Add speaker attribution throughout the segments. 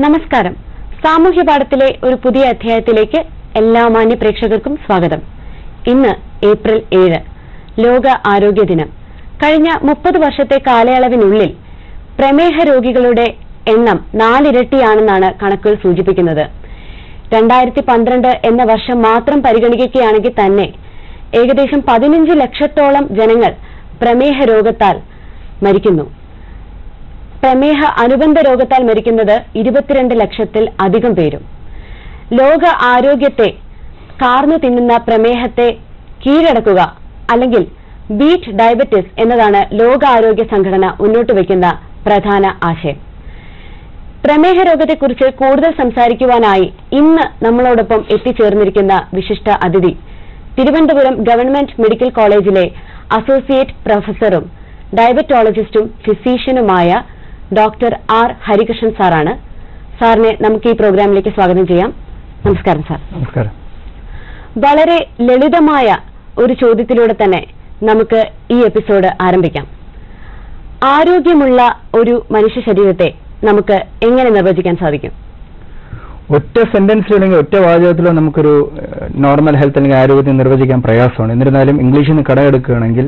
Speaker 1: നമസ്കാരം സാമൂഹ്യ പാഠത്തിലെ ഒരു പുതിയ അധ്യായത്തിലേക്ക് എല്ലാ മാന്യ പ്രേക്ഷകർക്കും സ്വാഗതം ഇന്ന് ഏപ്രിൽ ഏഴ് ലോക ആരോഗ്യ ദിനം കഴിഞ്ഞ മുപ്പത് വർഷത്തെ കാലയളവിനുള്ളിൽ പ്രമേഹ രോഗികളുടെ എണ്ണം നാലിരട്ടിയാണെന്നാണ് കണക്കുകൾ സൂചിപ്പിക്കുന്നത് രണ്ടായിരത്തി പന്ത്രണ്ട് എന്ന വർഷം മാത്രം പരിഗണിക്കുകയാണെങ്കിൽ തന്നെ ഏകദേശം പതിനഞ്ച് ലക്ഷത്തോളം ജനങ്ങൾ പ്രമേഹ രോഗത്താൽ മരിക്കുന്നു പ്രമേഹ അനുബന്ധ രോഗത്താൽ മരിക്കുന്നത് ഇരുപത്തിരണ്ട് ലക്ഷത്തിൽ അധികം പേരും ലോക ആരോഗ്യത്തെ കാർന്നു തിന്നുന്ന പ്രമേഹത്തെ കീഴടക്കുക അല്ലെങ്കിൽ ബീറ്റ് ഡയബറ്റിസ് എന്നതാണ് ലോകാരോഗ്യ സംഘടന മുന്നോട്ട് വയ്ക്കുന്ന പ്രധാന ആശയം പ്രമേഹ രോഗത്തെക്കുറിച്ച് കൂടുതൽ സംസാരിക്കുവാനായി ഇന്ന് നമ്മളോടൊപ്പം എത്തിച്ചേർന്നിരിക്കുന്ന വിശിഷ്ട അതിഥി തിരുവനന്തപുരം ഗവൺമെന്റ് മെഡിക്കൽ കോളേജിലെ അസോസിയേറ്റ് പ്രൊഫസറും ഡയബറ്റോളജിസ്റ്റും ഫിസീഷ്യനുമായ ഡോക്ടർ ആർ ഹരികൃഷ്ണൻ സാറാണ് സാറിനെ നമുക്ക് ഈ പ്രോഗ്രാമിലേക്ക് സ്വാഗതം ചെയ്യാം നമസ്കാരം സാർ
Speaker 2: നമസ്കാരം
Speaker 1: വളരെ ലളിതമായ ഒരു ചോദ്യത്തിലൂടെ തന്നെ നമുക്ക് ഈ എപ്പിസോഡ് ആരംഭിക്കാം ആരോഗ്യമുള്ള ഒരു മനുഷ്യ ശരീരത്തെ നമുക്ക് എങ്ങനെ നിർവചിക്കാൻ സാധിക്കും
Speaker 2: ഒറ്റ സെന്റൻസിലോ അല്ലെങ്കിൽ ഒറ്റ വാചകത്തിലോ നമുക്കൊരു നോർമൽ ഹെൽത്ത് അല്ലെങ്കിൽ ആരോഗ്യത്തെ നിർവചിക്കാൻ പ്രയാസമാണ് എന്നിരുന്നാലും ഇംഗ്ലീഷിൽ നിന്ന് കടമെടുക്കുകയാണെങ്കിൽ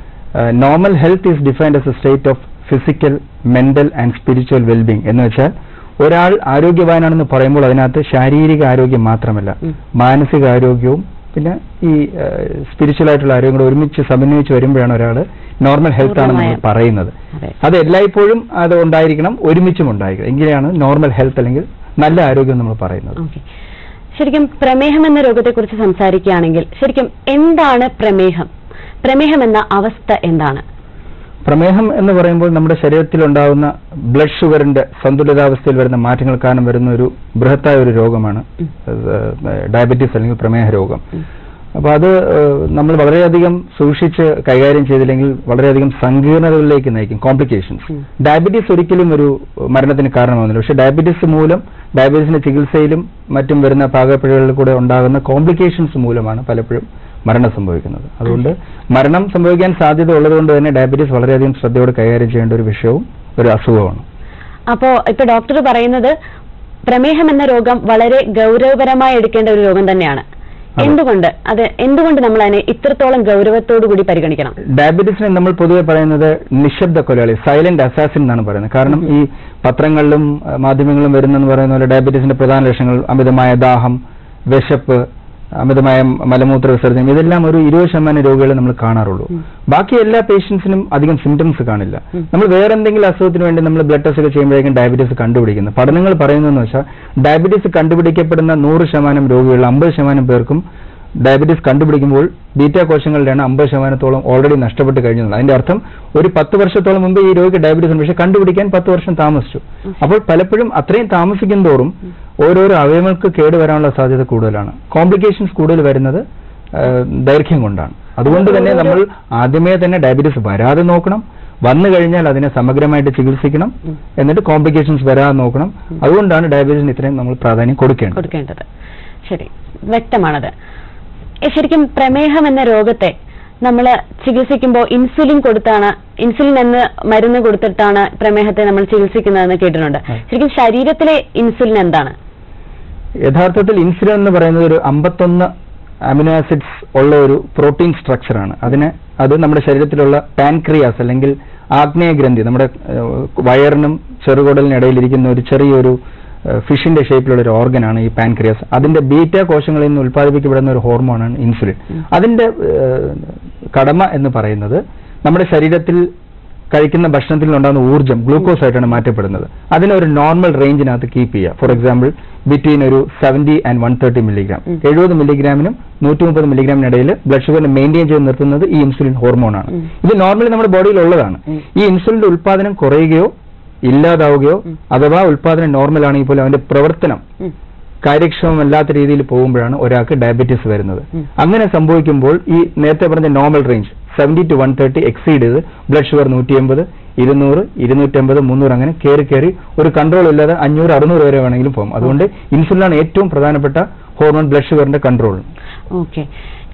Speaker 2: normal health is defined as a state of physical mental and spiritual wellbeing എന്ന് വെച്ചാൽ ഒരാൾ ആരോഗ്യവാനാണെന്ന് പറയുമ്പോൾ അതിനകത്ത് ശാരീരിക ആരോഗ്യം മാത്രമല്ല
Speaker 1: ഉം.
Speaker 2: മാനസിക ആരോഗ്യവും പിന്നെ ഈ സ്പിരിച്വൽ ആയിട്ടുള്ള ആരോഗ്യം കൂടെ ഒരുമിച്ച് സമന്വയിച്ച് വരുമ്പോഴാണ് ഒരാൾ നോർമൽ ഹെൽത്ത് ആണെന്ന് നമ്മൾ
Speaker 1: പൂർണ്ണമായും.
Speaker 2: പറയുന്നത്
Speaker 1: അതെ
Speaker 2: അത് എല്ലായ്പ്പോഴും അത് ഉണ്ടായിരിക്കണം ഒരുമിച്ചും ഉണ്ടായിരിക്കണം എങ്കിലാണ് നോർമൽ ഹെൽത്ത് അല്ലെങ്കിൽ നല്ല ആരോഗ്യം നമ്മൾ പറയുന്നത്
Speaker 1: ഓക്കെ ശരിക്കും പ്രമേഹം എന്ന രോഗത്തെക്കുറിച്ച് സംസാരിക്കുകയാണെങ്കിൽ ശരിക്കും എന്താണ് പ്രമേഹം പ്രമേഹം എന്ന അവസ്ഥ എന്താണ്
Speaker 2: പ്രമേഹം എന്ന് പറയുമ്പോൾ നമ്മുടെ ശരീരത്തിൽ ഉണ്ടാകുന്ന ബ്ലഡ് ഷുഗറിന്റെ സന്തുലിതാവസ്ഥയിൽ വരുന്ന മാറ്റങ്ങൾ കാരണം വരുന്ന ഒരു ബൃഹത്തായ ഒരു രോഗമാണ്
Speaker 1: ഉം.
Speaker 2: ഡയബറ്റീസ് അല്ലെങ്കിൽ പ്രമേഹ രോഗം
Speaker 1: ഉം.
Speaker 2: അപ്പൊ അത് ഏഹ്, നമ്മൾ വളരെയധികം സൂക്ഷിച്ച് കൈകാര്യം ചെയ്തില്ലെങ്കിൽ വളരെയധികം സങ്കീർണതകളിലേക്ക് നയിക്കും കോംപ്ലിക്കേഷൻസ്
Speaker 1: ഉം.
Speaker 2: ഡയബറ്റീസ് ഒരിക്കലും ഒരു മരണത്തിന് കാരണമാകുന്നില്ല പക്ഷെ ഡയബറ്റീസ് മൂലം ഡയബറ്റീസിന്റെ ചികിത്സയിലും മറ്റും വരുന്ന പാകപ്പിഴകളിൽ കൂടെ ഉണ്ടാകുന്ന കോംപ്ലിക്കേഷൻസ് മൂലമാണ് പലപ്പോഴും മരണം സംഭവിക്കുന്നത് അതുകൊണ്ട് മരണം സംഭവിക്കാൻ സാധ്യത ഉള്ളതുകൊണ്ട് തന്നെ ഡയബറ്റീസ് വളരെയധികം ശ്രദ്ധയോടെ കൈകാര്യം ചെയ്യേണ്ട ഒരു വിഷയവും ഒരു അസുഖമാണ്
Speaker 1: അപ്പോ ഇപ്പൊ ഡോക്ടർ പറയുന്നത് പ്രമേഹം എന്ന രോഗം വളരെ ഗൗരവപരമായി എടുക്കേണ്ട ഒരു രോഗം തന്നെയാണ്
Speaker 2: അതെ.
Speaker 1: എന്തുകൊണ്ട് അത് എന്തുകൊണ്ട് നമ്മൾ അതിനെ ഇത്രത്തോളം ഗൗരവത്തോടു കൂടി പരിഗണിക്കണം
Speaker 2: ഡയബറ്റീസിനെ നമ്മൾ പൊതുവെ പറയുന്നത് നിശബ്ദ കൊലയാളി സൈലന്റ് അസാസിൻ എന്നാണ് പറയുന്നത് കാരണം ഈ പത്രങ്ങളിലും അഹ്, മാധ്യമങ്ങളിലും വരുന്നെന്ന് പറയുന്ന പോലെ ഡയബറ്റീസിന്റെ പ്രധാന ലക്ഷണങ്ങൾ അമിതമായ ദാഹം വിശപ്പ് അമിതമായ മലമൂത്ര വിസർജനം ഇതെല്ലാം ഒരു ഇരുപത് ശതമാനം രോഗികളെ നമ്മൾ കാണാറുള്ളൂ
Speaker 1: ഉം.
Speaker 2: ബാക്കി എല്ലാ പേഷ്യൻസിനും അധികം സിംറ്റംസ് കാണില്ല
Speaker 1: ഉം.
Speaker 2: നമ്മൾ വേറെ എന്തെങ്കിലും അസുഖത്തിന് വേണ്ടി നമ്മൾ ബ്ലഡ് ടെസ്റ്റ് ഒക്കെ ചെയ്യുമ്പോഴേക്കും ഡയബറ്റീസ് കണ്ടുപിടിക്കുന്നത് പഠനങ്ങൾ പറയുന്നതെന്ന് വെച്ചാൽ ഡയബറ്റീസ് കണ്ടുപിടിക്കപ്പെടുന്ന നൂറ് ശതമാനം രോഗികളിൽ അമ്പത് ശതമാനം പേർക്കും ഡയബറ്റീസ് കണ്ടുപിടിക്കുമ്പോൾ ബീറ്റ കോശങ്ങളുടെയാണ് അമ്പത് ശതമാനത്തോളം ഓൾറെഡി നഷ്ടപ്പെട്ട് കഴിഞ്ഞു അതിന്റെ അർത്ഥം ഒരു പത്ത് വർഷത്തോളം മുമ്പ് ഈ രോഗിക്ക് ഡയബറ്റീസ് ഉണ്ട് പക്ഷെ കണ്ടുപിടിക്കാൻ പത്ത് വർഷം താമസിച്ചു അപ്പോൾ പലപ്പോഴും അത്രയും താമസിക്കും തോറും ഓരോരോ അവയവങ്ങൾക്ക് കേട് വരാനുള്ള സാധ്യത കൂടുതലാണ് കോംപ്ലിക്കേഷൻസ് കൂടുതൽ വരുന്നത് ആ, ദൈർഘ്യം കൊണ്ടാണ് അതുകൊണ്ട് തന്നെ നമ്മൾ ആദ്യമേ തന്നെ ഡയബറ്റീസ് വരാതെ നോക്കണം വന്നു കഴിഞ്ഞാൽ അതിനെ സമഗ്രമായിട്ട് ചികിത്സിക്കണം
Speaker 1: ഉം.
Speaker 2: എന്നിട്ട് കോംപ്ലിക്കേഷൻസ് വരാതെ നോക്കണം അതുകൊണ്ടാണ് ഡയബറ്റീസിന് ഇത്രയും നമ്മൾ പ്രാധാന്യം കൊടുക്കേണ്ടത്
Speaker 1: കൊടുക്കേണ്ടത് ശരി വ്യക്തമാണത് ഏ, ശരിക്കും പ്രമേഹം എന്ന രോഗത്തെ നമ്മൾ ചികിത്സിക്കുമ്പോൾ ഇൻസുലിൻ കൊടുത്താണ് ഇൻസുലിൻ എന്ന മരുന്ന് കൊടുത്തിട്ടാണ് പ്രമേഹത്തെ നമ്മൾ ചികിത്സിക്കുന്നതെന്ന് കേട്ടിട്ടുണ്ട്
Speaker 2: അതെ.
Speaker 1: ശരിക്കും ശരീരത്തിലെ ഇൻസുലിൻ എന്താണ്
Speaker 2: യഥാർത്ഥത്തിൽ ഇൻസുലിൻ എന്ന് പറയുന്നത് ഒരു അമ്പത്തൊന്ന് അമിനോ ആസിഡ്സ് ഉള്ള ഒരു പ്രോട്ടീൻ സ്ട്രക്ചറാണ് അതിന് അത് നമ്മുടെ ശരീരത്തിലുള്ള പാൻക്രിയാസ് അല്ലെങ്കിൽ ആഗ്നേയ ഗ്രന്ഥി നമ്മുടെ ഏഹ്, വയറിനും ചെറുകുടലിനും ഇടയിലിരിക്കുന്ന ഒരു ചെറിയൊരു ഏഹ്, ഫിഷിന്റെ ഷേപ്പിലുള്ള ഒരു ഓർഗനാണ് ഈ പാൻക്രിയാസ് അതിന്റെ ബീറ്റ കോശങ്ങളിൽ നിന്ന് ഉൽപ്പാദിപ്പിക്കപ്പെടുന്ന ഒരു ഹോർമോണാണ് ഇൻസുലിൻ
Speaker 1: ഉം.
Speaker 2: അതിന്റെ ഏഹ്, കടമ എന്ന് പറയുന്നത് നമ്മുടെ ശരീരത്തിൽ കഴിക്കുന്ന ഭക്ഷണത്തിൽ നിന്നുണ്ടാകുന്ന ഊർജ്ജം ഗ്ലൂക്കോസ് ആയിട്ടാണ് മാറ്റപ്പെടുന്നത് അതിനെ ഒരു നോർമൽ റേഞ്ചിനകത്ത് കീപ്പ് ചെയ്യുക ഫോർ എക്സാമ്പിൾ ബിറ്റ്വീൻ ഒരു seventy and one thirty milligram
Speaker 1: ഉം.
Speaker 2: എഴുപത് മില്ലിഗ്രാമിനും നൂറ്റി മുപ്പത് മില്ലിഗ്രാമിനിടയിൽ ബ്ലഡ് ഷുഗറിനെ മെയിൻറ്റെയിൻ ചെയ്ത് നിർത്തുന്നത് ഈ ഇൻസുലിൻ ഹോർമോണാണ്
Speaker 1: ഉം.
Speaker 2: ഇത് നോർമലി നമ്മുടെ ബോഡിയിൽ ഉള്ളതാണ്
Speaker 1: ഉം.
Speaker 2: ഈ ഇൻസുലിന്റെ ഉൽപാദനം കുറയുകയോ ഇല്ലാതാവുകയോ
Speaker 1: ഉം.
Speaker 2: അഥവാ ഉൽപാദനം നോർമൽ ആണെങ്കിൽ പോലും അവന്റെ പ്രവർത്തനം
Speaker 1: ഉം.
Speaker 2: കാര്യക്ഷമമല്ലാത്ത രീതിയിൽ പോകുമ്പോഴാണ് ഒരാൾക്ക് ഡയബറ്റീസ് വരുന്നത്
Speaker 1: ഉം.
Speaker 2: അങ്ങനെ സംഭവിക്കുമ്പോൾ ഈ നേരത്തെ പറഞ്ഞ normal range seventy to one thirty exceed ചെയ്ത് ബ്ലഡ് ഷുഗർ നൂറ്റി എൺപത് ഇരുന്നൂറ് ഇരുന്നൂറ്റമ്പത് മുന്നൂറ് അങ്ങനെ കയറി കയറി ഒരു കൺട്രോൾ ഇല്ലാതെ അഞ്ഞൂറ് അറുന്നൂറ് വരെ വേണമെങ്കിലും പോകും അതുകൊണ്ട് ഇൻസുലിനാണ് ഏറ്റവും പ്രധാനപ്പെട്ട ഹോർമോൺ ബ്ലഡ് ഷുഗറിന്റെ കൺട്രോൾ
Speaker 1: ഓക്കെ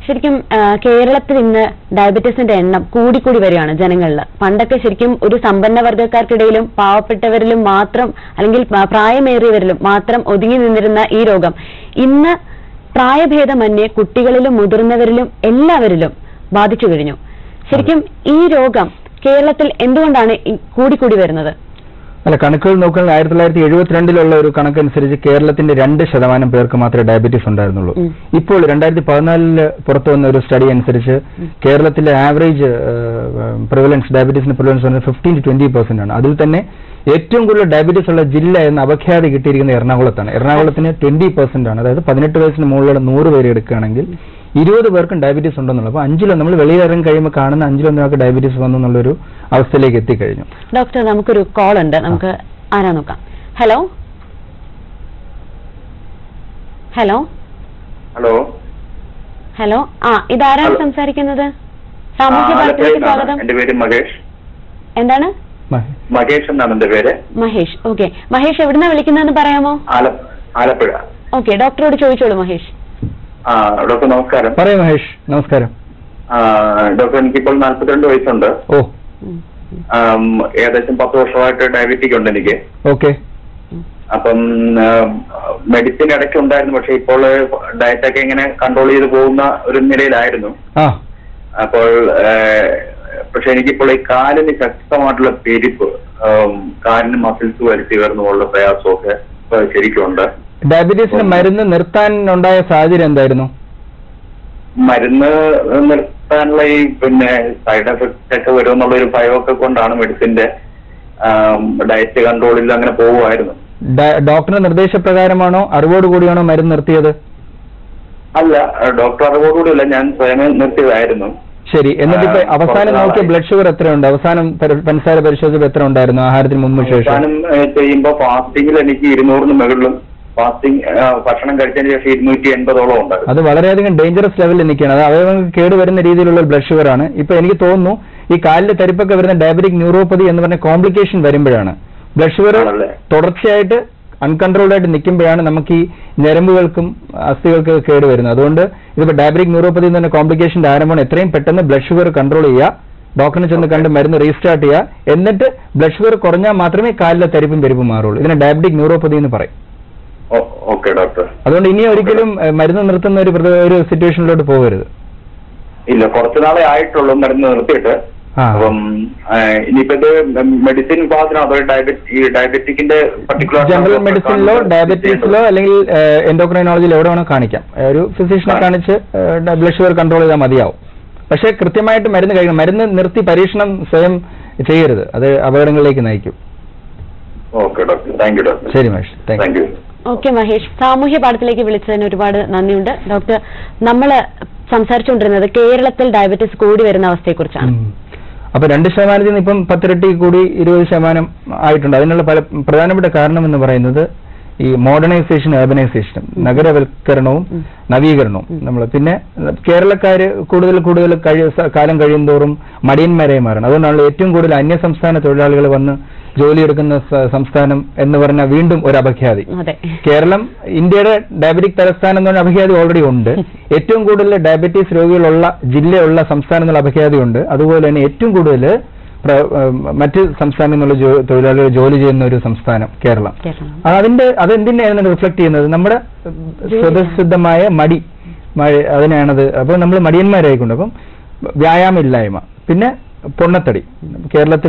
Speaker 1: ശരിക്കും ആ, കേരളത്തിൽ ഇന്ന് ഡയബറ്റീസിന്റെ എണ്ണം കൂടിക്കൂടി വരികയാണ് ജനങ്ങളിൽ പണ്ടൊക്കെ ശരിക്കും ഒരു സമ്പന്ന വർഗ്ഗക്കാർക്കിടയിലും പാവപ്പെട്ടവരിലും മാത്രം അല്ലെങ്കിൽ പ- പ്രായമേറിയവരിലും മാത്രം ഒതുങ്ങി നിന്നിരുന്ന ഈ രോഗം ഇന്ന് പ്രായഭേദമന്യേ കുട്ടികളിലും മുതിർന്നവരിലും എല്ലാവരിലും ബാധിച്ചു കഴിഞ്ഞു ശരിക്കും ഈ രോഗം കേരളത്തിൽ എന്തുകൊണ്ടാണ് ഈ കൂടിക്കൂടി വരുന്നത്
Speaker 2: അല്ല കണക്കുകൾ നോക്കുകയാണെങ്കിൽ ആയിരത്തി തൊള്ളായിരത്തി എഴുപത്തിരണ്ടിലുള്ള ഒരു കണക്കനുസരിച്ച് കേരളത്തിന്റെ രണ്ട് ശതമാനം പേർക്ക് മാത്രമേ ഡയബറ്റീസ് ഉണ്ടായിരുന്നുള്ളൂ
Speaker 1: ഉം.
Speaker 2: ഇപ്പോൾ രണ്ടായിരത്തി പതിനാലില് പുറത്തു വന്ന ഒരു സ്റ്റഡി അനുസരിച്ച് കേരളത്തിലെ ആവറേജ് പ്രിവലൻസ് ഡയബറ്റീസിന്റെ പ്രിവലൻസ് പറഞ്ഞാൽ ഫിഫ്റ്റീൻ ടു ട്വന്റി പെർസെന്റ് ആണ് അതിൽ തന്നെ ഏറ്റവും കൂടുതൽ ഡയബറ്റീസ് ഉള്ള ജില്ല എന്ന അപഖ്യാതി കിട്ടിയിരിക്കുന്നത് എറണാകുളത്താണ് എറണാകുളത്തിന് ട്വന്റി പെർസെന്റ് ആണ് അതായത് പതിനെട്ട് വയസ്സിന് മുകളിലുള്ള നൂറ് പേര് എടുക്കുകയാണെങ്കിൽ ഇരുപത് പേർക്കും ഡയബറ്റീസ് ഉണ്ടെന്നുള്ളത് അപ്പോൾ അഞ്ചിലോ നമ്മൾ വെളിയിലിറങ്ങി കഴിയുമ്പോൾ കാണുന്ന അഞ്ചിലൊന്നൊക്കെ ഡയബറ്റീസ് വന്നു എന്നുള്ളൊരു അവസ്ഥയിലേക്ക് എത്തിക്കഴിഞ്ഞു
Speaker 1: ഡോക്ടർ നമുക്കൊരു കോൾ ഉണ്ട് നമുക്ക് ആരാ നോക്കാം ഹലോ ഹലോ
Speaker 3: ഹലോ
Speaker 1: ഹലോ ആ ഇതാരാണ്
Speaker 3: ഹലോ.
Speaker 1: സംസാരിക്കുന്നത് സാമൂഹ്യ
Speaker 3: ആ,
Speaker 1: വാർത്തയിലേക്ക്
Speaker 3: ആലപ്പുഴയിൽ നിന്നാണ്.
Speaker 1: സ്വാഗതം
Speaker 3: എന്റെ പേര് മഹേഷ്
Speaker 1: എന്താണ്
Speaker 2: മഹേ-
Speaker 3: മഹേഷ് എന്നാണ് എന്റെ പേര്
Speaker 1: മഹേഷ് ഓക്കെ മഹേഷ് എവിടുന്നാ വിളിക്കുന്നതെന്ന് പറയാമോ
Speaker 3: ആല ആലപ്പുഴ
Speaker 1: ഓക്കെ ഡോക്ടറോട് ചോദിച്ചോളൂ മഹേഷ്
Speaker 3: ആ ഡോക്ടർ നമസ്കാരം
Speaker 2: പറയൂ മഹേഷ് നമസ്കാരം
Speaker 3: ആ, ഡോക്ടർ എനിക്കിപ്പോൾ നാല്പത്തിരണ്ട് വയസ്സുണ്ട്
Speaker 2: ഓ
Speaker 1: ഉം.
Speaker 3: ആം, ഏകദേശം പത്ത് വർഷമായിട്ട് ഡയബറ്റിക് ഉണ്ട് എനിക്ക്
Speaker 2: ഓക്കെ
Speaker 3: അപ്പം മെഡിസിൻ ഇടയ്ക്ക് ഉണ്ടായിരുന്നു പക്ഷെ ഇപ്പോൾ ഡയറ്റൊക്കെ ഇങ്ങനെ കൺട്രോൾ ചെയ്ത് പോകുന്ന ഒരു നിലയിലായിരുന്നു
Speaker 2: ആ
Speaker 3: അപ്പോൾ ആ, പക്ഷെ എനിക്കിപ്പോൾ ഈ കാലിന് ശക്തമായിട്ടുള്ള പെരിപ്പ് ആം, കാലിന് മസിൽസ് വലിച്ചു കയറുന്നുള്ള പ്രയാസമൊക്കെ ഇപ്പൊ ശരിക്കുണ്ട്
Speaker 2: ഡയബറ്റീസിന് മരുന്ന് നിർത്താൻ ഉണ്ടായ സാഹചര്യം എന്തായിരുന്നു
Speaker 3: മരുന്ന് നിർത്താനുള്ള ഈ പിന്നെ സൈഡ് എഫക്റ്റ് ഒക്കെ വരുമെന്നുള്ള ഒരു ഭയമൊക്കെ കൊണ്ടാണ് മെഡിസിന്റെ ഡയറ്റ് കൺട്രോളിൽ അങ്ങനെ പോകുമായിരുന്നു
Speaker 2: ഡ- ഡോക്ടറുടെ നിർദ്ദേശപ്രകാരമാണോ അറിവോട് കൂടിയാണോ മരുന്ന് നിർത്തിയത്
Speaker 3: അല്ല ഡോക്ടർ അറിവോടുകൂടിയല്ല ഞാൻ സ്വയം നിർത്തിയതായിരുന്നു
Speaker 2: ശരി എന്നിട്ട് ഇപ്പൊ
Speaker 3: ആ,
Speaker 2: അവസാനം
Speaker 3: കുറച്ച്
Speaker 2: നോക്കിയ
Speaker 3: നാളായി.
Speaker 2: ബ്ലഡ് ഷുഗർ എത്രയുണ്ട് അവസാനം പരി- പഞ്ചസാര പരിശോധിച്ചപ്പോൾ എത്ര ഉണ്ടായിരുന്നു ആഹാരത്തിന് മുമ്പ് ശേഷം
Speaker 3: അവസാനം ഏഹ്, ചെയ്യുമ്പോ ഫാസ്റ്റിംഗിൽ എനിക്ക് ഇരുന്നൂറിന് മുകളിലും ഫാസ്റ്റിംഗ് ഭക്ഷണം കഴിച്ചതിന് ശേഷം ഇരുന്നൂറ്റി എൺപതോളം ഉണ്ടായിരുന്നു
Speaker 2: അത് വളരെയധികം ഡേഞ്ചറസ് ലെവലിൽ നിൽക്കുകയാണ് അത് അവയവങ്ങൾക്ക് കേടുവരുന്ന രീതിയിലുള്ള ബ്ലഡ് ഷുഗർ ആണ് ഇപ്പൊ എനിക്ക് തോന്നുന്നു ഈ കാലിലെ തരിപ്പൊക്കെ വരുന്ന ഡയബറ്റിക് ന്യൂറോപ്പതി എന്ന് പറഞ്ഞ കോംപ്ലിക്കേഷൻ വരുമ്പോഴാണ് ബ്ലഡ് ഷുഗർ
Speaker 3: ആണല്ലേ?
Speaker 2: തുടർച്ചയായിട്ട് അൺകൺട്രോൾഡ് ആയിട്ട് നിൽക്കുമ്പോഴാണ് നമുക്ക് ഈ ഞരമ്പുകൾക്കും അസ്ഥികൾക്ക് കേട് വരുന്നത് അതുകൊണ്ട് ഇതിപ്പോ ഡയബറ്റിക് ന്യൂറോപ്പതി എന്ന് പറഞ്ഞ കോംപ്ലിക്കേഷന്റെ ആരംഭമാണ് എത്രയും പെട്ടെന്ന് ബ്ലഡ് ഷുഗർ കൺട്രോൾ ചെയ്യുക ഡോക്ടറിനെ ചെന്ന് കണ്ട് മരുന്ന് റീസ്റ്റാർട്ട് ചെയ്യുക എന്നിട്ട് ബ്ലഡ് ഷുഗർ കുറഞ്ഞാൽ മാത്രമേ കാലിലെ തരിപ്പും പെരുപ്പും മാറുള്ളൂ ഇതിനെ ഡയബറ്റിക് ന്യൂറോപ്പതി എന്ന് പറയും
Speaker 3: ഓക്കെ ഡോക്ടർ
Speaker 2: അതുകൊണ്ട് ഇനി ഒരിക്കലും ഏഹ്, മരുന്ന് നിർത്തുന്ന ഒരു പ്രത- ഒരു സിറ്റുവേഷനിലോട്ട് പോകരുത്
Speaker 3: ഇല്ല കുറച്ചു നാളെ ആയിട്ടുള്ളൂ മരുന്ന് നിർത്തിയിട്ട്
Speaker 2: ആ.
Speaker 3: അപ്പം ഏഹ്, ഇനിയിപ്പോ ഇത് മെഡിസിൻ ക്ലാസ്സിനോ അതോ ഡയബറ്റ് ഈ ഡയബറ്റിക്കിന്റെ പർട്ടിക്കുലർ
Speaker 2: ജനറൽ മെഡിസിനിലോ ഡയബറ്റീസിലോ അല്ലെങ്കിൽ എൻഡോക്രൈനോളജിയിലോ എവിടെ വേണോ കാണിക്കാം ഏഹ്, ഒരു ഫിസിഷ്യനെ
Speaker 3: ആ.
Speaker 2: കാണിച്ച് ബ്ലഡ് ഷുഗർ കൺട്രോൾ ചെയ്താൽ മതിയാവും പക്ഷേ കൃത്യമായിട്ട് മരുന്ന് കഴിക്കണം മരുന്ന് നിർത്തി പരീക്ഷണം സ്വയം ചെയ്യരുത് അത് അപകടങ്ങളിലേക്ക് നയിക്കും
Speaker 3: okay doctor thank you doctor
Speaker 2: ശരി Mahesh thank
Speaker 3: thank you
Speaker 1: okay Mahesh സാമൂഹ്യ പാഠത്തിലേക്ക് വിളിച്ചതിന് ഒരുപാട് നന്ദിയുണ്ട് ഡോക്ടർ നമ്മൾ സംസാരിച്ചുകൊണ്ടിരുന്നത് കേരളത്തിൽ ഡയബറ്റീസ് കൂടി വരുന്ന അവസ്ഥയെക്കുറിച്ചാണ്
Speaker 2: അപ്പൊ രണ്ട് ശതമാനത്തിൽ നിന്ന് ഇപ്പം പത്തിരട്ടി കൂടി ഇരുപത് ശതമാനം ആയിട്ടുണ്ട് അതിനുള്ള പല പ്രധാനപ്പെട്ട കാരണം എന്ന് പറയുന്നത് ഈ മോഡേണൈസേഷൻ urbanization നഗരവൽക്കരണവും
Speaker 1: ഉം.
Speaker 2: നവീകരണവും നമ്മൾ പിന്നെ കേരളക്കാര് കൂടുതൽ കൂടുതൽ കഴി- സ- കാലം കഴിയുന്തോറും മടിയന്മാരായി മാറണം അതുകൊണ്ടാണല്ലോ ഏറ്റവും കൂടുതൽ അന്യ സംസ്ഥാന തൊഴിലാളികൾ വന്ന് ജോലിയെടുക്കുന്ന സ- സംസ്ഥാനം എന്ന് പറഞ്ഞാൽ വീണ്ടും ഒരു അപഖ്യാതി
Speaker 1: അതെ
Speaker 2: കേരളം ഇന്ത്യയുടെ ഡയബറ്റിക് തലസ്ഥാനം എന്ന് പറഞ്ഞ അപഖ്യാതി ഓൾറെഡി ഉണ്ട് ഏറ്റവും കൂടുതൽ ഡയബറ്റീസ് രോഗികളുള്ള ജില്ലയുള്ള സംസ്ഥാനം എന്നുള്ള അപഖ്യാതി ഉണ്ട് അതുപോലെ തന്നെ ഏറ്റവും കൂടുതൽ പ്ര- ഏഹ് മറ്റ് സംസ്ഥാനങ്ങളിൽ നിന്നുള്ള ജോ- തൊഴിലാളികൾ ജോലി ചെയ്യുന്ന ഒരു സംസ്ഥാനം കേരളം
Speaker 1: കേരളം
Speaker 2: അത് അതിന്റെ അതെന്തിനാണ് റിഫ്ലക്ട് ചെയ്യുന്നത് നമ്മുടെ
Speaker 1: ജോലി.
Speaker 2: സ്വതസിദ്ധമായ മടി മഴ- അതിനാണത് അപ്പൊ നമ്മൾ മടിയന്മാരായിക്കൊണ്ട് അപ്പം വ്യായാമമില്ലായ്മ പിന്നെ പൊണ്ണത്തടി കേരളത്തിൽ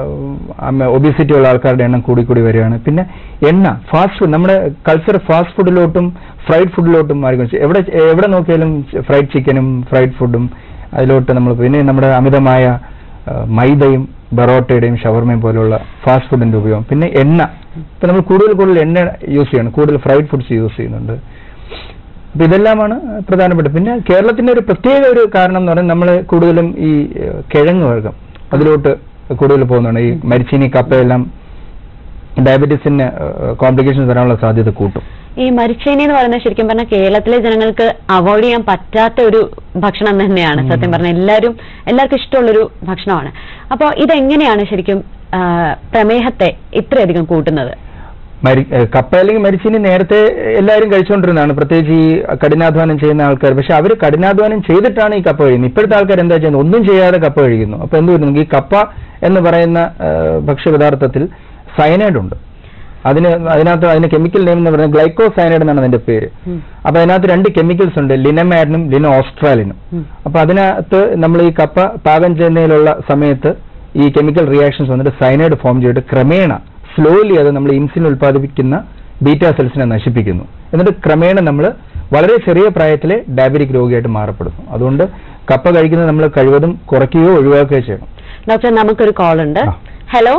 Speaker 2: ഒബിസിറ്റി ഉള്ള ആൾക്കാരുടെ എണ്ണം കൂടി കൂടി വരികയാണ് പിന്നെ എണ്ണ ഫാസ്റ്റ് ഫുഡ് നമ്മുടെ കൾച്ചർ ഫാസ്റ്റ് ഫുഡിലോട്ടും ഫ്രൈഡ് ഫുഡിലോട്ടും മാറിക്കൊണ്ട് എവിടെ എവിടെ നോക്കിയാലും ഫ്രൈഡ് ചിക്കനും ഫ്രൈഡ് ഫുഡും അതിലോട്ട് നമ്മൾ പിന്നെ നമ്മുടെ അമിതമായ ആ, മൈദയും ബറോട്ടയുടെയും ഷവർമയും പോലുള്ള ഫാസ്റ്റ് ഫുഡിന്റെ ഉപയോഗം പിന്നെ എണ്ണ ഇപ്പൊ നമ്മൾ കൂടുതൽ കൂടുതൽ എണ്ണ യൂസ് ചെയ്യണം കൂടുതൽ ഫ്രൈഡ് ഫുഡ്സ് യൂസ് ചെയ്യുന്നുണ്ട് അപ്പൊ ഇതെല്ലാമാണ് പ്രധാനപ്പെട്ട പിന്നെ കേരളത്തിന്റെ ഒരു പ്രത്യേക ഒരു കാരണം എന്ന് പറയുന്നത് നമ്മൾ കൂടുതലും ഈ ഏഹ്, കിഴങ്ങ് വർഗം അതിലോട്ട് കൂടുതൽ പോകുന്നുണ്ട് ഈ മരിച്ചീനി കപ്പയെല്ലാം ഡയബറ്റീസിന് കോംപ്ലിക്കേഷൻസ് വരാനുള്ള സാധ്യത കൂട്ടും
Speaker 1: ഈ മരിച്ചേനി എന്ന് പറയുന്നത് ശരിക്കും പറഞ്ഞാൽ കേരളത്തിലെ ജനങ്ങൾക്ക് അവോയ്ഡ് ചെയ്യാൻ പറ്റാത്ത ഒരു ഭക്ഷണം തന്നെയാണ്
Speaker 2: ഉം.
Speaker 1: സത്യം പറഞ്ഞാൽ എല്ലാവരും എല്ലാവർക്കും ഇഷ്ടമുള്ളൊരു ഭക്ഷണമാണ് അപ്പോൾ ഇതെങ്ങനെയാണ് ശരിക്കും ആ, പ്രമേഹത്തെ ഇത്രയധികം കൂട്ടുന്നത്
Speaker 2: മരി ഏഹ് കപ്പ അല്ലെങ്കിൽ മരിച്ചീനി നേരത്തെ എല്ലാവരും കഴിച്ചുകൊണ്ടിരുന്നതാണ് പ്രത്യേകിച്ച് ഈ കഠിനാധ്വാനം ചെയ്യുന്ന ആൾക്കാർ പക്ഷെ അവർ കഠിനാധ്വാനം ചെയ്തിട്ടാണ് ഈ കപ്പ കഴിക്കുന്നത് ഇപ്പോഴത്തെ ആൾക്കാർ എന്താ ചെയ്യുന്നത് ഒന്നും ചെയ്യാതെ കപ്പ കഴിക്കുന്നു അപ്പൊ എന്ത് വരുന്നു ഈ കപ്പ എന്ന് പറയുന്ന ഏഹ് ഭക്ഷ്യപദാർത്ഥത്തിൽ സയനൈഡ് ഉണ്ട് അതിന് അതിനകത്ത് അതിന് കെമിക്കൽ നെയിം എന്ന് പറയുന്നത് ഗ്ലൈക്കോ സയനൈഡ് എന്നാണ് അതിന്റെ പേര്
Speaker 1: ഉം.
Speaker 2: അപ്പൊ അതിനകത്ത് രണ്ട് കെമിക്കൽസ് ഉണ്ട് ലിനമാഡിനും ലിനോ ഓസ്ട്രാലിനും
Speaker 1: ഉം.
Speaker 2: അപ്പൊ അതിനകത്ത് നമ്മൾ ഈ കപ്പ പാകം ചെയ്യുന്നതിലുള്ള സമയത്ത് ഈ കെമിക്കൽ റിയാക്ഷൻസ് വന്നിട്ട് സൈനൈഡ് ഫോം ചെയ്തിട്ട് ക്രമേണ സ്ലോലി അത് നമ്മൾ ഇൻസുലിൻ ഉൽപ്പാദിപ്പിക്കുന്ന ബീറ്റാ സെൽസിനെ നശിപ്പിക്കുന്നു എന്നിട്ട് ക്രമേണ നമ്മൾ വളരെ ചെറിയ പ്രായത്തിലെ ഡയബറ്റിക് രോഗിയായിട്ട് മാറപ്പെടുന്നു അതുകൊണ്ട് കപ്പ കഴിക്കുന്നത് നമ്മൾ കഴിവതും കുറയ്ക്കുകയോ ഒഴിവാക്കുകയോ ചെയ്യണം
Speaker 1: ഡോക്ടർ നമുക്കൊരു കോൾ ഉണ്ട്
Speaker 2: ആ.
Speaker 1: ഹലോ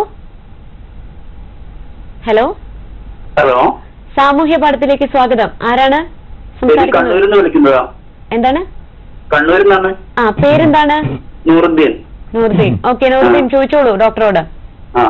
Speaker 1: ഹലോ
Speaker 3: ഹലോ
Speaker 1: സാമൂഹ്യ പാഠത്തിലേക്ക് സ്വാഗതം ആരാണ്
Speaker 3: കണ്ണൂരിൽ
Speaker 1: സംസാരിക്കുന്നത്
Speaker 3: നിന്ന് വിളിക്കുന്നതാ
Speaker 1: എന്താണ്
Speaker 3: കണ്ണൂരിൽ നിന്നാണ്
Speaker 1: ആ പേരെന്താണ്
Speaker 3: നൂറുദ്ദീൻ
Speaker 1: നൂറുദ്ദീൻ ഓക്കെ നൂറുദ്ദീൻ ചോദിച്ചോളൂ ഡോക്ടറോട്
Speaker 3: ആ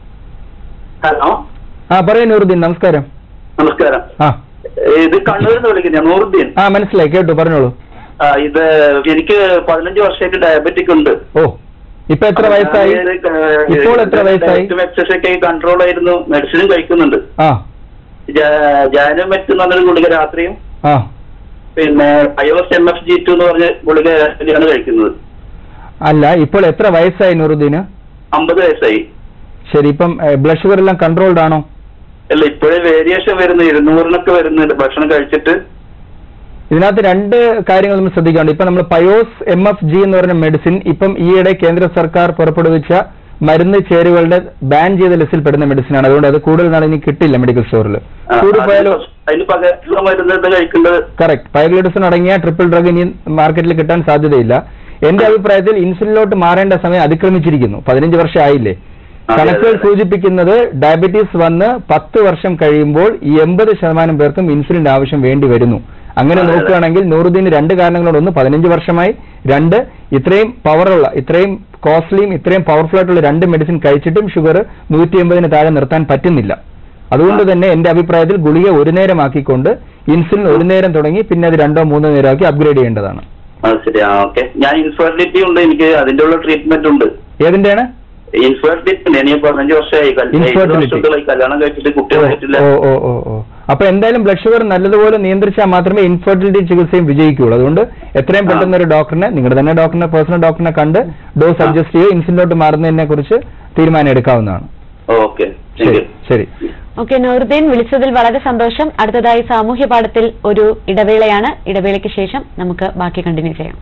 Speaker 3: ഹലോ
Speaker 2: ആ പറയൂ നൂറുദ്ദീൻ നമസ്കാരം
Speaker 3: നമസ്കാരം
Speaker 2: ആ
Speaker 3: ഇത് കണ്ണൂരിൽ നിന്ന് വിളിക്കുന്ന നൂറുദ്ദീൻ
Speaker 2: ആ മനസ്സിലായി കേട്ടു പറഞ്ഞോളൂ
Speaker 3: ആ, ഇത് എനിക്ക് പതിനഞ്ച് വർഷമായിട്ട് ഡയബറ്റിക് ഉണ്ട്
Speaker 2: ഓ ഇപ്പൊ എത്ര വയസ്സായി ഇപ്പോൾ എത്ര വയസ്സായി
Speaker 3: എക്സസൈസ് ഒക്കെ കൺട്രോൾ ആയിരുന്നു മെഡിസിനും കഴിക്കുന്നുണ്ട്
Speaker 2: ആ
Speaker 3: ജാനുമെറ്റ് എന്ന് പറഞ്ഞൊരു ഗുളിക രാത്രിയും
Speaker 2: ആ
Speaker 3: പിന്നെ അയോസ് എം എഫ് ജി ടു എന്ന് പറഞ്ഞ ഗുളിക രാത്രിയാണ് കഴിക്കുന്നത്
Speaker 2: അല്ല ഇപ്പോൾ എത്ര വയസ്സായി നൂറുദ്ദീന്
Speaker 3: അമ്പത് വയസ്സായി
Speaker 2: ശരി ഇപ്പം ബ്ലഡ് ഷുഗർ എല്ലാം കൺട്രോൾഡ് ആണോ
Speaker 3: അല്ല ഇപ്പോഴേ വേരിയേഷൻ വരുന്നു ഇരുന്നൂറിനൊക്കെ വരുന്നുണ്ട് ഭക്ഷണം കഴിച്ചിട്ട്
Speaker 2: ഇതിനകത്ത് രണ്ട് കാര്യങ്ങൾ നമ്മൾ ശ്രദ്ധിക്കാനുണ്ട് ഇപ്പൊ നമ്മൾ പയോസ് എം എഫ് ജി എന്ന് പറയുന്ന മെഡിസിൻ ഇപ്പം ഈയിടെ കേന്ദ്ര സർക്കാർ പുറപ്പെടുവിച്ച മരുന്ന് ചേരുവകളുടെ ബാൻ ചെയ്ത ലിസ്റ്റിൽ പെടുന്ന മെഡിസിനാണ് അതുകൊണ്ട് അത് കൂടുതൽ നാൾ ഇനി കിട്ടില്ല മെഡിക്കൽ സ്റ്റോറിൽ
Speaker 3: ആ,
Speaker 2: കൂടിപ്പോയാലോ
Speaker 3: അതിന് അതിന് പകരമുള്ള മരുന്ന് ഇത് കഴിക്കേണ്ടത്
Speaker 2: കറക്റ്റ് പൈഗ്ലിഡിസൺ അടങ്ങിയ ട്രിപ്പിൾ ഡ്രഗ് ഇനി മാർക്കറ്റിൽ കിട്ടാൻ സാധ്യതയില്ല എന്റെ അഭിപ്രായത്തിൽ ഇൻസുലിനിലോട്ട് മാറേണ്ട സമയം അതിക്രമിച്ചിരിക്കുന്നു പതിനഞ്ച് വർഷം ആയില്ലേ
Speaker 3: അതെ,
Speaker 2: കണക്കുകൾ
Speaker 3: അതെ.
Speaker 2: സൂചിപ്പിക്കുന്നത് ഡയബറ്റീസ് വന്ന് പത്ത് വർഷം കഴിയുമ്പോൾ എൺപത് ശതമാനം പേർക്കും ഇൻസുലിന്റെ ആവശ്യം വേണ്ടി വരുന്നു അങ്ങനെ
Speaker 3: അതെ, അതെ.
Speaker 2: നോക്കുകയാണെങ്കിൽ നൂറുദ്ദീന് രണ്ട് കാരണങ്ങളുണ്ട് ഒന്ന് പതിനഞ്ച് വർഷമായി രണ്ട് ഇത്രയും പവറുള്ള ഇത്രയും കോസ്റ്റ്ലിയും ഇത്രയും പവർഫുൾ ആയിട്ടുള്ള രണ്ട് മെഡിസിൻ കഴിച്ചിട്ടും ഷുഗർ നൂറ്റി എൺപതിന് താഴെ നിർത്താൻ പറ്റുന്നില്ല അതുകൊണ്ട് തന്നെ എന്റെ അഭിപ്രായത്തിൽ ഗുളിക ഒരു നേരമാക്കിക്കൊണ്ട് ഇൻസുലിൻ ഒരു നേരം തുടങ്ങി പിന്നെ അത് രണ്ടോ മൂന്നോ നേരമാക്കി അപ്ഗ്രേഡ് ചെയ്യേണ്ടതാണ്
Speaker 3: അത് ശരി ആ ഓക്കെ ഞാൻ ഇൻഫെർട്ടിലിറ്റി ഉണ്ട് എനിക്ക് അതിന്റെ ഉള്ള ട്രീറ്റ്മെന്റ് ഉണ്ട്
Speaker 2: ഏതിന്റെയാണ്
Speaker 3: ഇൻഫെർട്ടിലിറ്റി ഉണ്ട് എനിക്ക് പതിനഞ്ച് വർഷമായി കല്യാണം ഏഴ്
Speaker 2: Infertility.
Speaker 3: വർഷത്തോളമായി കല്യാണം കഴിച്ചിട്ട് കുട്ടികളായിട്ടില്ല
Speaker 2: ഓ ഓ ഓ ഓ അപ്പൊ എന്തായാലും ബ്ലഡ് ഷുഗർ നല്ലതുപോലെ നിയന്ത്രിച്ചാൽ മാത്രമേ ഇൻഫെർട്ടിലിറ്റി ചികിത്സയും വിജയിക്കുകയുള്ളൂ അതുകൊണ്ട് എത്രയും
Speaker 3: ആ.
Speaker 2: പെട്ടെന്ന് ഒരു ഡോക്ടറിനെ നിങ്ങളുടെ തന്നെ ഡോക്ടറിനെ പേഴ്സണൽ ഡോക്ടറിനെ കണ്ട് ഡോസ്
Speaker 3: ആ.
Speaker 2: അഡ്ജസ്റ്റ് ചെയ്യുക ഇൻസുലിനോട്ട് മാറുന്നതിനെ കുറിച്ച് തീരുമാനം എടുക്കാവുന്നതാണ്
Speaker 3: ഓക്കെ
Speaker 2: ശരി ശരി
Speaker 1: ഓക്കെ നൂറുദ്ദീൻ വിളിച്ചതിൽ വളരെ സന്തോഷം അടുത്തതായി സാമൂഹ്യ പാഠത്തിൽ ഒരു ഇടവേളയാണ് ഇടവേളയ്ക്ക് ശേഷം നമുക്ക് ബാക്കി കണ്ടിന്യൂ ചെയ്യാം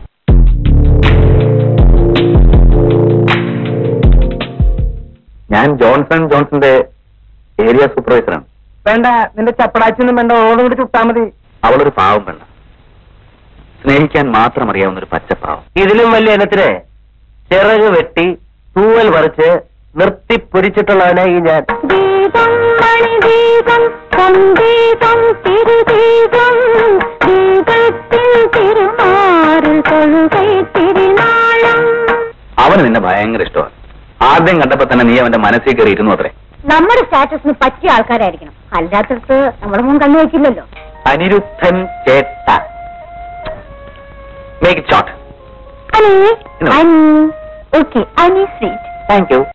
Speaker 4: ഞാൻ ജോൺസൺ ജോൺസന്റെ ഏരിയ സൂപ്പർവൈസറാണ്
Speaker 5: വേണ്ട നിന്റെ ചപ്പടാച്ചൊന്നും വേണ്ട ഓടും കൂടി ചുട്ടാ മതി
Speaker 4: അവളൊരു പാവം പെണ്ണ സ്നേഹിക്കാൻ മാത്രം അറിയാവുന്ന ഒരു പച്ചപ്പാവം
Speaker 5: ഇതിലും വലിയ ഇനത്തിന് ചിറക് വെട്ടി തൂവൽ പറിച്ച് നിർത്തി പൊരിച്ചിട്ടുള്ളവനെ ഈ ഞാൻ
Speaker 6: ദീപം മണിദീപം സംഗീതം തിരുദീപം ദീപത്തിൽ തിരുമാറ് തൊഴുകൈ തിരുനാളം
Speaker 4: അവന് നിന്നെ ഭയങ്കര ഇഷ്ടമാണ് ആദ്യം കണ്ടപ്പോ തന്നെ നീ അവന്റെ മനസ്സിൽ കയറി ഇരുന്നു അത്രേ
Speaker 6: നമ്മുടെ സ്റ്റാറ്റസിന് പറ്റിയ ആൾക്കാരായിരിക്കണം അല്ലാത്തടത്ത് നമ്മുടെ മുൻ കണ്ണു വെക്കില്ലല്ലോ
Speaker 4: അനിരുദ്ധൻ ചേട്ട make it short
Speaker 6: Ani
Speaker 4: No.
Speaker 6: Ani okay Ani sweet
Speaker 4: thank you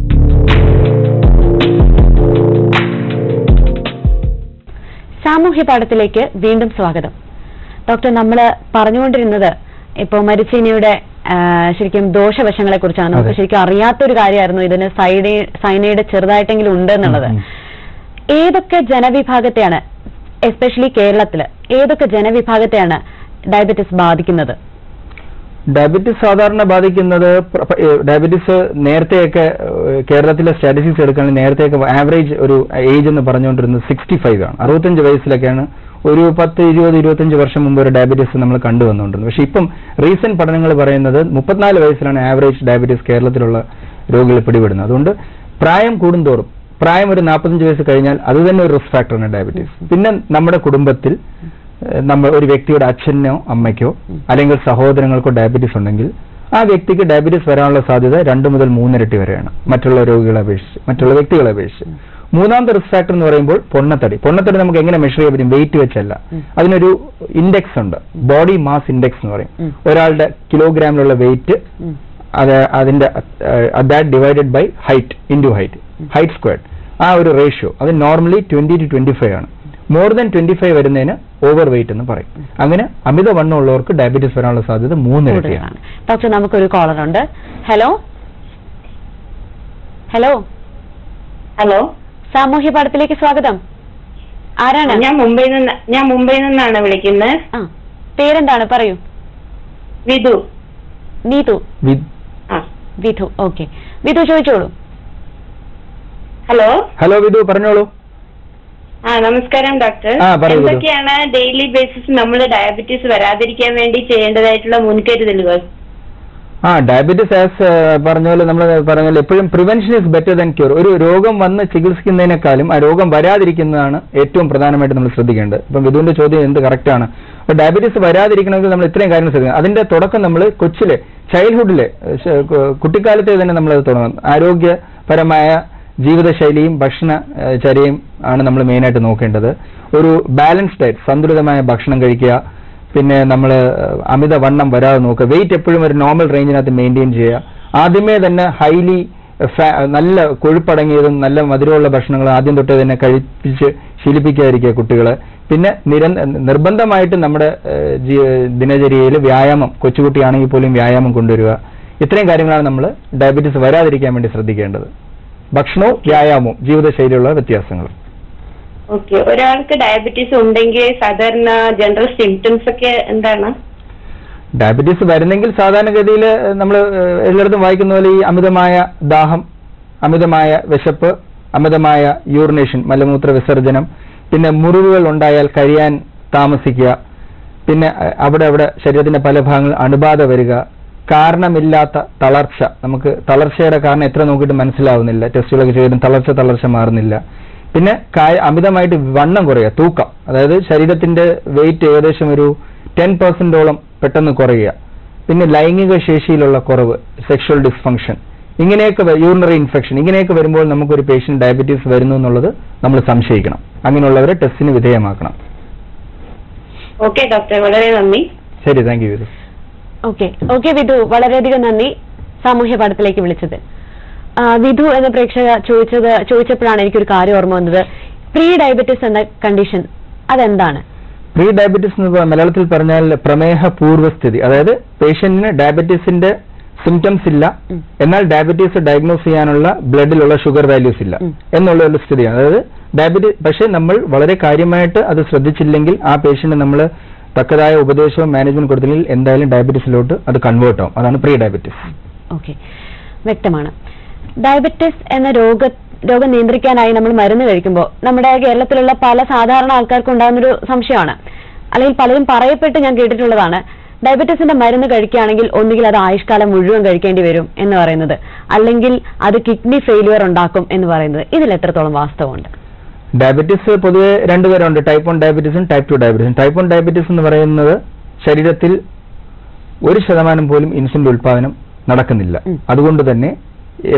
Speaker 1: സാമൂഹ്യ പാഠത്തിലേക്ക് വീണ്ടും സ്വാഗതം ഡോക്ടർ നമ്മൾ പറഞ്ഞുകൊണ്ടിരുന്നത് ഇപ്പോൾ മരിച്ചീനിയുടെ ആ, ശരിക്കും ദോഷവശങ്ങളെ കുറിച്ചാണ് നമുക്ക്
Speaker 2: അതെ.
Speaker 1: ശരിക്കും അറിയാത്തൊരു കാര്യമായിരുന്നു ഇതിന് സൈഡ് സൈനൈഡ് ചെറുതായിട്ടെങ്കിലും ഉണ്ട് എന്നുള്ളത്
Speaker 2: ഉം, ഉം.
Speaker 1: ഏതൊക്കെ ജനവിഭാഗത്തെയാണ് എസ്പെഷ്യലി കേരളത്തിൽ ഏതൊക്കെ ജനവിഭാഗത്തെയാണ് ഡയബറ്റിസ് ബാധിക്കുന്നത്
Speaker 2: ഡയബറ്റിസ് സാധാരണ ബാധിക്കുന്നത് പ്ര- പ- ഏഹ് ഡയബറ്റിസ് നേരത്തെയൊക്കെ ഏഹ് കേരളത്തിലെ സ്റ്റാറ്റിസ്റ്റിക്സ് എടുക്കുകയാണെങ്കിൽ നേരത്തെയൊക്കെ ആവറേജ് ഒരു ഏജ് എന്ന് പറഞ്ഞുകൊണ്ടിരുന്നത് സിക്സ്റ്റി ഫൈവ് ആണ് അറുപത്തഞ്ച് വയസ്സിലൊക്കെയാണ് ഒരു പത്ത് ഇരുപത് ഇരുപത്തഞ്ച് വർഷം മുമ്പ് ഒരു ഡയബറ്റീസ് നമ്മൾ കണ്ടുവന്നുകൊണ്ടിരുന്നത് പക്ഷേ ഇപ്പം റീസെന്റ് പഠനങ്ങൾ പറയുന്നത് മുപ്പത്തിനാല് വയസ്സിലാണ് ആവറേജ് ഡയബറ്റീസ് കേരളത്തിലുള്ള രോഗികൾ പിടിപെടുന്നത് അതുകൊണ്ട് പ്രായം കൂടുന്തോറും പ്രായം ഒരു നാൽപ്പത്തഞ്ച് വയസ്സ് കഴിഞ്ഞാൽ അത് തന്നെ ഒരു റിസ്ക് ഫാക്ടറാണ് ഡയബറ്റീസ് പിന്നെ നമ്മുടെ കുടുംബത്തിൽ ഏഹ് നമ്മൾ ഒരു വ്യക്തിയുടെ അച്ഛനോ അമ്മയ്ക്കോ അല്ലെങ്കിൽ സഹോദരങ്ങൾക്കോ ഡയബറ്റീസ് ഉണ്ടെങ്കിൽ ആ വ്യക്തിക്ക് ഡയബറ്റീസ് വരാനുള്ള സാധ്യത രണ്ട് മുതൽ മൂന്നിരട്ടി വരെയാണ് മറ്റുള്ള രോഗികളെ അപേക്ഷിച്ച് മറ്റുള്ള വ്യക്തികളെ അപേക്ഷിച്ച് മൂന്നാമത്തെ റിസ്ക് ഫാക്ടർ എന്ന് പറയുമ്പോൾ പൊണ്ണത്തടി പൊണ്ണത്തടി നമുക്ക് എങ്ങനെ മെഷർ ചെയ്യാൻ പറ്റും വെയിറ്റ് വെച്ചല്ല
Speaker 1: ഉം.
Speaker 2: അതിനൊരു ഇൻഡെക്സ് ഉണ്ട് ബോഡി മാസ് ഇൻഡെക്സ് എന്ന് പറയും
Speaker 1: ഉം.
Speaker 2: ഒരാളുടെ കിലോഗ്രാമിലുള്ള വെയിറ്റ്
Speaker 1: ഉം.
Speaker 2: അത് അതിന്റെ that divided by height into height height squared ആ ഒരു റേഷ്യോ അത് normally twenty to twenty five ആണ് മോർ ദാൻ ട്വന്റി ഫൈവ് വരുന്നതിന് ഓവർ വെയിറ്റ് എന്ന് പറയും അങ്ങനെ അമിതവണ്ണം ഉള്ളവർക്ക് ഡയബറ്റീസ് വരാനുള്ള സാധ്യത മൂന്നിരട്ടിയാണ്
Speaker 1: കൂടുതലാണ് ഡോക്ടർ നമുക്കൊരു കോളർ ഉണ്ട് ഹലോ ഹലോ
Speaker 7: ഹലോ
Speaker 1: സാമൂഹ്യ പാഠത്തിലേക്ക് സ്വാഗതം ആരാണ്
Speaker 7: ഞാൻ മുംബൈയിൽ നിന്ന് ഞാൻ മുംബൈയിൽ നിന്നാണ് വിളിക്കുന്നത്
Speaker 1: ആ പേരെന്താണ് പറയൂ
Speaker 7: വിധു
Speaker 1: നീതു
Speaker 2: വി-
Speaker 7: ആ
Speaker 1: വിധു ഓക്കെ വിധു ചോദിച്ചോളൂ
Speaker 7: ഹലോ
Speaker 2: ഹലോ വിധു പറഞ്ഞോളൂ
Speaker 7: ആ നമസ്കാരം ഡോക്ടർ
Speaker 2: ആ, പറയൂ, വിധു.
Speaker 7: എന്തൊക്കെയാണ് ഡെയിലി ബേസിസ് നമ്മൾ ഡയബറ്റീസ് വരാതിരിക്കാൻ വേണ്ടി ചെയ്യേണ്ടതായിട്ടുള്ള മുൻകരുതലുകൾ
Speaker 2: ആ ഡയബറ്റീസ് ആസ് പറഞ്ഞ പോലെ നമ്മൾ പറഞ്ഞ പോലെ എപ്പോഴും prevention is better than cure ഒരു രോഗം വന്ന് ചികിത്സിക്കുന്നതിനേക്കാളും ആ രോഗം വരാതിരിക്കുന്നതാണ് ഏറ്റവും പ്രധാനമായിട്ട് നമ്മൾ ശ്രദ്ധിക്കേണ്ടത് ഇപ്പം വിധുവിന്റെ ചോദ്യം എന്ത് കറക്റ്റ് ആണ് അപ്പൊ ഡയബറ്റീസ് വരാതിരിക്കണമെങ്കിൽ നമ്മൾ ഇത്രയും കാര്യങ്ങൾ ശ്രദ്ധിക്കണം അതിന്റെ തുടക്കം നമ്മൾ കൊച്ചിലെ ചൈൽഡ്ഹുഡിലെ ഏഹ്, കു- കുട്ടിക്കാലത്തെ തന്നെ നമ്മൾ അത് തുടങ്ങണം ആരോഗ്യപരമായ ജീവിതശൈലിയും ഭക്ഷണ ഏഹ്, ചര്യയും ആണ് നമ്മൾ മെയിനായിട്ട് നോക്കേണ്ടത് ഒരു ബാലൻസ്ഡ് ഡയറ്റ് സന്തുലിതമായ ഭക്ഷണം കഴിക്കുക പിന്നെ നമ്മൾ അമിത വണ്ണം വരാതെ നോക്കുക വെയിറ്റ് എപ്പോഴും ഒരു നോർമൽ റേഞ്ചിനകത്ത് മെയിൻറ്റെയിൻ ചെയ്യുക ആദ്യമേ തന്നെ ഹൈലി നല്ല കൊഴുപ്പടങ്ങിയതും നല്ല മധുരമുള്ള ഭക്ഷണങ്ങൾ ആദ്യം തൊട്ടേ തന്നെ കഴിപ്പിച്ച് ശീലിപ്പിക്കാതിരിക്കുക കുട്ടികളെ പിന്നെ നിരന്ത നിർബന്ധമായിട്ട് നമ്മുടെ ഏഹ്, ജീ- ദിനചര്യയിൽ വ്യായാമം കൊച്ചുകുട്ടിയാണെങ്കിൽ പോലും വ്യായാമം കൊണ്ടുവരിക ഇത്രയും കാര്യങ്ങളാണ് നമ്മൾ ഡയബറ്റീസ് വരാതിരിക്കാൻ വേണ്ടി ശ്രദ്ധിക്കേണ്ടത് ഭക്ഷണവും വ്യായാമവും ജീവിതശൈലിയുള്ള വ്യത്യാസങ്ങൾ
Speaker 7: ഓക്കെ ഒരാൾക്ക് ഡയബറ്റീസ് ഉണ്ടെങ്കിൽ സാധാരണ ജനറൽ സിംറ്റംസ് ഒക്കെ എന്താണ്
Speaker 2: ഡയബറ്റീസ് വരുന്നെങ്കിൽ സാധാരണഗതിയിൽ നമ്മൾ എല്ലായിടത്തും വായിക്കുന്ന പോലെ ഈ അമിതമായ ദാഹം അമിതമായ വിശപ്പ് അമിതമായ യൂറിനേഷൻ മലമൂത്ര വിസർജനം പിന്നെ മുറിവുകൾ ഉണ്ടായാൽ കഴിയാൻ താമസിക്കുക പിന്നെ അഹ്, അവിടെ അവിടെ ശരീരത്തിന്റെ പല ഭാഗങ്ങൾ അണുബാധ വരിക കാരണമില്ലാത്ത തളർച്ച നമുക്ക് തളർച്ചയുടെ കാരണം എത്ര നോക്കിയിട്ട് മനസ്സിലാവുന്നില്ല ടെസ്റ്റുകളൊക്കെ ചെയ്തിട്ടും തളർച്ച തളർച്ച മാറുന്നില്ല പിന്നെ കായ- അമിതമായിട്ട് വണ്ണം കുറയുക തൂക്കം അതായത് ശരീരത്തിന്റെ വെയിറ്റ് ഏകദേശം ഒരു ടെൻ പെർസെന്റോളം പെട്ടെന്ന് കുറയുക പിന്നെ ലൈംഗിക ശേഷിയിലുള്ള കുറവ് സെക്ഷൽ ഡിസ്ഫങ്ഷൻ ഇങ്ങനെയൊക്കെ യൂറിനറി ഇൻഫെക്ഷൻ ഇങ്ങനെയൊക്കെ വരുമ്പോൾ നമുക്കൊരു പേഷ്യന്റ് ഡയബറ്റീസ് വരുന്നു എന്നുള്ളത് നമ്മൾ സംശയിക്കണം അങ്ങനെയുള്ളവരെ ടെസ്റ്റിന് വിധേയമാക്കണം
Speaker 7: ഓക്കെ ഡോക്ടർ വളരെ നന്ദി
Speaker 2: ശരി thank you
Speaker 1: okay okay Vidhu വളരെയധികം നന്ദി സാമൂഹ്യ പാഠത്തിലേക്ക് വിളിച്ചത് ആ, വിധു എന്ന പ്രേക്ഷക ചോദിച്ചത് ചോദിച്ചപ്പോഴാണ് എനിക്കൊരു കാര്യം ഓർമ്മ വന്നത് പ്രീ ഡയബറ്റിസ് എന്ന കണ്ടീഷൻ അതെന്താണ്
Speaker 2: പ്രീ ഡയബറ്റീസ് എന്ന് പ- മലയാളത്തിൽ പറഞ്ഞാൽ പ്രമേഹ പൂർവ്വസ്ഥിതി അതായത് പേഷ്യന്റിന് ഡയബറ്റീസിന്റെ സിംറ്റംസ് ഇല്ല
Speaker 1: ഉം.
Speaker 2: എന്നാൽ ഡയബറ്റീസ് ഡയഗ്നോസ് ചെയ്യാനുള്ള ബ്ലഡിലുള്ള ഷുഗർ വാല്യൂസ് ഇല്ല
Speaker 1: ഉം.
Speaker 2: എന്നുള്ള ഒരു സ്ഥിതിയാണ് അതായത് ഡയബറ്റീസ് പക്ഷേ നമ്മൾ വളരെ കാര്യമായിട്ട് അത് ശ്രദ്ധിച്ചില്ലെങ്കിൽ ആ പേഷ്യന്റ് നമ്മൾ തക്കതായ ഉപദേശവും മാനേജ്മെന്റ് കൊടുത്തില്ലെങ്കിൽ എന്തായാലും ഡയബറ്റീസിലോട്ട് അത് കൺവേർട്ട് ആവും അതാണ് പ്രീ ഡയബറ്റീസ്
Speaker 1: ഓക്കെ വ്യക്തമാണ് ഡയബറ്റിസ് എന്ന രോഗ രോഗം നിയന്ത്രിക്കാനായി നമ്മൾ മരുന്ന് കഴിക്കുമ്പോൾ നമ്മുടെ കേരളത്തിലുള്ള പല സാധാരണ ആൾക്കാർക്ക് ഉണ്ടാകുന്നൊരു സംശയമാണ് അല്ലെങ്കിൽ പലരും പറയപ്പെട്ട് ഞാൻ കേട്ടിട്ടുള്ളതാണ് ഡയബറ്റിസിന്റെ മരുന്ന് കഴിക്കുകയാണെങ്കിൽ ഒന്നുകിൽ അത് ആയുഷ്കാലം മുഴുവൻ കഴിക്കേണ്ടി വരും എന്ന് പറയുന്നത് അല്ലെങ്കിൽ അത് കിഡ്നി ഫെയിലിയർ ഉണ്ടാക്കും എന്ന് പറയുന്നത് ഇതിൽ എത്രത്തോളം വാസ്തവമുണ്ട്
Speaker 2: ഡയബറ്റീസ് പൊതുവെ രണ്ടുപേരുണ്ട് ടൈപ്പ് വൺ ഡയബറ്റീസും ടൈപ്പ് ടു ഡയബറ്റീസും ടൈപ്പ് വൺ ഡയബറ്റീസ് എന്ന് പറയുന്നത് ശരീരത്തിൽ ഒരു ശതമാനം പോലും ഇൻസുലിന്റെ ഉൽപാദനം നടക്കുന്നില്ല
Speaker 1: ഉം.
Speaker 2: അതുകൊണ്ട് തന്നെ എ,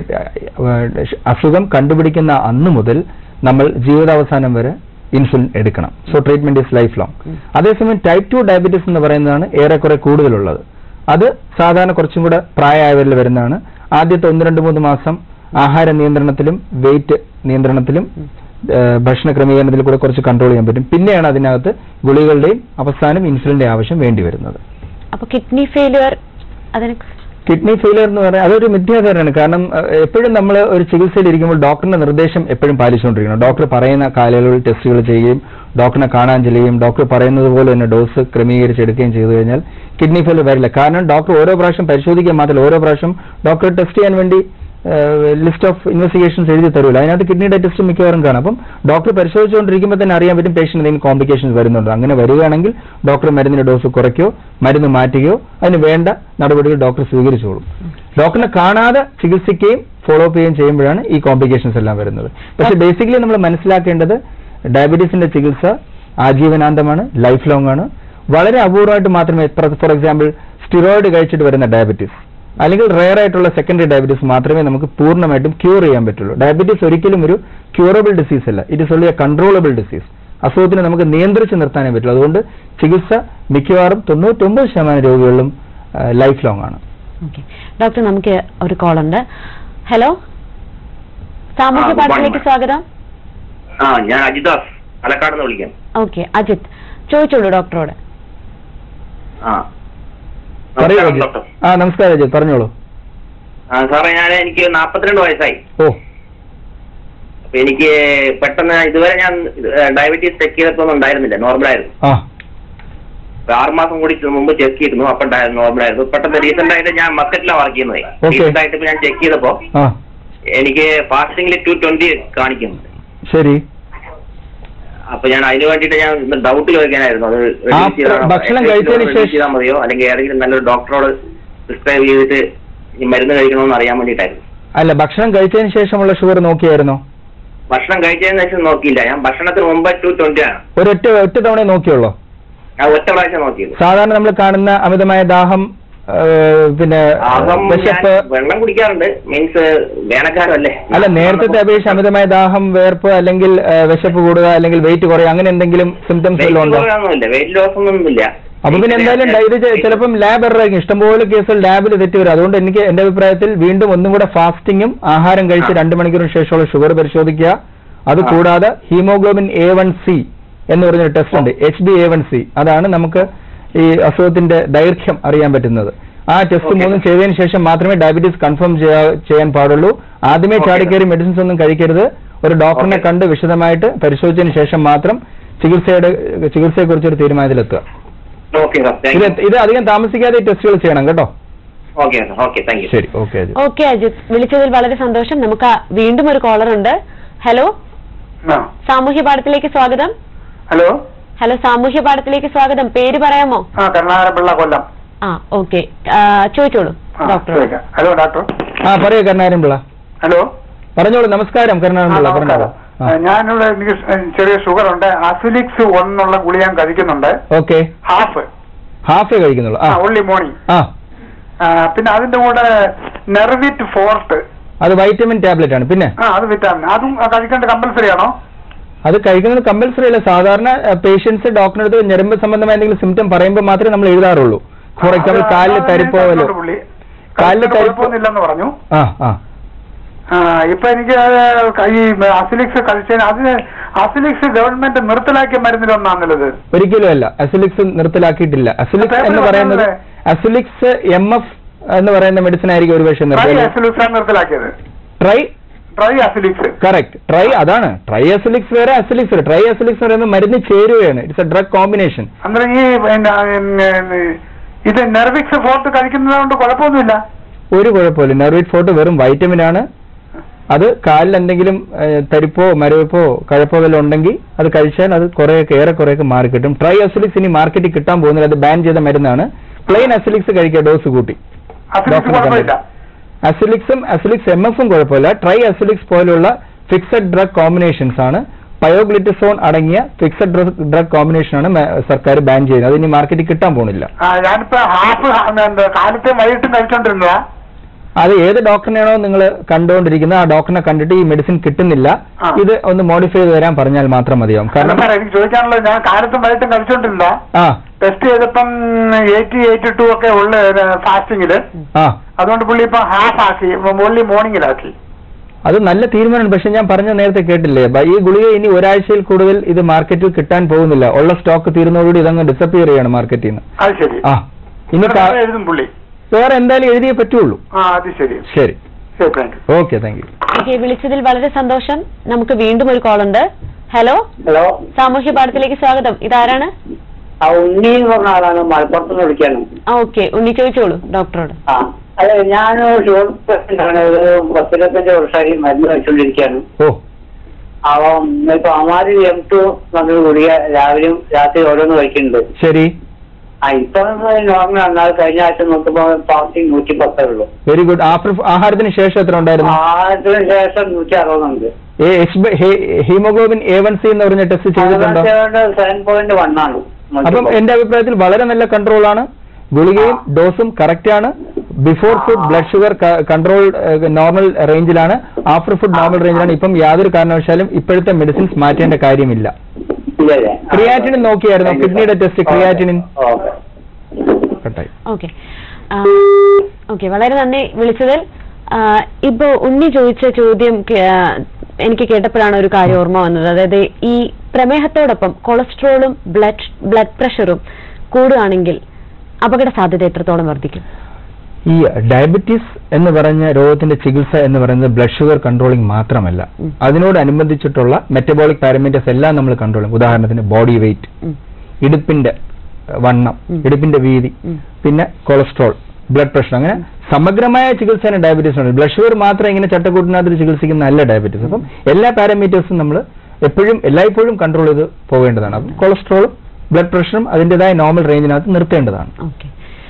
Speaker 2: ഏ, അസുഖം കണ്ടുപിടിക്കുന്ന അന്ന് മുതൽ നമ്മൾ ജീവിതാവസാനം വരെ ഇൻസുലിൻ എടുക്കണം so treatment is lifelong
Speaker 1: ഉം.
Speaker 2: അതേസമയം ടൈപ്പ് ടു ഡയബറ്റീസ് എന്ന് പറയുന്നതാണ് ഏറെക്കുറെ കൂടുതലുള്ളത് അത് സാധാരണ കുറച്ചും കൂടെ പ്രായമായവരിൽ വരുന്നതാണ് ആദ്യത്തെ ഒന്ന് രണ്ട് മൂന്ന് മാസം ആഹാര നിയന്ത്രണത്തിലും വെയിറ്റ് നിയന്ത്രണത്തിലും ഏഹ് ഭക്ഷണ ക്രമീകരണത്തിൽ കൂടെ കുറച്ച് കൺട്രോൾ ചെയ്യാൻ പറ്റും പിന്നെയാണ് അതിനകത്ത് ഗുളികളുടെയും അവസാനം ഇൻസുലിന്റെ ആവശ്യം വേണ്ടി വരുന്നത്
Speaker 1: അപ്പൊ കിഡ്നി ഫെയിലിയർ അതിനെ
Speaker 2: കിഡ്നി ഫെയിലിയർ എന്ന് പറഞ്ഞാൽ അതൊരു മിഥ്യാധാരണയാണ് കാരണം അഹ്, എപ്പോഴും നമ്മൾ ഒരു ചികിത്സയിൽ ഇരിക്കുമ്പോൾ ഡോക്ടറിന്റെ നിർദ്ദേശം എപ്പോഴും പാലിച്ചുകൊണ്ടിരിക്കണം ഡോക്ടർ പറയുന്ന കാലയളവിൽ ടെസ്റ്റുകൾ ചെയ്യുകയും ഡോക്ടറിനെ കാണാൻ ചെല്ലുകയും ഡോക്ടർ പറയുന്നത് പോലെ തന്നെ ഡോസ് ക്രമീകരിച്ചെടുക്കുകയും ചെയ്തു കഴിഞ്ഞാൽ കിഡ്നി ഫെയിലിയർ വരില്ല കാരണം ഡോക്ടർ ഓരോ പ്രാവശ്യം പരിശോധിക്കാൻ മാത്രമല്ല ഓരോ പ്രാവശ്യം ഡോക്ടർ ടെസ്റ്റ് ചെയ്യാൻ വേണ്ടി ലിസ്റ്റ് ഓഫ് ഇൻവെസ്റ്റിഗേഷൻസ് എഴുതി തരുമല്ലോ അതിനകത്ത് കിഡ്നിയുടെ ടെസ്റ്റ് മിക്കവാറും കാണാം അപ്പം ഡോക്ടർ പരിശോധിച്ചുകൊണ്ടിരിക്കുമ്പോൾ തന്നെ അറിയാൻ പറ്റും പേഷ്യന്റ് എന്തെങ്കിലും കോംപ്ലിക്കേഷൻസ് വരുന്നുണ്ടോ അങ്ങനെ വരികയാണെങ്കിൽ ഡോക്ടർ മരുന്നിന്റെ ഡോസ് കുറയ്ക്കോ മരുന്ന് മാറ്റുകയോ അതിന് വേണ്ട നടപടികൾ ഡോക്ടർ സ്വീകരിച്ചോളും ഡോക്ടറിനെ കാണാതെ ചികിത്സിക്കുകയും ഫോളോ അപ്പ് ചെയ്യുകയും ചെയ്യുമ്പോഴാണ് ഈ കോംപ്ലിക്കേഷൻസ് എല്ലാം വരുന്നത് പക്ഷെ ബേസിക്കലി നമ്മൾ മനസ്സിലാക്കേണ്ടത് ഡയബറ്റീസിന്റെ ചികിത്സ ആജീവനാന്തമാണ് ലൈഫ് ലോങ് ആണ് വളരെ അപൂർവമായിട്ട് മാത്രമേ ഫോർ എക്സാമ്പിൾ സ്റ്റിറോയിഡ് കഴിച്ചിട്ട് വരുന്ന ഡയബറ്റീസ് അല്ലെങ്കിൽ റെയർ ആയിട്ടുള്ള സെക്കൻഡറി ഡയബറ്റീസ് മാത്രമേ നമുക്ക് പൂർണ്ണമായിട്ടും ക്യൂർ ചെയ്യാൻ പറ്റുള്ളൂ ഡയബറ്റീസ് ഒരിക്കലും ഒരു ക്യൂറബിൾ ഡിസീസ് അല്ല it is only a controllable disease അസുഖത്തിനെ നമുക്ക് നിയന്ത്രിച്ച് നിർത്താനേ പറ്റുള്ളൂ അതുകൊണ്ട് ചികിത്സ മിക്കവാറും തൊണ്ണൂറ്റൊമ്പത് ശതമാനം രോഗികളിലും ലൈഫ് ലോങ് ആണ്
Speaker 1: ഓക്കെ ഡോക്ടർ നമുക്ക് ഒരു കോൾ ഉണ്ട് ഹലോ സാമൂഹ്യ
Speaker 3: ആ, good
Speaker 1: പാഠത്തിലേക്ക്
Speaker 3: morning,
Speaker 1: സ്വാഗതം
Speaker 5: ആ ഞാൻ അജിദാസ് പാലക്കാട് നിന്ന് വിളിക്കാം
Speaker 1: ഓക്കെ അജിത് ചോദിച്ചോളൂ ഡോക്ടറോട്
Speaker 5: ആ
Speaker 2: പറയൂ
Speaker 5: നമസ്കാരം,
Speaker 2: അജിത്.
Speaker 5: ഡോക്ടർ
Speaker 2: ആ നമസ്കാരം അജിത് പറഞ്ഞോളൂ
Speaker 5: ആ സാറേ ഞാൻ എനിക്ക് നാൽപ്പത്തിരണ്ട് വയസ്സായി
Speaker 2: ഓ
Speaker 5: അപ്പൊ എനിക്ക് പെട്ടെന്ന് ഇതുവരെ ഞാൻ ഡയബറ്റീസ് ചെക്ക് ചെയ്തപ്പോ ഒന്നും ഉണ്ടായിരുന്നില്ല നോർമൽ ആയിരുന്നു
Speaker 2: ആ
Speaker 5: അപ്പൊ ആറ് മാസം കൂടി മുമ്പ് ചെക്ക് ചെയ്തിരുന്നു അപ്പൊ നോർമൽ ആയിരുന്നു പെട്ടെന്ന് റീസെന്റ് ആയിട്ട് ഞാൻ മസ്കറ്റിലാണ് വർക്ക് ചെയ്യുന്നത്
Speaker 2: Okay.
Speaker 5: റീസെന്റ് ആയിട്ട് ഇപ്പൊ ഞാൻ ചെക്ക് ചെയ്തപ്പോ
Speaker 2: ആ
Speaker 5: എനിക്ക് ഫാസ്റ്റിംഗിൽ ടു ട്വന്റി കാണിക്കുന്നുണ്ട്
Speaker 2: ശരി
Speaker 5: അപ്പൊ ഞാൻ അതിന് വേണ്ടിയിട്ട് ഞാൻ ഡൗട്ട് ചോദിക്കാനായിരുന്നു അത്
Speaker 2: ആ,
Speaker 5: reduce ചെയ്താണോ?
Speaker 2: ഭക്ഷണം
Speaker 5: exercise
Speaker 2: കഴിച്ചതിന്
Speaker 5: reduce
Speaker 2: ശേഷം-
Speaker 5: ചെയ്താൽ മതിയോ അല്ലെങ്കിൽ ഏതെങ്കിലും നല്ലൊരു ഡോക്ടറോട് പ്രിസ്ക്രൈബ് ചെയ്തിട്ട് ഈ മരുന്ന് കഴിക്കണമെന്ന് അറിയാൻ വേണ്ടിയിട്ടായിരുന്നു
Speaker 2: അല്ല ഭക്ഷണം കഴിച്ചതിന് ശേഷമുള്ള ഷുഗർ നോക്കിയായിരുന്നോ
Speaker 5: ഭക്ഷണം കഴിച്ചതിന് ശേഷം നോക്കിയില്ല ഞാൻ ഭക്ഷണത്തിന് മുമ്പ് ടു ട്വന്റി ആണ്
Speaker 2: ഒരൊറ്റ ഒറ്റ തവണ നോക്കിയുള്ളോ
Speaker 5: ഞാൻ ഒറ്റ പ്രാവശ്യം നോക്കിയത്
Speaker 2: സാധാരണ നമ്മൾ കാണുന്ന അമിതമായ ദാഹം ആ, പിന്നെ
Speaker 5: ആകം ഞാൻ
Speaker 2: വിശപ്പ്
Speaker 5: വെള്ളം കുടിക്കാറുണ്ട് മീൻസ് വേനൽക്കാലമല്ലേ
Speaker 2: അല്ല നേരത്തെ അപേക്ഷിച്ച് അമിതമായ ദാഹം വേർപ്പ് അല്ലെങ്കിൽ ആ, വിശപ്പ് കൂടുക അല്ലെങ്കിൽ വെയിറ്റ് കുറയുക അങ്ങനെ എന്തെങ്കിലും സിംറ്റംസ് വല്ലതും ഉണ്ടോ
Speaker 5: ഒന്നുമില്ല വെയിറ്റ് ലോസ് ഒന്നും ഇല്ല
Speaker 2: അപ്പൊ പിന്നെ എന്തായാലും ഡ- ഇത് ചെ- ചിലപ്പം ലാബ് എറർ ആയിരിക്കും ഇഷ്ടംപോലെ കേസുകൾ ലാബിൽ തെറ്റി വരും അതുകൊണ്ട് എനിക്ക് എന്റെ അഭിപ്രായത്തിൽ വീണ്ടും ഒന്നും കൂടെ ഫാസ്റ്റിങ്ങും ആഹാരം കഴിച്ച്
Speaker 5: ആ.
Speaker 2: രണ്ട് മണിക്കൂറിന് ശേഷമുള്ള ഷുഗർ പരിശോധിക്കുക അത്
Speaker 5: ആ.
Speaker 2: കൂടാതെ ഹീമോഗ്ലോബിൻ എ വൺ സി എന്ന് പറഞ്ഞൊരു ടെസ്റ്റ് ഉണ്ട് H B A one C അതാണ് നമുക്ക് ഈ അസുഖത്തിന്റെ ദൈർഘ്യം അറിയാൻ പറ്റുന്നത് ആ ടെസ്റ്റ്
Speaker 5: Okay.
Speaker 2: മൂന്നും ചെയ്തതിന് ശേഷം മാത്രമേ ഡയബറ്റീസ് കൺഫേം ചെയ്യാൻ പാടുള്ളൂ ആദ്യമേ
Speaker 5: Okay,
Speaker 2: ചാടിക്കയറി മെഡിസിൻസ് ഒന്നും കഴിക്കരുത് ഒരു ഡോക്ടറിനെ
Speaker 5: Okay.
Speaker 2: കണ്ട് വിശദമായിട്ട് പരിശോധിച്ചതിന് ശേഷം മാത്രം ചികിത്സയുടെ ചികിത്സയെക്കുറിച്ച് ഒരു തീരുമാനത്തിലെത്തുക
Speaker 5: ഓക്കെ സാർ
Speaker 2: ഇത്
Speaker 5: താങ്ക് യു
Speaker 2: ഇത് അധികം താമസിക്കാതെ ഈ ടെസ്റ്റുകൾ ചെയ്യണം കേട്ടോ
Speaker 5: okay sir okay thank you
Speaker 2: ശരി ഓക്കെ അജിത്
Speaker 1: ഓക്കെ അജിത് വിളിച്ചതിൽ വളരെ സന്തോഷം നമുക്ക് ആ- വീണ്ടും ഒരു കോളർ ഉണ്ട് ഹലോ സാമൂഹ്യ പാഠത്തിലേക്ക് സ്വാഗതം
Speaker 8: ഹലോ
Speaker 1: ഹലോ സാമൂഹ്യ പാഠത്തിലേക്ക് സ്വാഗതം പേര് പറയാമോ
Speaker 8: ആ കരുണാകരപിള്ള കൊല്ലം
Speaker 1: ആ ഓക്കെ ചോദിച്ചോളൂ
Speaker 8: ആ,
Speaker 1: ഡോക്ടർ
Speaker 8: ചോദിക്കാം. ഹലോ ഡോക്ടർ
Speaker 2: ആ പറയൂ കരുണാകരൻ പിള്ള
Speaker 8: ഹലോ
Speaker 2: പറഞ്ഞോളൂ നമസ്കാരം കരുണാകരൻ
Speaker 8: ആ,
Speaker 2: പിള്ള
Speaker 8: നമസ്കാരം.
Speaker 2: പറഞ്ഞോളൂ
Speaker 8: ആ, ഞാനുള്ള എനിക്ക് ചെറിയ ഷുഗർ ഉണ്ട് അസിലിക്സ് ഒന്നുള്ള ഗുളി ഞാൻ കഴിക്കുന്നുണ്ട്
Speaker 2: ഓക്കെ
Speaker 8: ഹാഫ്
Speaker 2: ഹാഫേ കഴിക്കുന്നുള്ളൂ
Speaker 8: ആ
Speaker 2: ആ
Speaker 8: ഓൺലി മോർണിംഗ്
Speaker 2: ആ
Speaker 8: പിന്നെ അതിന്റെ കൂടെ നെർവിറ്റ് ഫോർട്ട്
Speaker 2: അത് വൈറ്റമിൻ ടാബ്ലറ്റ് ആണ് പിന്നെ
Speaker 8: ആ അത് വിറ്റാമിൻ അതും കഴിക്കേണ്ട കമ്പൽസറി ആണോ
Speaker 2: അത് കഴിക്കുന്നത് കമ്പൽസറി അല്ല സാധാരണ പേഷ്യൻസ് ഡോക്ടറിന്റെ അടുത്ത് ഞരമ്പ് സംബന്ധമായ എന്തെങ്കിലും സിംറ്റം പറയുമ്പോൾ മാത്രമേ നമ്മൾ എഴുതാറുള്ളൂ ഫോർ എക്സാമ്പിൾ
Speaker 8: അത്
Speaker 2: കാലിൽ
Speaker 8: അത്
Speaker 2: തരിപ്പോ
Speaker 8: ഞാൻ
Speaker 2: വല്ലോ
Speaker 8: കണ്ടു പുള്ളി.
Speaker 2: കാലിൽ
Speaker 8: കഴിച്ചിട്ട്
Speaker 2: തരിപ്പ്
Speaker 8: കുഴപ്പമൊന്നുമില്ലെന്ന് പറഞ്ഞു
Speaker 2: ആ ആ
Speaker 8: ആ, ഇപ്പൊ എനിക്ക് ഈ അസിലിക്സ് കഴിച്ചതിന് അതിന് അസിലിക്സ് ഗവൺമെന്റ് നിർത്തലാക്കിയ മരുന്നിലൊന്നാണുള്ളത്
Speaker 2: ഒരിക്കലും അല്ല അസിലിക്സ് നിർത്തലാക്കിയിട്ടില്ല അസിലിക്സ്
Speaker 8: പേപ്പറിൽ
Speaker 2: എന്ന് പറയുന്നത്
Speaker 8: പറഞ്ഞതല്ലേ?
Speaker 2: അസിലിക്സ് എം എഫ് എന്ന് പറയുന്ന മെഡിസിൻ ആയിരിക്കും ഒരുപക്ഷെ
Speaker 8: ട്രൈ
Speaker 2: നിർത്തലാക്കി
Speaker 8: അസിലിക്സ് ആണ് നിർത്തലാക്കിയത്
Speaker 2: ട്രൈ
Speaker 8: ട്രൈ അസിലിക്സ്
Speaker 2: കറക്റ്റ് ട്രൈ അതാണ് ട്രൈ അസിലിക്സ് വേറെ അസിലിക്സ് വേറെ ട്രൈ അസിലിക്സ് എന്ന് പറയുന്നത് മരുന്ന് ചേരുകയാണ് ഇറ്റ്സ് എ ഡ്രഗ് കോമ്പിനേഷൻ
Speaker 8: അന്നേരം ഈ പിന്നെ, പിന്നെ, ഇത് നെർവിക്സ് ഫോർട്ട് കഴിക്കുന്നത് കൊണ്ട് കുഴപ്പമൊന്നുമില്ല
Speaker 2: ഒരു കുഴപ്പമില്ല നെർവിറ്റ് ഫോർട്ട് വെറും വൈറ്റമിൻ ആണ് അത് കാലിൽ എന്തെങ്കിലും ഏഹ്, തരിപ്പോ മരവിപ്പോ കഴപ്പോ വല്ലതും ഉണ്ടെങ്കിൽ അത് കഴിച്ചാൽ അത് കുറേയൊക്കെ ഏറെ കുറേയൊക്കെ മാറി കിട്ടും ട്രൈ അസിലിക്സ് ഇനി മാർക്കറ്റിൽ കിട്ടാൻ പോകുന്നില്ല അത് ബാൻ ചെയ്ത മരുന്നാണ് പ്ലെയിൻ അസിലിക്സ് കഴിക്കുക ഡോസ് കൂട്ടി
Speaker 8: അസിലിക്സ്
Speaker 2: ഡോക്ടറിനെ
Speaker 8: കുഴപ്പമില്ല
Speaker 2: അസിലിക്സും അസിലിക്സ് എം എഫും കുഴപ്പമില്ല ട്രൈ അസിലിക്സ് പോലുള്ള ഫിക്സഡ് ഡ്രഗ് കോമ്പിനേഷൻസ് ആണ് പയോഗ്ലിറ്റിസോൺ അടങ്ങിയ ഫിക്സഡ് ഡ്രഗ് ഡ്രഗ് കോമ്പിനേഷൻ ആണ് മ- സർക്കാർ ബാൻ ചെയ്യുന്നത് അത് ഇനി മാർക്കറ്റിൽ കിട്ടാൻ പോകുന്നില്ല
Speaker 8: ആ ഞാനിപ്പോ ഹാഫ് കാലത്തെ വൈകിട്ടും കഴിച്ചോണ്ടിരുന്നതാ
Speaker 2: അത് ഏത് ഡോക്ടറിനെയാണോ നിങ്ങൾ കണ്ടുകൊണ്ടിരിക്കുന്നത് ആ ഡോക്ടറിനെ കണ്ടിട്ട് ഈ മെഡിസിൻ കിട്ടുന്നില്ല
Speaker 8: ആ.
Speaker 2: ഇത് ഒന്ന് മോഡിഫൈ ചെയ്ത് തരാൻ പറഞ്ഞാൽ മാത്രം മതിയാവും
Speaker 8: കാരണം
Speaker 2: കാരണം
Speaker 8: എനിക്ക് ചോദിക്കാനുള്ളത് ഞാൻ കാലത്തും വൈകിട്ടും കഴിച്ചോണ്ടിരുന്നതാ
Speaker 2: ആ
Speaker 8: ടെസ്റ്റ് ചെയ്തപ്പം എയ്റ്റി എയ്റ്റി ടു ഒക്കെ ഉള്ള ഫാസ്റ്റിംഗില്
Speaker 2: ആ
Speaker 8: അതുകൊണ്ട് പുള്ളി ഇപ്പൊ ഹാഫ് ആക്കി ഓൺലി മോർണിംഗിലാക്കി
Speaker 2: അത് നല്ല തീരുമാനമാണ് പക്ഷെ ഞാൻ പറഞ്ഞ നേരത്തെ കേട്ടില്ലേ ബ- ഈ ഗുളിക ഇനി ഒരാഴ്ചയിൽ കൂടുതൽ ഇത് മാർക്കറ്റിൽ കിട്ടാൻ പോകുന്നില്ല ഉള്ള സ്റ്റോക്ക് തീരുന്നതോടുകൂടി ഇതങ്ങ് ഡിസപ്പിയർ ചെയ്യാണ് മാർക്കറ്റിൽ നിന്ന്
Speaker 8: അത് ശരി
Speaker 2: ആ ഇനി
Speaker 8: അത്
Speaker 2: കാ-
Speaker 8: വേറെ എഴുതും പുള്ളി
Speaker 2: വേറെ എന്തായാലും എഴുതിയേ പറ്റുള്ളൂ
Speaker 8: ആ അത് ശരി
Speaker 2: ശരി
Speaker 8: ശരി thank you
Speaker 2: okay thank you
Speaker 1: okay വിളിച്ചതിൽ വളരെ സന്തോഷം നമുക്ക് വീണ്ടും ഒരു കോൾ ഉണ്ട് ഹലോ
Speaker 9: ഹലോ
Speaker 1: സാമൂഹ്യ പാഠത്തിലേക്ക് സ്വാഗതം ഇതാരാണ്
Speaker 9: ആ ഉണ്ണി എന്ന് പറഞ്ഞ ആളാണ് മലപ്പുറത്ത് നിന്ന് വിളിക്കാണ്
Speaker 1: ആ ഓക്കെ ഉണ്ണി ചോദിച്ചോളൂ ഡോക്ടറോട്
Speaker 9: ആ അതെ ഞാൻ ഷുഗർ പേഷ്യന്റ് ആണ് ഒരു പത്തിരുപത്തഞ്ച് വർഷമായി മരുന്ന് കഴിച്ചുകൊണ്ടിരിക്കുകയാണ്
Speaker 2: ഓ
Speaker 9: അപ്പം ഇപ്പൊ അമാരി എം ടു എന്നൊരു ഗുളിക രാവിലെയും രാത്രി ഓരോന്ന് കഴിക്കുന്നുണ്ട്
Speaker 2: ശരി
Speaker 9: ആ ഇപ്പൊ നോർമൽ എന്നാൽ കഴിഞ്ഞ ആഴ്ച നോക്കുമ്പോ ഫാസ്റ്റിംഗ് നൂറ്റി പത്തേ ഉള്ളൂ
Speaker 2: വെരി ഗുഡ് ആഫ്റ്റർ ആഹാരത്തിന് ശേഷം എത്ര ഉണ്ടായിരുന്നു
Speaker 9: ആദ്യത്തിന് ശേഷം നൂറ്റി അറുപതുണ്ട്
Speaker 2: ഏ H haemoglobin A one C എന്ന് പറഞ്ഞ ടെസ്റ്റ് ചെയ്തിട്ടുണ്ടോ
Speaker 9: സെവൻ പോയിന്റ് വൺ ആണ്
Speaker 2: അപ്പം എന്റെ അഭിപ്രായത്തിൽ വളരെ നല്ല കൺട്രോൾ ആണ് ഗുളികയും ഡോസും കറക്റ്റ് ആണ് before food blood sugar control normal റേഞ്ചിലാണ് ആഫ്റ്റർ ഫുഡ് നോർമൽ റേഞ്ചിലാണ് ഇപ്പം യാതൊരു കാരണവശാലും ഇപ്പോഴത്തെ മെഡിസിൻസ് മാറ്റേണ്ട കാര്യമില്ല
Speaker 9: ഇല്ലല്ലേ
Speaker 2: ക്രിയാറ്റിനിൻ നോക്കിയായിരുന്നോ കിഡ്നിയുടെ ടെസ്റ്റ് ക്രിയാറ്റിനിൻ
Speaker 9: ഓക്കെ
Speaker 2: കട്ടായി
Speaker 1: ഓക്കെ ഓക്കെ വളരെ നന്ദി വിളിച്ചതിൽ ആ, ഇപ്പോ ഉണ്ണി ചോദിച്ച ചോദ്യം കേ- എനിക്ക് കേട്ടപ്പോഴാണ് ഒരു കാര്യം ഓർമ്മ വന്നത് അതായത് ഈ പ്രമേഹത്തോടൊപ്പം കൊളസ്ട്രോളും ബ്ലഡ് ബ്ലഡ് പ്രഷറും കൂടുകയാണെങ്കിൽ അപകട സാധ്യത എത്രത്തോളം വർദ്ധിക്കും
Speaker 2: ഈ ഡയബറ്റീസ് എന്ന് പറഞ്ഞ രോഗത്തിന്റെ ചികിത്സ എന്ന് പറയുന്നത് ബ്ലഡ് ഷുഗർ കൺട്രോളിംഗ് മാത്രമല്ല
Speaker 1: ഉം.
Speaker 2: അതിനോടനുബന്ധിച്ചിട്ടുള്ള മെറ്റബോളിക് പാരാമീറ്റേഴ്സ് എല്ലാം നമ്മൾ കൺട്രോൾ ചെയ്യും ഉദാഹരണത്തിന് ബോഡി വെയിറ്റ്
Speaker 1: ഉം.
Speaker 2: ഇടുപ്പിന്റെ അഹ്, വണ്ണം
Speaker 1: ഉം.
Speaker 2: ഇടുപ്പിന്റെ വീതി
Speaker 1: ഉം.
Speaker 2: പിന്നെ കൊളസ്ട്രോൾ ബ്ലഡ് പ്രഷർ അങ്ങനെ സമഗ്രമായ ചികിത്സയാണ് ഡയബറ്റീസ് ഉണ്ട് ബ്ലഡ് ഷുഗർ മാത്രം ഇങ്ങനെ ചട്ടക്കൂട്ടിനകത്ത് ചികിത്സിക്കുന്ന അല്ല ഡയബറ്റീസ് അപ്പം എല്ലാ പാരാമീറ്റേഴ്സും നമ്മൾ എപ്പോഴും എല്ലായ്പ്പോഴും കൺട്രോൾ ചെയ്ത് പോകേണ്ടതാണ് അപ്പം കൊളസ്ട്രോളും ബ്ലഡ് പ്രഷറും അതിൻ്റെതായ നോർമൽ റേഞ്ചിനകത്ത് നിർത്തേണ്ടതാണ്
Speaker 1: ഓക്കെ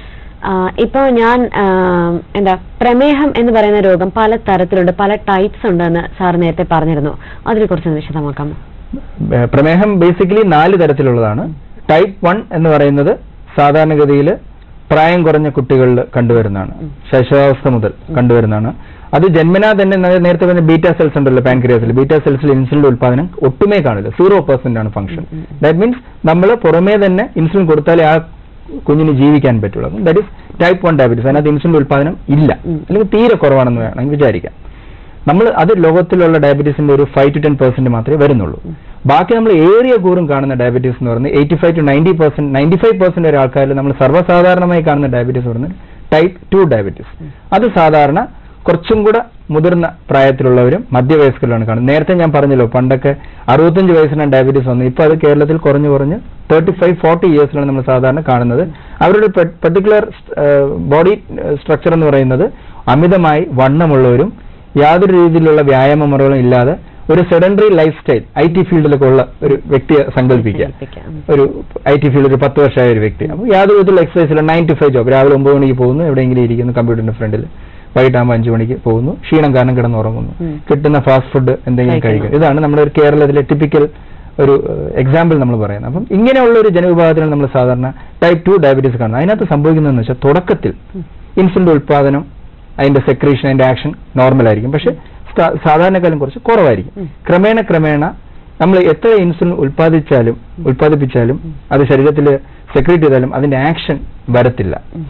Speaker 1: ഇപ്പോൾ ഞാൻ ആ, എന്താ പ്രമേഹം എന്ന് പറയുന്ന രോഗം പല തരത്തിലുണ്ട് പല ടൈപ്സ് ഉണ്ടെന്ന് സാർ നേരത്തെ പറഞ്ഞിരുന്നു അതിനെ കുറിച്ച് വിശദമാക്കാമോ
Speaker 2: ഏഹ് പ്രമേഹം ബേസിക്കലി നാല് തരത്തിലുള്ളതാണ് ടൈപ്പ് വൺ എന്ന് പറയുന്നത് സാധാരണഗതിയിൽ പ്രായം കുറഞ്ഞ കുട്ടികളിൽ കണ്ടുവരുന്നതാണ്
Speaker 1: ഉം.
Speaker 2: ശൈശവാവസ്ഥ മുതൽ കണ്ടുവരുന്നതാണ് അത് ജന്മനാ തന്നെ നേ- നേരത്തെ പറഞ്ഞ ബീറ്റ സെൽസ് ഉണ്ടല്ലോ പാൻക്രിയാസിൽ ബീറ്റ സെൽസിൽ ഇൻസുലിൻ ഉൽപാദനം ഒട്ടുമേ കാണില്ല സീറോ പെർസെന്റ് ആണ് ഫംഗ്ഷൻ
Speaker 1: ഉം, ഉം, ഉം.
Speaker 2: ദാറ്റ് മീൻസ് നമ്മൾ പുറമേ തന്നെ ഇൻസുലിൻ കൊടുത്താലേ ആ കുഞ്ഞിന് ജീവിക്കാൻ പറ്റുള്ളൂ അപ്പം that is type one diabetes അതിനകത്ത് ഇൻസുലിൻ ഉൽപാദനം ഇല്ല
Speaker 1: ഉം.
Speaker 2: അല്ലെങ്കിൽ തീരെ കുറവാണെന്ന് വേണമെങ്കിൽ വിചാരിക്കാം നമ്മൾ അത് ലോകത്തിലുള്ള ഡയബറ്റീസിന്റെ ഒരു ഫൈവ് ടു ടെൻ പെർസെന്റ് മാത്രമേ വരുന്നുള്ളൂ ബാക്കി നമ്മൾ ഏറിയ കൂറും കാണുന്ന ഡയബറ്റീസ് എന്ന് പറയുന്നത് eighty five to ninety percent ninety five percent വരെ ആൾക്കാരിൽ നമ്മൾ സർവ്വസാധാരണമായി കാണുന്ന ഡയബറ്റീസ് പറയുന്നത് ടൈപ്പ് ടു ഡയബറ്റീസ് അത് സാധാരണ കുറച്ചും കൂടെ മുതിർന്ന പ്രായത്തിലുള്ളവരും മധ്യവയസ്കരിലാണ് കാണുന്നത് നേരത്തെ ഞാൻ പറഞ്ഞല്ലോ പണ്ടൊക്കെ അറുപത്തഞ്ച് വയസ്സിനാണ് ഡയബറ്റീസ് വന്നത് ഇപ്പോൾ അത് കേരളത്തിൽ കുറഞ്ഞു കുറഞ്ഞ് തേർട്ടി ഫൈവ് ഫോർട്ടി ഇയേഴ്സിലാണ് നമ്മൾ സാധാരണ കാണുന്നത് അവരുടെ പെർട്ടിക്കുലർ ബോഡി സ്ട്രക്ചർ എന്ന് പറയുന്നത് അമിതമായി വണ്ണമുള്ളവരും യാതൊരു രീതിയിലുള്ള വ്യായാമ മുറകളും ഇല്ലാതെ ഒരു sedentary lifestyle I T ഫീൽഡിലൊക്കെ ഉള്ള ഒരു വ്യക്തിയെ സങ്കല്പിക്കുക
Speaker 1: സങ്കല്പിക്കാം. ഉം.
Speaker 2: ഒരു ഐ ടി ഫീൽഡിൽ ഒരു പത്ത് വർഷമായ ഒരു വ്യക്തി അപ്പോൾ യാതൊരു വിധത്തിലുള്ള എക്സസൈസ് ഇല്ല നയൻ ടു ഫൈവ് ജോബ് രാവിലെ ഒമ്പത് മണിക്ക് പോകുന്നു എവിടെയെങ്കിലും ഇരിക്കുന്നു കമ്പ്യൂട്ടറിന്റെ ഫ്രണ്ടിൽ വൈകിട്ടാകുമ്പോൾ അഞ്ചു മണിക്ക് പോകുന്നു ക്ഷീണം കാരണം കിടന്നുറങ്ങുന്നു
Speaker 1: ഉം.
Speaker 2: കിട്ടുന്ന ഫാസ്റ്റ് ഫുഡ് എന്തെങ്കിലും
Speaker 1: കഴിക്കുന്നു.
Speaker 2: കഴിക്കും ഇതാണ് നമ്മുടെ ഒരു കേരളത്തിലെ ടിപ്പിക്കൽ ഒരു എക്സാമ്പിൾ നമ്മൾ പറയുന്നത് അപ്പം ഇങ്ങനെയുള്ള ഒരു ജനവിഭാഗത്തിലാണ് നമ്മൾ സാധാരണ ടൈപ്പ് ടു ഡയബറ്റീസ് കാണുന്നത് അതിനകത്ത് സംഭവിക്കുന്നതെന്ന് വെച്ചാൽ തുടക്കത്തിൽ ഇൻസുലിന്റെ ഉൽപാദനം അതിന്റെ സെക്രീഷൻ അതിന്റെ ആക്ഷൻ നോർമൽ ആയിരിക്കും പക്ഷെ സാ- സാധാരണക്കാലം കുറച്ച് കുറവായിരിക്കും
Speaker 1: ഉം.
Speaker 2: ക്രമേണ ക്രമേണ നമ്മൾ എത്ര ഇൻസുലിൻ ഉൽപ്പാദിച്ചാലും ഉൽപ്പാദിപ്പിച്ചാലും അത് ശരീരത്തിൽ സെക്രീറ്റ് ചെയ്താലും അതിന്റെ ആക്ഷൻ വരത്തില്ല
Speaker 1: ഉം.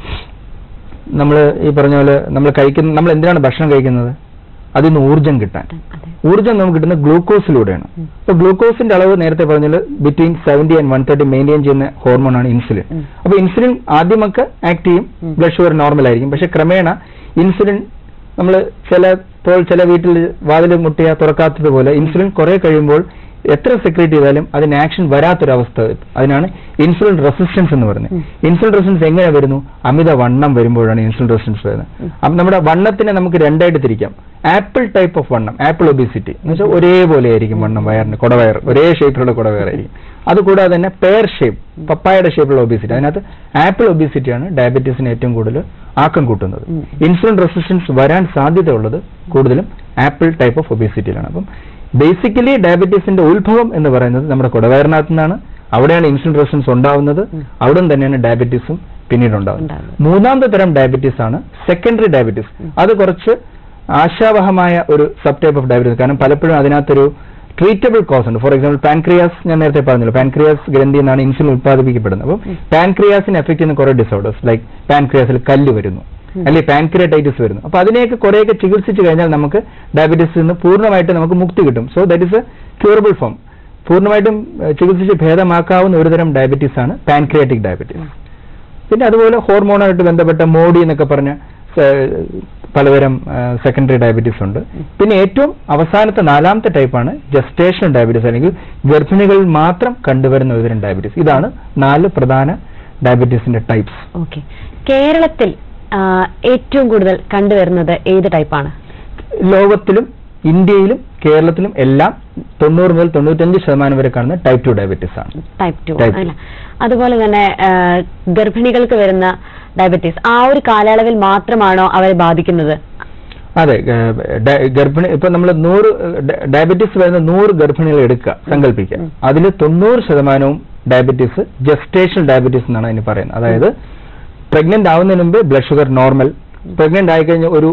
Speaker 2: നമ്മൾ ഈ പറഞ്ഞ പോലെ നമ്മൾ കഴിക്കുന്ന നമ്മൾ എന്തിനാണ് ഭക്ഷണം കഴിക്കുന്നത് അതിൽ നിന്ന് ഊർജം കിട്ടാൻ
Speaker 1: അതെ
Speaker 2: ഊർജ്ജം നമുക്ക് കിട്ടുന്ന ഗ്ലൂക്കോസിലൂടെയാണ്
Speaker 1: ഉം.
Speaker 2: അപ്പൊ ഗ്ലൂക്കോസിന്റെ അളവ് നേരത്തെ പറഞ്ഞാൽ between seventy and one thirty maintain ചെയ്യുന്ന ഹോർമോണാണ് ഇൻസുലിൻ
Speaker 1: ഉം.
Speaker 2: അപ്പൊ ഇൻസുലിൻ ആദ്യമൊക്കെ ആക്ട് ചെയ്യും
Speaker 1: ഉം.
Speaker 2: ബ്ലഡ് ഷുഗർ നോർമൽ ആയിരിക്കും പക്ഷെ ക്രമേണ ഇൻസുലിൻ നമ്മൾ ചിലപ്പോൾ ചില വീട്ടിൽ വാതിൽ മുട്ടിയ തുറക്കാത്തതുപോലെ ഇൻസുലിൻ കുറെ കഴിയുമ്പോൾ എത്ര സെക്രേറ്റ് ചെയ്താലും അതിന് ആക്ഷൻ വരാത്തൊരവസ്ഥ വരും. അതിനാണ് ഇൻസുലിൻ റെസിസ്റ്റൻസ് എന്ന് പറയുന്നത്
Speaker 1: ഉം.
Speaker 2: ഇൻസുലിൻ റെസിസ്റ്റൻസ് എങ്ങനെ വരുന്നു അമിത വണ്ണം വരുമ്പോഴാണ് ഇൻസുലിൻ റെസിസ്റ്റൻസ് വരുന്നത്
Speaker 1: ഉം.
Speaker 2: അപ്പം നമ്മുടെ വണ്ണത്തിനെ നമുക്ക് രണ്ടായിട്ട് തിരിക്കാം ആപ്പിൾ ടൈപ്പ് ഓഫ് വണ്ണം ആപ്പിൾ ഒബിസിറ്റി എന്ന് വെച്ചാൽ ഒരേപോലെ ആയിരിക്കും വണ്ണം വയറിന് കുടവയർ ഒരേ ഷേപ്പിലുള്ള കുടവയറായിരിക്കും അതുകൂടാതെ തന്നെ പെയർ ഷേപ്പ് പപ്പായയുടെ ഷേപ്പിലുള്ള ഒബിസിറ്റി അതിനകത്ത് ആപ്പിൾ ഒബിസിറ്റിയാണ് ഡയബറ്റീസിന് ഏറ്റവും കൂടുതൽ ആക്കം കൂട്ടുന്നത്
Speaker 1: ഉം.
Speaker 2: ഇൻസുലിൻ റെസിസ്റ്റൻസ് വരാൻ സാധ്യതയുള്ളത് കൂടുതലും ആപ്പിൾ ടൈപ്പ് ഓഫ് ഒബിസിറ്റിയിലാണ് അപ്പം ബേസിക്കലി ഡയബറ്റീസിന്റെ ഉത്ഭവം എന്ന് പറയുന്നത് നമ്മുടെ കുടവയറിനകത്ത് നിന്നാണ് അവിടെയാണ് ഇൻസുലിൻ റെസിസ്റ്റൻസ് ഉണ്ടാവുന്നത്
Speaker 1: ഉം.
Speaker 2: അവിടെ നിന്ന് തന്നെയാണ് ഡയബറ്റീസും പിന്നീട് ഉണ്ടാവുന്നത്
Speaker 1: ഉണ്ടാവുന്നത്.
Speaker 2: മൂന്നാമത്തെ തരം ഡയബറ്റീസ് ആണ് സെക്കൻഡറി ഡയബറ്റീസ്
Speaker 1: ഉം.
Speaker 2: അത് കുറച്ച് ആശാവഹമായ ഒരു സബ് ടൈപ്പ് ഓഫ് ഡയബറ്റീസ് കാരണം പലപ്പോഴും അതിനകത്തൊരു ട്രീറ്റബിൾ കോസ് ഉണ്ട് ഫോർ എക്സാമ്പിൾ പാൻക്രിയാസ് ഞാൻ നേരത്തെ പറഞ്ഞല്ലോ പാൻക്രിയാസ് ഗ്രന്ഥി എന്നാണ് ഇൻസുലിൻ ഉത്പാദിപ്പിക്കപ്പെടുന്നത് അപ്പം
Speaker 1: ഉം.
Speaker 2: പാൻക്രിയാസിനെ എഫക്ട് ചെയ്യുന്ന കുറെ ഡിസോർഡേഴ്സ് ലൈക്ക് പാൻക്രിയാസിൽ കല്ല് വരുന്നു
Speaker 1: ഉം.
Speaker 2: അല്ലെങ്കിൽ പാൻക്രിയറ്റൈറ്റിസ് വരുന്നു അപ്പൊ അതിനെയൊക്കെ കുറെയൊക്കെ ചികിത്സിച്ച് കഴിഞ്ഞാൽ നമുക്ക് ഡയബറ്റീസിൽ നിന്ന് പൂർണ്ണമായിട്ട് നമുക്ക് മുക്തി കിട്ടും so that is a curable form പൂർണ്ണമായിട്ടും ഏഹ്, ചികിത്സിച്ച് ഭേദമാക്കാവുന്ന ഒരുതരം ഡയബറ്റീസ് ആണ് പാൻക്രിയാറ്റിക് ഡയബറ്റീസ് പിന്നെ അതുപോലെ ഹോർമോണായിട്ട് ബന്ധപ്പെട്ട മോഡി എന്നൊക്കെ പറഞ്ഞ ഏഹ്, പലതരം സെക്കൻഡറി ഡയബറ്റീസ് ഉണ്ട് പിന്നെ ഏറ്റവും അവസാനത്തെ നാലാമത്തെ ടൈപ്പാണ് ജസ്റ്റേഷണൽ ഡയബറ്റീസ് അല്ലെങ്കിൽ ഗർഭിണികളിൽ മാത്രം കണ്ടുവരുന്ന ഒരുതരം ഡയബറ്റീസ് ഇതാണ് നാല് പ്രധാന ഡയബറ്റീസിന്റെ ടൈപ്സ്
Speaker 1: ഓക്കെ കേരളത്തിൽ ആ, ഏറ്റവും കൂടുതൽ കണ്ടുവരുന്നത് ഏത് ടൈപ്പാണ്
Speaker 2: ലോകത്തിലും ഇന്ത്യയിലും കേരളത്തിലും എല്ലാം തൊണ്ണൂറ് മുതൽ തൊണ്ണൂറ്റഞ്ച് ശതമാനം വരെ കാണുന്ന ടൈപ്പ് ടു ഡയബറ്റീസ് ആണ്
Speaker 1: ടൈപ്പ് ടു
Speaker 2: Type two.
Speaker 1: അല്ല അതുപോലെ തന്നെ ആ, ഗർഭിണികൾക്ക് വരുന്ന ഡയബറ്റീസ് ആ ഒരു കാലയളവിൽ മാത്രമാണോ അവരെ ബാധിക്കുന്നത്
Speaker 2: അതെ ഗ- ഡ- ഗർഭിണി ഇപ്പൊ നമ്മൾ നൂറ് ഡ- ഡയബറ്റീസ് വരുന്ന നൂറ് ഗർഭിണികൾ എടുക്കുക സങ്കല്പിക്കുക
Speaker 1: ഉം.
Speaker 2: അതിൽ തൊണ്ണൂറ് ശതമാനവും ഡയബറ്റീസ് ജസ്റ്റേഷണൽ ഡയബറ്റീസ് എന്നാണ് അതിന് പറയുന്നത് അതായത് പ്രഗ്നന്റ് ആവുന്നതിന് മുമ്പ് ബ്ലഡ് ഷുഗർ നോർമൽ പ്രഗ്നന്റ് ആയിക്കഴിഞ്ഞ ഒരു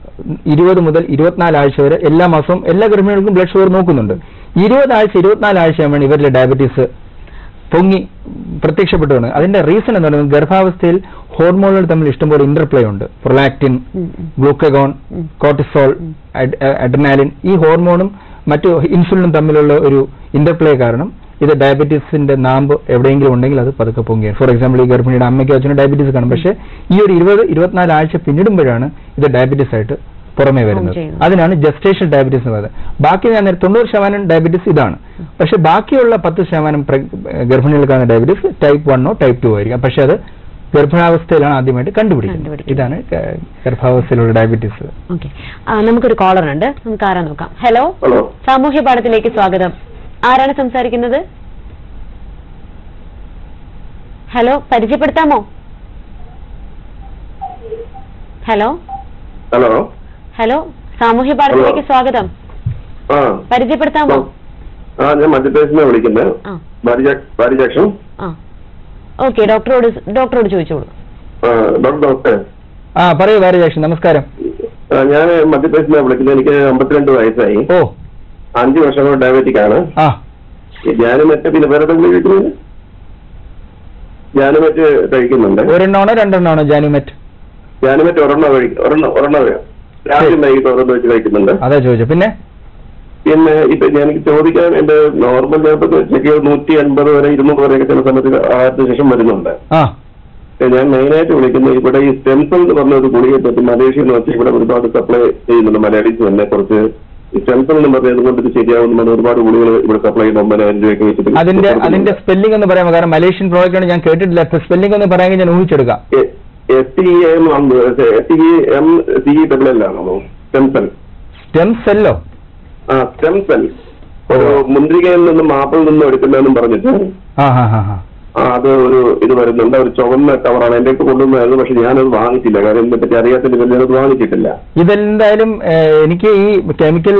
Speaker 2: ഇരുപത് മുതൽ ഇരുപത്തിനാല് ആഴ്ച വരെ എല്ലാ മാസവും എല്ലാ ഗർഭിണികൾക്കും ബ്ലഡ് ഷുഗർ നോക്കുന്നുണ്ട് ഇരുപത് ആഴ്ച ഇരുപത്തിനാല് ആഴ്ചയാകുമ്പോൾ ഇവരിലെ ഡയബറ്റീസ് പൊങ്ങി പ്രത്യക്ഷപ്പെട്ടു വന്നത് അതിന്റെ റീസൺ എന്ന് പറയുന്നത് ഗർഭാവസ്ഥയിൽ ഹോർമോണുകൾ തമ്മിൽ ഇഷ്ടംപോലെ ഇന്റർപ്ലേ ഉണ്ട് പ്രൊലാക്റ്റിൻ
Speaker 1: ഉം, ഉം.
Speaker 2: ഗ്ലൂക്കഗോൺ
Speaker 1: ഉം.
Speaker 2: കോർട്ടിസോൾ
Speaker 1: ഉം.
Speaker 2: അഡ്രിനാലിൻ ഈ ഹോർമോണും മറ്റു ഇൻസുലിനും തമ്മിലുള്ള ഒരു ഇന്റർപ്ലേ കാരണം ഇത് ഡയബറ്റീസിന്റെ നാമ്പ് എവിടെയെങ്കിലും ഉണ്ടെങ്കിൽ അത് പതുക്കെ പൊങ്ങിയാണ് ഫോർ എക്സാമ്പിൾ ഈ ഗർഭിണിയുടെ അമ്മയ്ക്ക് അച്ഛനും ഡയബറ്റീസ് കാണും പക്ഷേ ഈ ഒരു ഇരുപത് ഇരുപത്തിനാല് ആഴ്ച പിന്നിടുമ്പോഴാണ് ഇത് ഡയബറ്റീസ് ആയിട്ട് പുറമേ വരുന്നത്
Speaker 1: ചെയ്യുന്നത്.
Speaker 2: അതിനാണ് ജസ്റ്റേഷൻ ഡയബറ്റീസ് എന്ന് പറയുന്നത് ബാക്കി ഞാൻ നേരത്തെ തൊണ്ണൂറ് ശതമാനം ഡയബറ്റീസ് ഇതാണ് പക്ഷെ ബാക്കിയുള്ള പത്ത് ശതമാനം പ്രഗ്- ഗർഭിണികൾക്കാണ് ഡയബറ്റീസ് ടൈപ്പ് വണ്ണോ ടൈപ്പ് ടു ആയിരിക്കും പക്ഷെ അത് ഗർഭാവസ്ഥയിലാണ് ആദ്യമായിട്ട് കണ്ടുപിടിക്കുന്നത്
Speaker 1: കണ്ടുപിടിക്കുന്നത്.
Speaker 2: ഇതാണ് ഗ- ഗർഭാവസ്ഥയിലുള്ള ഡയബറ്റീസ്
Speaker 1: ഓക്കെ നമുക്കൊരു കോളർ ഉണ്ട് നമുക്ക് ആരാ നോക്കാം ഹലോ
Speaker 3: ഹലോ
Speaker 1: സാമൂഹ്യ പാഠത്തിലേക്ക് സ്വാഗതം ആരാണ് സംസാരിക്കുന്നത് ഹലോ പരിചയപ്പെടുത്താമോ ഹലോ
Speaker 3: ഹലോ
Speaker 1: ഹലോ സാമൂഹ്യ പാഠത്തിലേക്ക് സ്വാഗതം
Speaker 3: ആ
Speaker 1: പരിചയപ്പെടുത്താമോ
Speaker 3: ആ ഞാൻ മധ്യപ്രദേശിൽ നിന്നാണ് വിളിക്കുന്നത്
Speaker 1: ആ
Speaker 3: ബാരി ജാക്ഷൻ
Speaker 1: ആ ഓക്കെ ഡോക്ടറോട് ഡോക്ടറോട് ചോദിച്ചോളൂ
Speaker 3: ഡോക്ടർ നമസ്തേ
Speaker 2: ആ പറയൂ വാരജാക്ഷൻ നമസ്കാരം
Speaker 3: ഞാൻ മധ്യപ്രദേശിൽ നിന്നാണ് വിളിക്കുന്നത് എനിക്ക് അമ്പത്തിരണ്ട് വയസ്സായി
Speaker 2: ഓ
Speaker 3: അഞ്ച് വർഷം കൊണ്ട് ഡയബറ്റിക് ആണ്
Speaker 2: ആ
Speaker 3: ഞാനും മറ്റേ പിന്നെ വേറെ എന്തെങ്കിലും കഴിക്കുന്നുണ്ട് ഞാനും മറ്റ് കഴിക്കുന്നുണ്ട്
Speaker 2: ഒരെണ്ണമാണോ രണ്ടെണ്ണമാണോ ജാനുമെറ്റ്
Speaker 3: ഞാനും മറ്റേ ഒരെണ്ണം കഴിക്കും ഒരെണ്ണം ഒരെണ്ണം രാത്രി വൈകിട്ട് ഒരെണ്ണം വെച്ച് കഴിക്കുന്നുണ്ട്
Speaker 2: അതാ ചോദിച്ചത് പിന്നെ
Speaker 3: പിന്നെ ഇപ്പൊ എനിക്ക് ചോദിക്കാൻ എന്റെ നോർമൽ ലെവൽ ചെക്ക് നൂറ്റി അൻപത് വരെ ഇരുന്നൂറ് വരെയൊക്കെ ചില സമയത്ത് ആദ്യത്തിന് ശേഷം വരുന്നുണ്ട്
Speaker 2: ആ
Speaker 3: ഞാൻ മെയിനായിട്ട് വിളിക്കുന്നത് ഇവിടെ ഈ സ്റ്റെംസൽ എന്ന് പറഞ്ഞ ഒരു ഗുളികയെ പറ്റി മലേഷ്യയിൽ നിന്ന് വെച്ച് ഇവിടെ ഒരുപാട് സപ്ലൈ ചെയ്യുന്നുണ്ട് മലയാളീസ് തന്നെ കുറച്ച് ഈ സ്റ്റെംസൽ എന്ന് പറഞ്ഞത് കൊണ്ട് ഇത് ശരിയാവുന്ന പറഞ്ഞ ഒരുപാട് ഗുളികൾ ഇവിടെ സപ്ലൈ ചെയ്യുന്ന ഒമ്പതിനായിരം രൂപയ്ക്ക് വെച്ചിട്ട്
Speaker 2: അതിന്റെ അതിന്റെ സ്പെല്ലിംഗ് ഒന്ന് പറയാമോ കാരണം മലേഷ്യൻ പ്രോഡക്റ്റ് ആണ് ഞാൻ കേട്ടിട്ടില്ല സ്പെല്ലിംഗ് ഒന്ന് പറയാമെങ്കിൽ ഞാൻ ഊഹിച്ചെടുക്കാം
Speaker 3: S T M S T M C double L ആണോ സ്റ്റെംസൽ
Speaker 2: സ്റ്റെം സെല്ലോ
Speaker 3: ആ സ്റ്റെംസെൽ ഒരു മുന്തിരികയിൽ നിന്നും ആപ്പിൾ നിന്നും എടുക്കുന്നതെന്നും പറഞ്ഞിട്ട്
Speaker 2: ആ ഹാ ഹാ ഹാ
Speaker 3: ആ അത് ഒരു ഇത് വരുന്നുണ്ട് ഒരു ചുവന്ന കവറാണ് എന്റെ അടുത്ത് കൊണ്ടുവന്നായിരുന്നു പക്ഷെ ഞാനത് വാങ്ങിച്ചില്ല കാരണം ഇതിനെ പറ്റി അറിയാത്തതിന്റെ പേരിൽ ഞാനത് വാങ്ങിച്ചിട്ടില്ല
Speaker 2: ഇതെന്തായാലും ഏഹ്, എനിക്ക് ഈ കെമിക്കൽ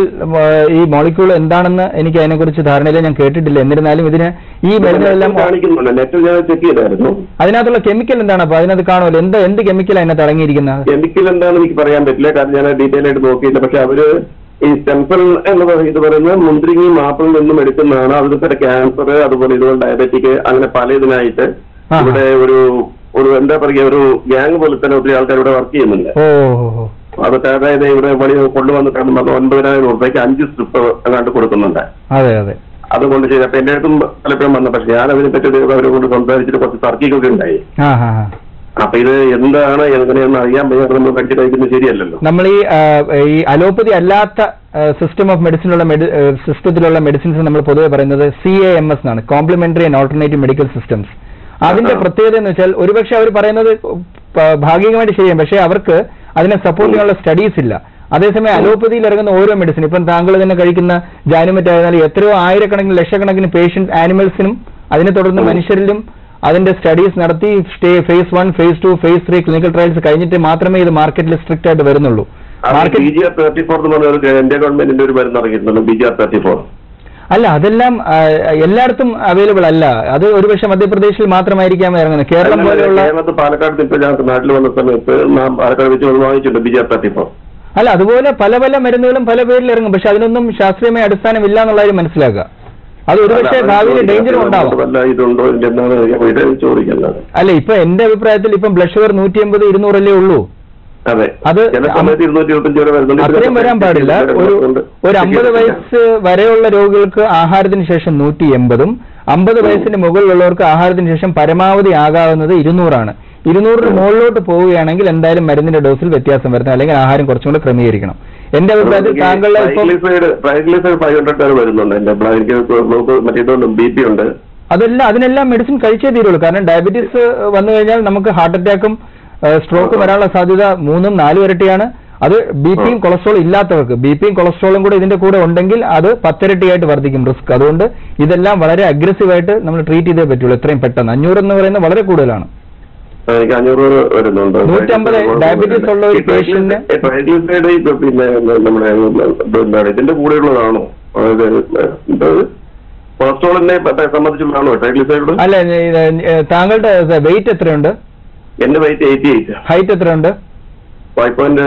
Speaker 2: ഈ മോളിക്യൂൾ എന്താണെന്ന് എനിക്ക് അതിനെക്കുറിച്ച് ധാരണയില്ല ഞാൻ കേട്ടിട്ടില്ല എന്നിരുന്നാലും ഇതിന് ഈ മരുന്നുകളെല്ലാം
Speaker 3: കാണിക്കുന്നുണ്ട് നെറ്റിൽ ഞാൻ ചെക്ക് ചെയ്തായിരുന്നു
Speaker 2: അതിനകത്തുള്ള കെമിക്കൽ എന്താണ് അപ്പൊ അതിനകത്ത് കാണുമല്ലോ എന്ത് എന്ത് കെമിക്കൽ അതിനകത്ത് അടങ്ങിയിരിക്കുന്നത്
Speaker 3: കെമിക്കൽ എന്താണെന്ന് എനിക്ക് പറയാൻ പറ്റില്ല കാരണം ഞാൻ ഡീറ്റെയിൽ ആയിട്ട് നോക്കിയില്ല പക്ഷെ അവര് ഈ സ്റ്റെംസൽ എന്ന് പറ- ഇത് പറയുന്നത് മുന്തിരിങ്ങയും ആപ്പിളിൽ നിന്നും എടുക്കുന്നതാണ് അതിൽ ക്യാൻസർ അതുപോലെ ഇതുപോലെ ഡയബറ്റിക് അങ്ങനെ പല ഇതിനായിട്ട്
Speaker 2: ആഹാ.
Speaker 3: ഇവിടെ ഒരു ഒരു എന്താ പറയുക ഒരു ഗ്യാങ് പോലെ തന്നെ ഒത്തിരി ആൾക്കാർ ഇവിടെ വർക്ക് ചെയ്യുന്നുണ്ട്
Speaker 2: ഓ ഓ, ഓ.
Speaker 3: അതൊക്കെ അതായത് ഇവിടെ വഴി കൊണ്ടുവന്നിട്ടാണ് നമ്മൾ ഒൻപതിനായിരം രൂപയ്ക്ക് അഞ്ച് സ്ട്രിപ്പ് അങ്ങാണ്ട് കൊടുക്കുന്നുണ്ട്
Speaker 2: അതെ അതെ
Speaker 3: അതുകൊണ്ട് ചെയ്ത് അപ്പൊ എന്റെ അടുത്തും പലപ്പോഴും വന്നു പക്ഷെ ഞാൻ അതിനെ പറ്റി ഒരു- അവരെ കൊണ്ട് സംസാരിച്ചിട്ട് കുറച്ച് തർക്കിക്കൊക്കെ ഉണ്ടായി
Speaker 2: ആ ഹാ ഹാ
Speaker 3: അപ്പൊ ഇത് എന്താണ് എങ്ങനെയാണെന്ന് അറിയാൻ വയ്യ നമ്മൾ കണ്ടി കഴിക്കുന്നത് ശരിയല്ലല്ലോ
Speaker 2: നമ്മൾ ഈ ആ, ഈ അലോപ്പതി അല്ലാത്ത സിസ്റ്റം ഓഫ് മെഡിസിനുള്ള സിസ്റ്റത്തിലുള്ള മെഡിസിൻസ് നമ്മൾ പൊതുവെ പറയുന്നത് സി എ എം എസ് എന്നാണ് complementary and alternative medical systems അതിന്റെ
Speaker 3: ആ.
Speaker 2: പ്രത്യേകത എന്ന് വെച്ചാൽ ഒരുപക്ഷെ അവർ പറയുന്നത് പ- ഭാഗികമായിട്ട് ശരിയാണ് പക്ഷേ അവർക്ക് അതിനെ സപ്പോർട്ട് ചെയ്യാനുള്ള സ്റ്റഡീസ് ഇല്ല അതേസമയം അലോപ്പതിയിൽ ഇറങ്ങുന്ന ഓരോ മെഡിസിൻ ഇപ്പം താങ്കൾ തന്നെ കഴിക്കുന്ന ജാനുമറ്റ് ആയിരുന്നാലും എത്രയോ ആയിരക്കണക്കിന് ലക്ഷക്കണക്കിന് പേഷ്യൻസ് ആനിമൽസിനും അതിനെ തുടർന്ന് മനുഷ്യരിലും അതിന്റെ സ്റ്റഡീസ് നടത്തി stage phase one phase two phase three clinical trials കഴിഞ്ഞിട്ട് മാത്രമേ ഇത് മാർക്കറ്റിൽ സ്ട്രിക്റ്റ് ആയിട്ട് വരുന്നുള്ളൂ
Speaker 3: B
Speaker 2: market
Speaker 3: G R thirty four എന്ന് പറഞ്ഞ ഒരു ഇന്ത്യ ഗവൺമെന്റിന്റെ ഒരു മരുന്ന് ഇറങ്ങിയിട്ടുണ്ട് B G R thirty four
Speaker 2: അല്ല അതെല്ലാം ആ, എല്ലായിടത്തും അവൈലബിൾ അല്ല അത് ഒരുപക്ഷെ മധ്യപ്രദേശിൽ മാത്രമായിരിക്കാം ഇറങ്ങുന്നത് കേരളം പോലെയുള്ള
Speaker 3: കേരളത്തിൽ പാലക്കാട് ഇപ്പൊ ഞാൻ നാട്ടിൽ വന്ന സമയത്ത് നാം പാലക്കാട് വെച്ച് ഒന്ന് വാങ്ങിച്ചിട്ടുണ്ട് B G R thirty four
Speaker 2: അല്ല അതുപോലെ പല പല മരുന്നുകളും പല പേരിൽ ഇറങ്ങും പക്ഷെ അതിനൊന്നും ശാസ്ത്രീയമായ അടിസ്ഥാനമില്ല എന്നുള്ള കാര്യം മനസ്സിലാക്കുക അത് ഒരുപക്ഷെ ഭാവിയിൽ ഡേഞ്ചറും ഉണ്ടാവാം
Speaker 3: വല്ല ഇതുണ്ടോ ഇതിന്റെ എന്താണ് ഇത് ചോദിക്കുന്നത്
Speaker 2: അല്ല ഇപ്പൊ എന്റെ അഭിപ്രായത്തിൽ ഇപ്പം ബ്ലഡ് ഷുഗർ നൂറ്റി എൺപത് ഇരുന്നൂറല്ലേ ഉള്ളൂ
Speaker 3: അതെ
Speaker 2: അത്
Speaker 3: ചില സമയത്ത് ഇരുന്നൂറ്റി ഇരുപത്തഞ്ച് വരെ വരുന്നുണ്ട്
Speaker 2: അത്രയും വരാൻ പാടില്ല ഒരു ഒരു അമ്പത് വയസ്സ് വരെയുള്ള രോഗികൾക്ക് ആഹാരത്തിന് ശേഷം നൂറ്റി എൺപതും അമ്പത് വയസ്സിന് മുകളിലുള്ളവർക്ക് ആഹാരത്തിന് ശേഷം പരമാവധി ആകാവുന്നത് ഇരുന്നൂറാണ് ഇരുന്നൂറിന് മുകളിലോട്ട് പോവുകയാണെങ്കിൽ എന്തായാലും മരുന്നിന്റെ ഡോസിൽ വ്യത്യാസം വരുന്നത് അല്ലെങ്കിൽ ആഹാരം കുറച്ചും കൂടെ ക്രമീകരിക്കണം എന്റെ അഭിപ്രായത്തിൽ താങ്കളുടെ ഇപ്പം
Speaker 3: ട്രൈഗ്ലിസൈഡ് ഫൈവ് ഹൺഡ്രഡ് വരെ വരുന്നുണ്ട് എന്റെ ബ്ലഡ് എനിക്ക് ഗ്ലൂക്കോസ് മറ്റേ ഇതുണ്ട് ബി പി ഉണ്ട്
Speaker 2: അതെല്ലാം അതിനെല്ലാം മെഡിസിൻ കഴിച്ചേ തീരുള്ളൂ കാരണം ഡയബറ്റീസ് വന്നു കഴിഞ്ഞാൽ നമുക്ക് ഹാർട്ട് അറ്റാക്കും സ്ട്രോക്കും വരാനുള്ള സാധ്യത മൂന്നും നാലും ഇരട്ടിയാണ് അത് ബി പിയും കൊളസ്ട്രോൾ ഇല്ലാത്തവർക്ക് ബി പിയും കൊളസ്ട്രോളും കൂടെ ഇതിന്റെ കൂടെ ഉണ്ടെങ്കിൽ അത് പത്തിരട്ടിയായിട്ട് വർദ്ധിക്കും റിസ്ക് അതുകൊണ്ട് ഇതെല്ലാം വളരെ അഗ്രസീവായിട്ട് നമ്മൾ ട്രീറ്റ് ചെയ്തേ പറ്റുള്ളൂ എത്രയും പെട്ടെന്ന് അഞ്ഞൂറ് എന്ന് പറയുന്നത് വളരെ കൂടുതലാണ്
Speaker 3: എനിക്ക് അഞ്ഞൂറ് വരുന്നുണ്ട്
Speaker 2: നൂറ്റമ്പത് diabetes ഉള്ള ഒരു patient ന്
Speaker 3: ട്രൈഗ്ലിസൈഡ് ഇപ്പൊ പിന്നെ നമ്മുടെ എന്താണ് ഇതിന്റെ കൂടെയുള്ളതാണോ അതായത് എന്താ കൊളസ്ട്രോളിനെ സംബന്ധിച്ചുള്ളതാണോ ട്രൈഗ്ലിസൈഡ്
Speaker 2: അല്ല ഇത് താങ്കളുടെ വെയിറ്റ് എത്രയുണ്ട്
Speaker 3: എന്റെ വെയിറ്റ് എയ്റ്റി എയ്റ്റ്
Speaker 2: ഹൈറ്റ് എത്രയുണ്ട്
Speaker 3: ഫൈവ് പോയിന്റ്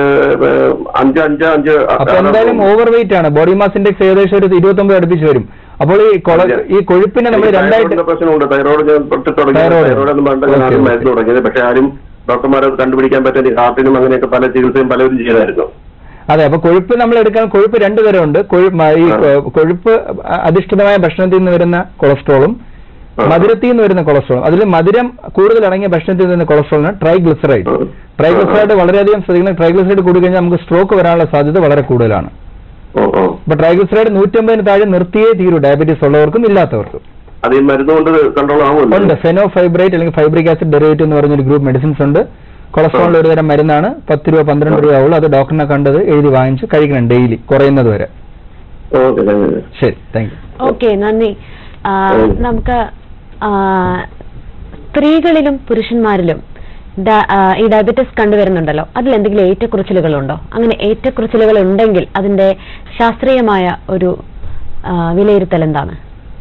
Speaker 3: അഞ്ച് അഞ്ച് അഞ്ച്
Speaker 2: അപ്പൊ എന്തായാലും ഓവർ വെയിറ്റ് ആണ് ബോഡി മാസ് ഇൻഡെക്സ് ഏകദേശം ഒരു ഇരുപത്തൊമ്പത് അടുപ്പിച്ച് വരും അപ്പോൾ ഈ കൊള- ഈ കൊഴുപ്പിനെ നമ്മൾ രണ്ടായിട്ട്
Speaker 3: തൈറോയിഡിന്റെ പ്രശ്നമുണ്ട് തൈറോയിഡ് ഞാൻ തൊട്ട് തുടങ്ങി
Speaker 2: തൈറോയിഡ്.
Speaker 3: തൈറോയിഡ് എന്ന് പറഞ്ഞാൽ ഞാൻ
Speaker 2: ഓക്കേ,
Speaker 3: ആദ്യം
Speaker 2: ഓക്കേ.
Speaker 3: മരുന്ന് തുടങ്ങിയത് പക്ഷെ ആരും ഡോക്ടർമാരെ അത് കണ്ടുപിടിക്കാൻ പറ്റാൻ ഹാർട്ടിനും അങ്ങനെയൊക്കെ പല ചികിത്സയും പലരും ചെയ്തായിരുന്നു
Speaker 2: അതെ അപ്പൊ കൊഴുപ്പ് നമ്മൾ എടുക്കാൻ കൊഴുപ്പ് രണ്ടു തരമുണ്ട് കൊഴു- മ- ഈ കൊ- കൊഴുപ്പ് അ- അധിഷ്ഠിതമായ ഭക്ഷണത്തിൽ നിന്ന് വരുന്ന കൊളസ്ട്രോളും
Speaker 3: ആ.
Speaker 2: മധുരത്തിൽ നിന്ന് വരുന്ന കൊളസ്ട്രോളും അതിൽ മധുരം കൂടുതൽ അടങ്ങിയ ഭക്ഷണത്തിൽ നിന്ന് കൊളസ്ട്രോളിന് ട്രൈഗ്ലിസറൈഡ്
Speaker 3: ആ.
Speaker 2: ട്രൈഗ്ലിസറൈഡ് വളരെയധികം ശ്രദ്ധിക്കണം ട്രൈഗ്ലിസറൈഡ് കൂടി കഴിഞ്ഞാൽ നമുക്ക് സ്ട്രോക്ക് വരാനുള്ള സാധ്യത വളരെ കൂടുതലാണ്
Speaker 3: ഓ ഓ
Speaker 2: അപ്പൊ ട്രൈഗ്ലിസറൈഡ് നൂറ്റമ്പതിന് താഴെ നിർത്തിയേ തീരൂ ഡയബറ്റീസ് ഉള്ളവർക്കും ഇല്ലാത്തവർക്കും
Speaker 3: അത് ഈ മരുന്ന് കൊണ്ട് കൺട്രോൾ ആവുമല്ലോ
Speaker 2: ഉണ്ട് ഫെനോ ഫൈബ്രേറ്റ് അല്ലെങ്കിൽ ഫൈബ്രിക് ആസിഡ് ഡെറിവേറ്റീവ് എന്ന് പറഞ്ഞൊരു ഗ്രൂപ്പ് മെഡിസിൻസ് ഉണ്ട് കൊളസ്ട്രോളിന്റെ ഒരു തരം മരുന്നാണ് പത്ത് രൂപ പന്ത്രണ്ട് രൂപ ആവുള്ളൂ അത് ഡോക്ടറിനെ കണ്ടത് എഴുതി വാങ്ങിച്ച് കഴിക്കണം ഡെയിലി കുറയുന്നത് വരെ
Speaker 3: ഓക്കെ താങ്ക് യു
Speaker 2: ശരി താങ്ക് യു
Speaker 1: ഓക്കെ നന്ദി ആ,
Speaker 3: ഉം.
Speaker 1: നമുക്ക് ആ, സ്ത്രീകളിലും പുരുഷന്മാരിലും ഡ- ആ, ഈ ഡയബറ്റിസ് കണ്ടുവരുന്നുണ്ടല്ലോ അതിൽ എന്തെങ്കിലും ഏറ്റക്കുറച്ചിലുകളുണ്ടോ അങ്ങനെ ഏറ്റക്കുറച്ചിലുകൾ ഉണ്ടെങ്കിൽ അതിന്റെ ശാസ്ത്രീയമായ ഒരു ആ, വിലയിരുത്തൽ എന്താണ്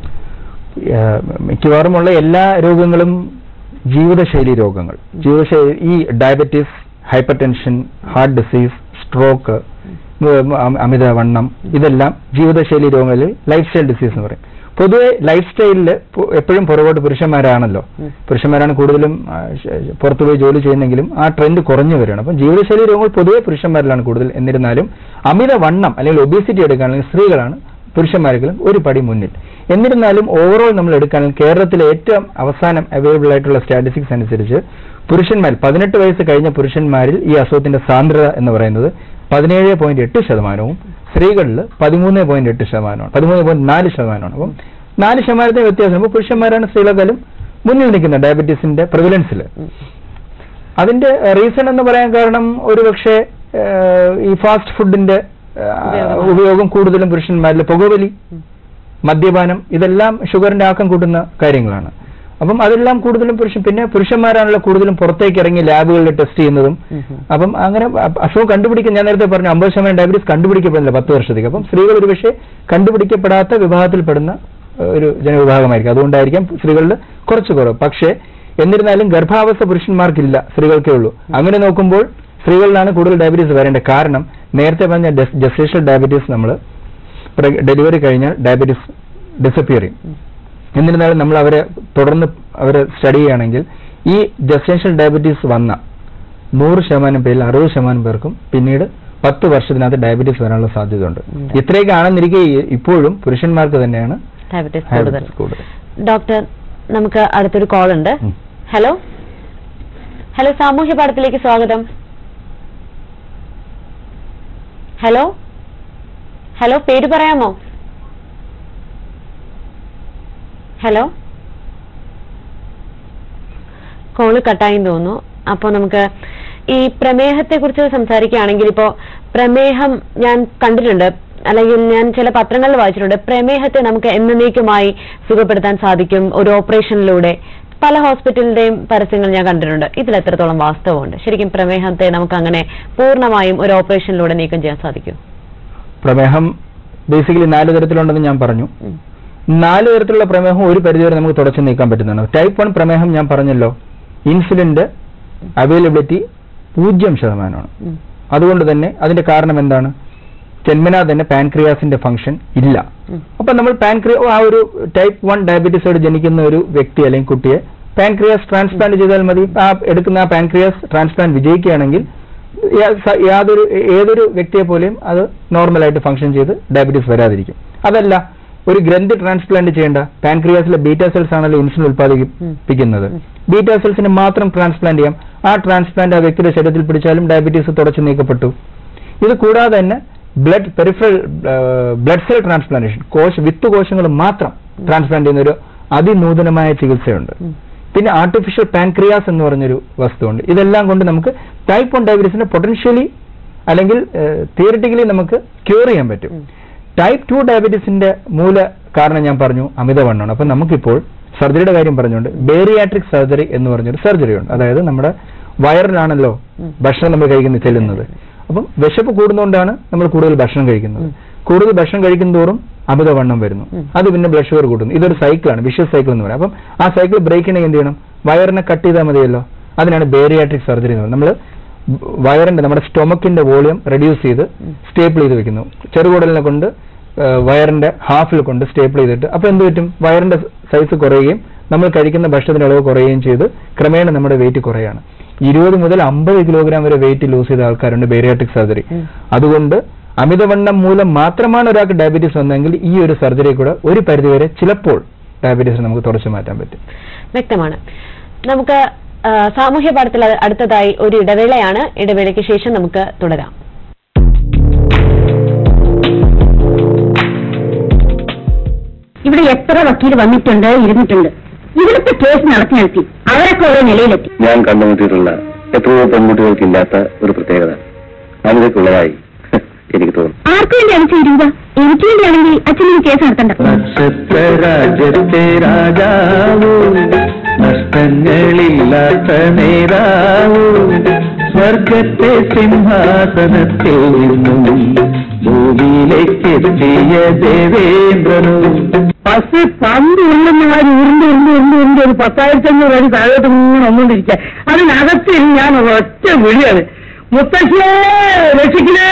Speaker 2: ഏഹ് മിക്കവാറുമുള്ള എല്ലാ രോഗങ്ങളും ജീവിതശൈലി രോഗങ്ങൾ ജീവിതശൈലി ഈ diabetes hypertension heart disease stroke അമിതവണ്ണം ഇതെല്ലാം ജീവിതശൈലി രോഗങ്ങളിൽ ലൈഫ് സ്റ്റൈൽ ഡിസീസ് എന്ന് പറയും പൊതുവെ ലൈഫ് സ്റ്റൈലിൽ എപ്പോഴും പുറകോട്ട് പുരുഷന്മാരാണല്ലോ പുരുഷന്മാരാണ് കൂടുതലും ആ, ശ- ശ- പുറത്തുപോയി ജോലി ചെയ്യുന്നെങ്കിലും ആ ട്രെൻഡ് കുറഞ്ഞു വരികയാണ് അപ്പം ജീവിതശൈലി രോഗങ്ങൾ പൊതുവെ പുരുഷന്മാരിലാണ് കൂടുതൽ എന്നിരുന്നാലും അമിതവണ്ണം അല്ലെങ്കിൽ ഒബേസിറ്റി എടുക്കുകയാണെങ്കിൽ സ്ത്രീകളാണ് പുരുഷന്മാരെങ്കിലും ഒരു പടി മുന്നിൽ എന്നിരുന്നാലും ഓവറോൾ നമ്മൾ എടുക്കുകയാണെങ്കിൽ കേരളത്തിലെ ഏറ്റവും അവസാനം അവൈലബിൾ ആയിട്ടുള്ള സ്റ്റാറ്റിസ്റ്റിക്സ് അനുസരിച്ച് പുരുഷന്മാർ പതിനെട്ട് വയസ്സ് കഴിഞ്ഞ പുരുഷന്മാരിൽ ഈ അസുഖത്തിന്റെ സാന്ദ്രത എന്ന് പറയുന്നത് പതിനേഴ് പോയിന്റ് എട്ട് ശതമാനവും സ്ത്രീകളിൽ പതിമൂന്ന് പോയിന്റ് എട്ട് ശതമാനമാണ് പതിമൂന്ന് പോയിന്റ് നാല് ശതമാനമാണ് അപ്പം നാല് ശതമാനത്തെ വ്യത്യാസം അപ്പോൾ പുരുഷന്മാരാണ് സ്ത്രീകളെക്കാളും മുന്നിൽ നിൽക്കുന്നത് ഡയബറ്റീസിന്റെ പ്രിവലൻസിൽ അതിന്റെ റീസൺ എന്ന് പറയാൻ കാരണം ഒരുപക്ഷെ ഏഹ്, ഈ ഫാസ്റ്റ് ഫുഡിന്റെ ഏഹ്, ഉപയോഗം കൂടുതലും പുരുഷന്മാരിൽ പുകവലി മദ്യപാനം ഇതെല്ലാം ഷുഗറിന്റെ ആക്കം കൂട്ടുന്ന കാര്യങ്ങളാണ് അപ്പം അതെല്ലാം കൂടുതലും പുരുഷൻ പിന്നെ പുരുഷന്മാരാണല്ലോ കൂടുതലും പുറത്തേക്ക് ഇറങ്ങി ലാബുകളിൽ ടെസ്റ്റ് ചെയ്യുന്നതും അപ്പം അങ്ങനെ അ- അസുഖം കണ്ടുപിടിക്കാൻ ഞാൻ നേരത്തെ പറഞ്ഞു അമ്പത് ശതമാനം ഡയബറ്റീസ് കണ്ടുപിടിക്കപ്പെടുന്നില്ല പത്ത് വർഷത്തേക്ക് അപ്പം സ്ത്രീകൾ ഒരുപക്ഷെ കണ്ടുപിടിക്കപ്പെടാത്ത വിഭാഗത്തിൽപ്പെടുന്ന ഏഹ്, ഒരു ജനവിഭാഗമായിരിക്കും അതുകൊണ്ടായിരിക്കാം സ്ത്രീകളിൽ കുറച്ച് കുറവ് പക്ഷേ എന്നിരുന്നാലും ഗർഭാവസ്ഥ പുരുഷന്മാർക്കില്ല സ്ത്രീകൾക്കേ ഉള്ളൂ അങ്ങനെ നോക്കുമ്പോൾ സ്ത്രീകളിലാണ് കൂടുതൽ ഡയബറ്റീസ് വരേണ്ടത് കാരണം നേരത്തെ പറഞ്ഞ ജസ്റ്റേഷണൽ ഡയബറ്റീസ് നമ്മൾ ഡെലിവറി കഴിഞ്ഞാൽ ഡയബറ്റീസ് ഡിസപ്പിയർ ചെയ്യും എന്നിരുന്നാലും നമ്മൾ അവരെ തുടർന്ന് അവരെ സ്റ്റഡി ചെയ്യുകയാണെങ്കിൽ ഈ ജസ്റ്റേഷണൽ ഡയബറ്റീസ് വന്ന നൂറ് ശതമാനം പേരിൽ അറുപത് ശതമാനം പേർക്കും പിന്നീട് പത്ത് വർഷത്തിനകത്ത് ഡയബറ്റീസ് വരാനുള്ള സാധ്യത ഉണ്ട്
Speaker 1: ഉണ്ട്.
Speaker 2: ഇത്രയൊക്കെ ആണെന്നിരിക്കെ ഈ- ഇപ്പോഴും പുരുഷന്മാർക്ക് തന്നെയാണ്
Speaker 1: ഡയബറ്റിസ് കൂടുതൽ
Speaker 2: ഡയബറ്റീസ് കൂടുതൽ
Speaker 1: ഡോക്ടർ നമുക്ക് അടുത്തൊരു കോൾ ഉണ്ട്
Speaker 2: ഉം.
Speaker 1: ഹലോ ഹലോ സാമൂഹ്യ പാഠത്തിലേക്ക് സ്വാഗതം ഹലോ ഹലോ പേര് പറയാമോ ഹലോ കോള് കട്ടായി തോന്നുന്നു അപ്പോൾ നമുക്ക് ഈ പ്രമേഹത്തെ കുറിച്ച് സംസാരിക്കുകയാണെങ്കിൽ ഇപ്പോ പ്രമേഹം ഞാൻ കണ്ടിട്ടുണ്ട് അല്ലെങ്കിൽ ഞാൻ ചില പത്രങ്ങളിൽ വായിച്ചിട്ടുണ്ട് പ്രമേഹത്തെ നമുക്ക് എന്നേക്കുമായി സുഖപ്പെടുത്താൻ സാധിക്കും ഒരു ഓപ്പറേഷനിലൂടെ പല ഹോസ്പിറ്റലിന്റെയും പരസ്യങ്ങൾ ഞാൻ കണ്ടിട്ടുണ്ട് ഇതിൽ എത്രത്തോളം വാസ്തവമുണ്ട് ശരിക്കും പ്രമേഹത്തെ നമുക്ക് അങ്ങനെ പൂർണ്ണമായും ഒരു ഓപ്പറേഷനിലൂടെ നീക്കം ചെയ്യാൻ സാധിക്കും
Speaker 2: പ്രമേഹം ബേസിക്കലി നാല് തരത്തിലുണ്ടെന്ന് ഞാൻ പറഞ്ഞു
Speaker 1: ഉം.
Speaker 2: നാല് തരത്തിലുള്ള പ്രമേഹം ഒരു പരിധിവരെ നമുക്ക് തുടച്ചു നീക്കാൻ പറ്റുന്നതാണ് ടൈപ്പ് വൺ പ്രമേഹം ഞാൻ പറഞ്ഞല്ലോ ഇൻസുലിന്റെ അവൈലബിലിറ്റി പൂജ്യം ശതമാനമാണ്
Speaker 1: ഉം.
Speaker 2: അതുകൊണ്ട് തന്നെ അതിന്റെ കാരണം എന്താണ് ജന്മനാ തന്നെ പാൻക്രിയാസിന്റെ ഫംഗ്ഷൻ ഇല്ല
Speaker 1: ഉം.
Speaker 2: അപ്പൊ നമ്മൾ പാൻക്രിയ ആ ഒരു ടൈപ്പ് വൺ ഡയബറ്റീസോട് ജനിക്കുന്ന ഒരു വ്യക്തി അല്ലെങ്കിൽ കുട്ടിയെ പാൻക്രിയാസ് ട്രാൻസ്പ്ലാന്റ് ചെയ്താൽ മതി ആ എടുക്കുന്ന ആ പാൻക്രിയാസ് ട്രാൻസ്പ്ലാന്റ് വിജയിക്കുകയാണെങ്കിൽ യാ- സ- യാതൊരു ഏതൊരു വ്യക്തിയെ പോലെയും അത് നോർമലായിട്ട് ഫംഗ്ഷൻ ചെയ്ത് ഡയബറ്റീസ് വരാതിരിക്കും അതല്ല ഒരു ഗ്രന്ഥി ട്രാൻസ്പ്ലാന്റ് ചെയ്യേണ്ട പാൻക്രിയാസിലെ ബീറ്റാ സെൽസ് ആണല്ലോ ഇൻസുലിൻ ഉൽപ്പാദിപ്പിക്കുന്നത് ബീറ്റാ സെൽസിന് മാത്രം ട്രാൻസ്പ്ലാന്റ് ചെയ്യാം ആ ട്രാൻസ്പ്ലാന്റ് ആ വ്യക്തിയുടെ ശരീരത്തിൽ പിടിച്ചാലും ഡയബറ്റീസ് തുടച്ചു നീക്കപ്പെട്ടു ഇത് കൂടാതെ തന്നെ blood peripheral blood cell transplantation കോശ വിത്ത് കോശങ്ങൾ മാത്രം ട്രാൻസ്പ്ലാന്റ് ചെയ്യുന്ന ഒരു അതിനൂതനമായ ചികിത്സയുണ്ട് പിന്നെ ആർട്ടിഫിഷ്യൽ പാൻക്രിയാസ് എന്ന് പറഞ്ഞൊരു വസ്തുവുണ്ട് ഇതെല്ലാം കൊണ്ട് നമുക്ക് ടൈപ്പ് വൺ ഡയബറ്റീസിനെ പൊട്ടൻഷ്യലി അല്ലെങ്കിൽ തിയറിറ്റിക്കലി നമുക്ക് ക്യൂർ ചെയ്യാൻ പറ്റും ടൈപ്പ് ടു ഡയബറ്റീസിന്റെ മൂല കാരണം ഞാൻ പറഞ്ഞു അമിതവണ്ണമാണ് അപ്പൊ നമുക്കിപ്പോൾ സർജറിയുടെ കാര്യം പറഞ്ഞുകൊണ്ട് ബേറിയാട്രിക് സർജറി എന്ന് പറഞ്ഞൊരു സർജറി ഉണ്ട് അതായത് നമ്മുടെ വയറിലാണല്ലോ ഭക്ഷണം നമ്മൾ കഴിക്കുന്നത് ചെല്ലുന്നത് അപ്പം വിശപ്പ് കൂടുന്നതുകൊണ്ടാണ് നമ്മൾ കൂടുതൽ ഭക്ഷണം കഴിക്കുന്നത് കൂടുതൽ ഭക്ഷണം കഴിക്കുന്തോറും അമിതവണ്ണം വരുന്നു അത് പിന്നെ ബ്ലഡ് ഷുഗർ കൂട്ടുന്നു ഇതൊരു സൈക്കിളാണ് വിഷ്വൽ സൈക്കിൾ എന്ന് പറയാം അപ്പം ആ സൈക്കിൾ ബ്രേക്ക് ചെയ്യണമെങ്കിൽ എന്ത് ചെയ്യണം വയറിനെ കട്ട് ചെയ്താൽ മതിയല്ലോ അതിനാണ് ബേറിയാട്രിക് സർജറി എന്ന് പറയുന്നത് നമ്മൾ വയറിന്റെ നമ്മുടെ സ്റ്റൊമക്കിന്റെ വോളിയം റെഡ്യൂസ് ചെയ്ത് സ്റ്റേപ്പിൾ ചെയ്ത് വെക്കുന്നു ചെറുകുടലിനെ കൊണ്ട് ആ, വയറിന്റെ ഹാഫിൽ കൊണ്ട് സ്റ്റേപ്പിൾ ചെയ്തിട്ട് അപ്പൊ എന്ത് പറ്റും വയറിന്റെ സൈസ് കുറയുകയും നമ്മൾ കഴിക്കുന്ന ഭക്ഷണത്തിന്റെ അളവ് കുറയുകയും ചെയ്ത് ക്രമേണ നമ്മുടെ വെയിറ്റ് കുറയാണ് ഇരുപത് മുതൽ അമ്പത് കിലോഗ്രാം വരെ വെയിറ്റ് ലൂസ് ചെയ്ത ആൾക്കാരുണ്ട് ബേരിയാട്രിക് സർജറി
Speaker 1: ഉം.
Speaker 2: അതുകൊണ്ട് അമിതവണ്ണം മൂലം മാത്രമാണ് ഒരാൾക്ക് ഡയബറ്റീസ് വന്നതെങ്കിൽ ഈ ഒരു സർജറി കൂടെ ഒരു പരിധിവരെ ചിലപ്പോൾ ഡയബറ്റീസ് നമുക്ക് തുടച്ചു മാറ്റാൻ പറ്റും
Speaker 1: വ്യക്തമാണ് നമുക്ക് ആ, സാമൂഹ്യ പാഠത്തിൽ അടുത്തതായി ഒരു ഇടവേളയാണ് ഇടവേളയ്ക്ക് ശേഷം നമുക്ക് തുടരാം
Speaker 6: ഇവിടെ എത്ര വക്കീൽ വന്നിട്ടുണ്ട് ഇരുന്നിട്ടുണ്ട് ഇവിടുത്തെ കേസ് നടത്തി നടത്തി അവരൊക്കെ ഓരോ നിലയിലെത്തി
Speaker 4: ഞാൻ കണ്ടുമുട്ടിയിട്ടുള്ള എത്രയോ പെൺകുട്ടികൾക്കില്ലാത്ത ഒരു പ്രത്യേകത അനിതയ്ക്കുള്ളതായി എനിക്ക് തോന്നുന്നു
Speaker 6: ആർക്കു വേണ്ടിയാണ് ചേരുക എനിക്ക് വേണ്ടിയാണെങ്കിൽ അച്ഛനും കേസ് നടത്തണ്ട
Speaker 2: രാജ്യത്തെ രാജാവൂ നഷ്ടങ്ങളില്ലാത്ത നേതാവൂ സ്വർഗത്തെ സിംഹാസനത്തിൽ നിന്നും ഭൂമിയിലേക്ക് എത്തിയ ദേവേന്ദ്രനും
Speaker 6: പക്ഷെ പന്ത് ഉള്ളുന്നവർ ഉരുണ്ട് ഉരുണ്ട് ഉരുണ്ട് ഉരുണ്ട് ഒരു പത്തായിരത്തി അഞ്ഞൂറ് അടി താഴോട്ട് ഇങ്ങനെ വന്നുകൊണ്ടിരിക്കുക അതിനകത്ത് ഞാൻ ഒറ്റ വിളിയാണ് മുത്തശ്ശിയേ രക്ഷിക്കണേ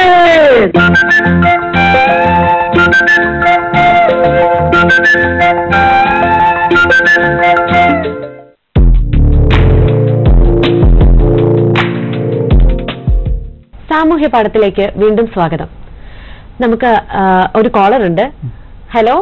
Speaker 1: സാമൂഹ്യ പാഠത്തിലേക്ക് വീണ്ടും സ്വാഗതം നമുക്ക് ആ, ഒരു കോളർ ഉണ്ട് ഹലോ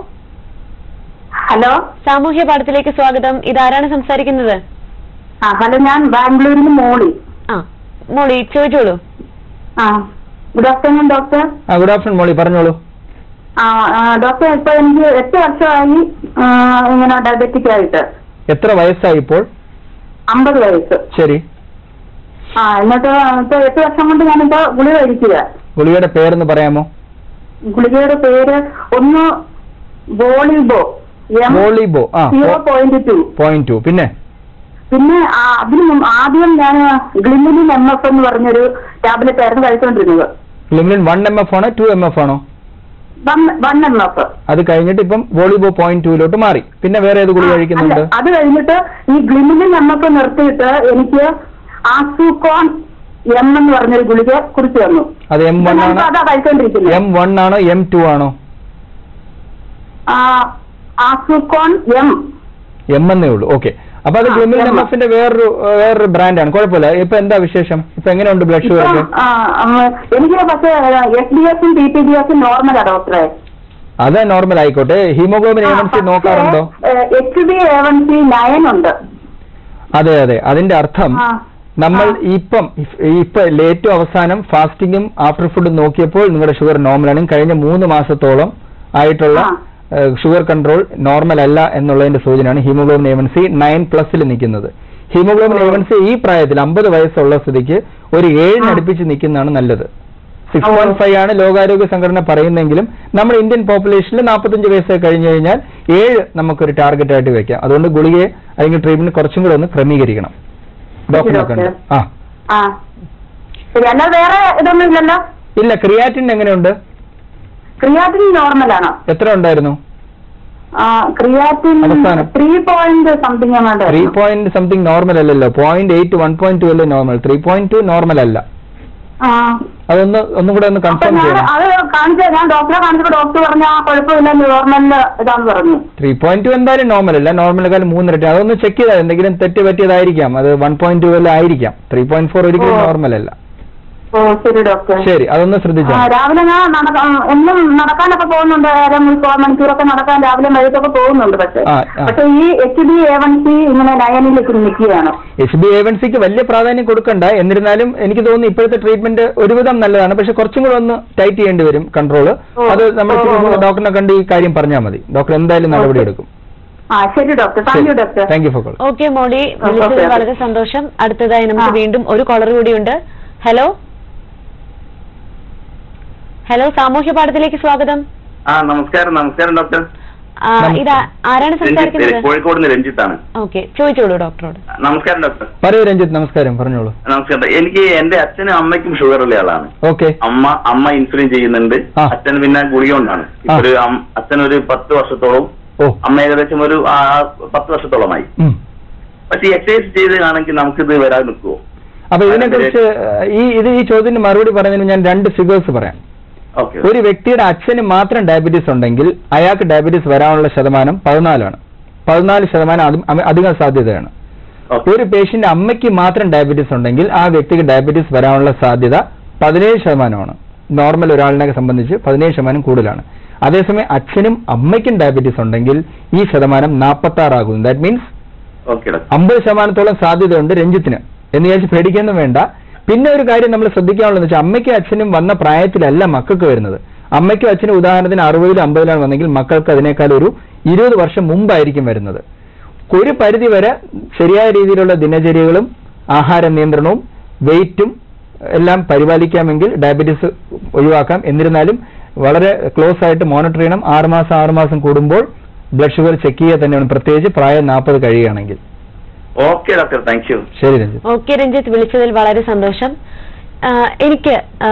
Speaker 6: ഹലോ
Speaker 1: സാമൂഹ്യ പാഠത്തിലേക്ക് സ്വാഗതം ഇതാരാണ് സംസാരിക്കുന്നത്
Speaker 6: ആ ഹലോ ഞാൻ ബാംഗ്ലൂരിൽ നിന്ന് മോളി
Speaker 1: ആ മോളി ചോദിച്ചോളൂ
Speaker 6: ആ ഗുഡ് ആഫ്റ്റർനൂൺ ഡോക്ടർ
Speaker 2: ആ ഗുഡ് ആഫ്റ്റർനൂൺ മോളി പറഞ്ഞോളൂ
Speaker 6: ആ ആ, ഡോക്ടർ ഇപ്പൊ എനിക്ക് എട്ട് വർഷമായി ആ, ഇങ്ങനെ ഡയബറ്റിക് ആയിട്ട്
Speaker 2: എത്ര വയസ്സായി ഇപ്പോൾ
Speaker 6: അമ്പത് വയസ്സ്
Speaker 2: ശരി
Speaker 6: ആ എന്നിട്ട് ഇപ്പൊ എട്ട് വർഷം കൊണ്ട് ഞാനിപ്പോ ഗുളിക കഴിക്കുക
Speaker 2: ഗുളികയുടെ പേരെന്ന് പറയാമോ
Speaker 6: ഗുളികയുടെ പേര് ഒന്ന് വോളിബോ എം
Speaker 2: വോളിബോ ആ
Speaker 6: zero point two
Speaker 2: point two പിന്നെ
Speaker 6: പിന്നെ ആ, അതിന് മുമ്പ് ആദ്യം ഞാൻ ഗ്ലിമിലിൻ എം എഫ് എന്ന് പറഞ്ഞൊരു ടാബ്ലറ്റ് ആയിരുന്നു കഴിച്ചുകൊണ്ടിരുന്നത്
Speaker 2: ലിമിൻ വൺ എം എഫ് ആണോ ടു എം എഫ് ആണോ
Speaker 6: വൺ എം എഫ്
Speaker 2: അത് കഴിഞ്ഞിട്ട് ഇപ്പം വോളിബോ പോയിന്റ് ടൂയിലോട്ട് മാറി പിന്നെ വേറെ ഏത് ഗുളിക കഴിക്കുന്നുണ്ട്
Speaker 6: അത് കഴിഞ്ഞിട്ട് ഈ ഗ്ലിമിലിൻ എം എഫ് നിർത്തിയിട്ട് എനിക്ക് ആസൂക്കോൺ എം എന്ന് പറഞ്ഞൊരു ഗുളിക കുറിച്ച് തന്നു
Speaker 2: അത് എം വൺ
Speaker 6: ഞാനിപ്പോ
Speaker 2: ആണോ
Speaker 6: അതാ കഴിച്ചോണ്ടിരിക്കുന്നത്
Speaker 2: എം വൺ ആണോ എം ടു ആണോ
Speaker 6: ആ, ആസൂക്കോൺ എം
Speaker 2: എം എന്നേ ഉള്ളൂ ഓക്കെ അപ്പൊ അത്
Speaker 6: ആ,
Speaker 2: ഗ്ലിമിൻ
Speaker 6: എം.
Speaker 2: എം എഫിന്റെ വേറൊരു ഏഹ്, വേറൊരു ബ്രാൻഡാണ് കുഴപ്പമില്ല ഇപ്പൊ എന്താ വിശേഷം ഇപ്പൊ എങ്ങനെയുണ്ട് ബ്ലഡ് ഷുഗർ ഒക്കെ
Speaker 6: ഇപ്പം, ആ, ഉം, എനിക്ക് പക്ഷേ എസ് ഡി എസും ടി ടി ഡി എസും നോർമലാ ഡോക്ടറെ
Speaker 2: അത് നോർമൽ ആയിക്കോട്ടെ ഹീമോഗ്ലോബിൻ എ വൺ സി നോക്കാറുണ്ടോ
Speaker 6: H B A one C nine ഉണ്ട്
Speaker 2: അതെ അതെ അതിന്റെ അർത്ഥം
Speaker 6: ആ.
Speaker 2: നമ്മൾ
Speaker 6: ആ.
Speaker 2: ഇപ്പം ഇഫ്- ഇപ്പൊ ഏറ്റവും അവസാനം ഫാസ്റ്റിംഗും ആഫ്റ്റർ ഫുഡും നോക്കിയപ്പോൾ നിങ്ങളുടെ ഷുഗർ നോർമലാണ് കഴിഞ്ഞ മൂന്ന് മാസത്തോളം ആയിട്ടുള്ള
Speaker 6: ആ.
Speaker 2: ഷുഗർ കൺട്രോൾ നോർമൽ അല്ല എന്നുള്ളതിന്റെ സൂചനയാണ് haemoglobin A one C nine പ്ലസിൽ നിൽക്കുന്നത് ഹീമോഗ്ലോബിൻ എ വൺ സി ഈ പ്രായത്തിൽ അമ്പത് വയസ്സുള്ള സ്ഥിതിക്ക് ഒരു ഏഴിന്
Speaker 6: ആ.
Speaker 2: അടുപ്പിച്ച് നിൽക്കുന്നതാണ് നല്ലത് സിക്സ്
Speaker 6: ഓ.
Speaker 2: പോയിന്റ് ഫൈവ് ആണ് ലോകാരോഗ്യ സംഘടന പറയുന്നെങ്കിലും നമ്മുടെ ഇന്ത്യൻ പോപ്പുലേഷനിൽ നാൽപ്പത്തഞ്ച് വയസ്സ് കഴിഞ്ഞു കഴിഞ്ഞാൽ ഏഴ് നമുക്കൊരു ടാർഗറ്റ് ആയിട്ട് വെക്കാം അതുകൊണ്ട് ഗുളികയെ അല്ലെങ്കിൽ ട്രീറ്റ്മെന്റ് കുറച്ചും കൂടെ ഒന്ന് ക്രമീകരിക്കണം ഡോക്ടറിനെ കണ്ട്
Speaker 6: ഡോക്ടർ.
Speaker 2: ആ
Speaker 6: ആ ശരി അല്ലാതെ വേറെ ഇതൊന്നും ഇല്ലല്ലോ
Speaker 2: ഇല്ല ക്രിയാറ്റിൻ എങ്ങനെയുണ്ട്
Speaker 6: ക്രിയാറ്റിൻ നോർമലാണോ
Speaker 2: എത്ര ഉണ്ടായിരുന്നു
Speaker 6: ആ ക്രിയാറ്റിൻ
Speaker 2: അവസാനം.
Speaker 6: ത്രീ പോയിന്റ് സംതിങ് എങ്ങാണ്ട്
Speaker 2: ത്രീ പോയിന്റ് സംതിങ് നോർമൽ അല്ലല്ലോ point eight one point two അല്ലേ normal three point two normal അല്ല
Speaker 6: ആ
Speaker 2: അതൊന്ന് ഒന്നും കൂടെ ഒന്ന്
Speaker 6: അപ്പൊ
Speaker 2: കൺഫേം
Speaker 6: ഞാൻ
Speaker 2: ചെയ്യണം
Speaker 6: അത് കാണിച്ച ഞാൻ ഡോക്ടറെ കാണിച്ചപ്പോ ഡോക്ടർ പറഞ്ഞ ആ കുഴപ്പമില്ല നോർമലില് ഇതാന്ന് പറഞ്ഞു
Speaker 2: ത്രീ പോയിന്റ് ടു എന്തായാലും നോർമൽ അല്ല നോർമലിനെക്കാളും മൂന്നിരട്ടി അതൊന്ന് ചെക്ക് ചെയ്താൽ എന്തെങ്കിലും തെറ്റ് പറ്റിയതായിരിക്കാം അത് വൺ പോയിന്റ് ടു വല്ല ആയിരിക്കാം ത്രീ പോയിന്റ് ഫോർ ഒരിക്കലും
Speaker 6: ഓ.
Speaker 2: നോർമൽ അല്ല
Speaker 6: ഓ ശരി ഡോക്ടർ
Speaker 2: ശരി അതൊന്ന്
Speaker 6: ആ,
Speaker 2: ശ്രദ്ധിച്ചാൽ
Speaker 6: രാവിലെ ഞാൻ നടക്ക ഉം, എന്നും നടക്കാനൊക്കെ പോകുന്നുണ്ട് അര മുക്കാൽ മണിക്കൂറൊക്കെ നടക്കാൻ രാവിലെ വൈകിട്ടൊക്കെ പോകുന്നുണ്ട് പക്ഷെ
Speaker 2: ആ, ആ.
Speaker 6: പക്ഷെ ഈ H D A one C ഇങ്ങനെ ലയനിലേക്ക് നിൽക്കുകയാണ്
Speaker 2: എച്ച് ബി എ വൺ സിക്ക് വലിയ പ്രാധാന്യം കൊടുക്കണ്ട എന്നിരുന്നാലും എനിക്ക് തോന്നുന്നു ഇപ്പോഴത്തെ ട്രീറ്റ്മെന്റ് ഒരുവിധം നല്ലതാണ് പക്ഷെ കുറച്ചും കൂടെ ഒന്ന് ടൈറ്റ് ചെയ്യേണ്ടി വരും കൺട്രോൾ
Speaker 6: ഓ,
Speaker 2: അത് നമ്മൾ
Speaker 6: ഓ, ഓ.
Speaker 2: ഡോക്ടറിനെ കണ്ട് ഈ കാര്യം പറഞ്ഞാൽ മതി ഡോക്ടർ എന്തായാലും നടപടി എടുക്കും
Speaker 6: ആ ശരി doctor thank you doctor
Speaker 2: thank you for call
Speaker 1: okay Moly
Speaker 6: okay,
Speaker 1: വിളിച്ചത്
Speaker 6: ഓക്കെ.
Speaker 1: വളരെ സന്തോഷം അടുത്തതായി നമുക്ക്
Speaker 6: ആ.
Speaker 1: വീണ്ടും ഒരു കോളർ കൂടിയുണ്ട് ഹലോ ഹലോ സാമൂഹ്യ പാഠത്തിലേക്ക് സ്വാഗതം
Speaker 4: ആ നമസ്കാരം നമസ്കാരം ഡോക്ടർ
Speaker 1: ആ, ഇത് ആരാണ്
Speaker 4: രഞ്ജിത്ത്
Speaker 1: സംസാരിക്കുന്നത്
Speaker 4: കോഴിക്കോട് നിന്ന് രഞ്ജിത്താണ്
Speaker 1: ഓക്കെ ചോദിച്ചോളൂ ഡോക്ടറോട്
Speaker 4: നമസ്കാരം ഡോക്ടർ
Speaker 2: പറയൂ രഞ്ജിത്ത് നമസ്കാരം പറഞ്ഞോളൂ
Speaker 4: നമസ്കാരം എനിക്ക് എന്റെ അച്ഛനും അമ്മയ്ക്കും ഷുഗർ ഉള്ള ആളാണ്
Speaker 2: ഓക്കെ
Speaker 4: അമ്മ അമ്മ ഇൻസുലിൻ ചെയ്യുന്നുണ്ട്
Speaker 2: ആ.
Speaker 4: അച്ഛൻ പിന്നെ ഗുളിക കൊണ്ടാണ് ഇപ്പൊ
Speaker 2: ആ.
Speaker 4: ഒരു അം- അച്ഛൻ ഒരു പത്ത് വർഷത്തോളം
Speaker 2: ഓ
Speaker 4: അമ്മ ഏകദേശം ഒരു ആ, പത്ത് വർഷത്തോളമായി
Speaker 2: ഉം.
Speaker 4: പക്ഷെ എക്സസൈസ് ചെയ്താണെങ്കിൽ നമുക്കിത് വരാൻ നിൽക്കുമോ
Speaker 2: അപ്പൊ ഇതിനെ കുറിച്ച് ഈ ഇത് ഈ ചോദ്യത്തിന് മറുപടി പറയുന്നതിന് ഞാൻ രണ്ട് ഫിഗേഴ്സ് പറയാം
Speaker 4: ഓക്കെ
Speaker 2: ഒരു വ്യക്തിയുടെ അച്ഛന് മാത്രം ഡയബറ്റീസ് ഉണ്ടെങ്കിൽ അയാൾക്ക് ഡയബറ്റീസ് വരാനുള്ള ശതമാനം പതിനാലാണ് പതിനാല് ശതമാനം അതും അമ- അധികം സാധ്യതയാണ് ഒരു പേഷ്യന്റ് അമ്മയ്ക്ക് മാത്രം ഡയബറ്റീസ് ഉണ്ടെങ്കിൽ ആ വ്യക്തിക്ക് ഡയബറ്റീസ് വരാനുള്ള സാധ്യത പതിനേഴ് ശതമാനമാണ് നോർമൽ ഒരാളിനെ സംബന്ധിച്ച് പതിനേഴ് ശതമാനം കൂടുതലാണ് അതേസമയം അച്ഛനും അമ്മയ്ക്കും ഡയബറ്റീസ് ഉണ്ടെങ്കിൽ ഈ ശതമാനം നാൽപ്പത്തി ആറാകുന്നു ദാറ്റ് മീൻസ്
Speaker 3: ഓക്കെ ഡോക്ടർ
Speaker 2: അമ്പത് ശതമാനത്തോളം സാധ്യതയുണ്ട് രഞ്ജിത്തിന് എന്ന് വിചാരിച്ച് പേടിക്കൊന്നും വേണ്ട പിന്നെ ഒരു കാര്യം നമ്മൾ ശ്രദ്ധിക്കാനുള്ളത് വെച്ചാൽ അമ്മയ്ക്കും അച്ഛനും വന്ന പ്രായത്തിലല്ല മക്കൾക്ക് വരുന്നത് അമ്മയ്ക്കും അച്ഛനും ഉദാഹരണത്തിന് അറുപതിലും അമ്പതിലാണ് വന്നെങ്കിൽ മക്കൾക്ക് അതിനേക്കാൾ ഒരു ഇരുപത് വർഷം മുമ്പായിരിക്കും വരുന്നത് ഒരു പരിധി വരെ ശരിയായ രീതിയിലുള്ള ദിനചര്യകളും ആഹാര നിയന്ത്രണവും വെയിറ്റും എല്ലാം പരിപാലിക്കാമെങ്കിൽ ഡയബറ്റീസ് ഒഴിവാക്കാം എന്നിരുന്നാലും വളരെ ക്ലോസ് ആയിട്ട് മോണിറ്റർ ചെയ്യണം ആറുമാസം ആറുമാസം കൂടുമ്പോൾ ബ്ലഡ് ഷുഗർ ചെക്ക് ചെയ്യുക തന്നെ വേണം പ്രത്യേകിച്ച് പ്രായം നാൽപ്പത് കഴിയുകയാണെങ്കിൽ
Speaker 3: ഓക്കെ ഡോക്ടർ താങ്ക് യു
Speaker 2: ശരി രഞ്ജിത്ത്
Speaker 1: ഓക്കെ രഞ്ജിത്ത് വിളിച്ചതിൽ വളരെ സന്തോഷം ആ, എനിക്ക് ആ,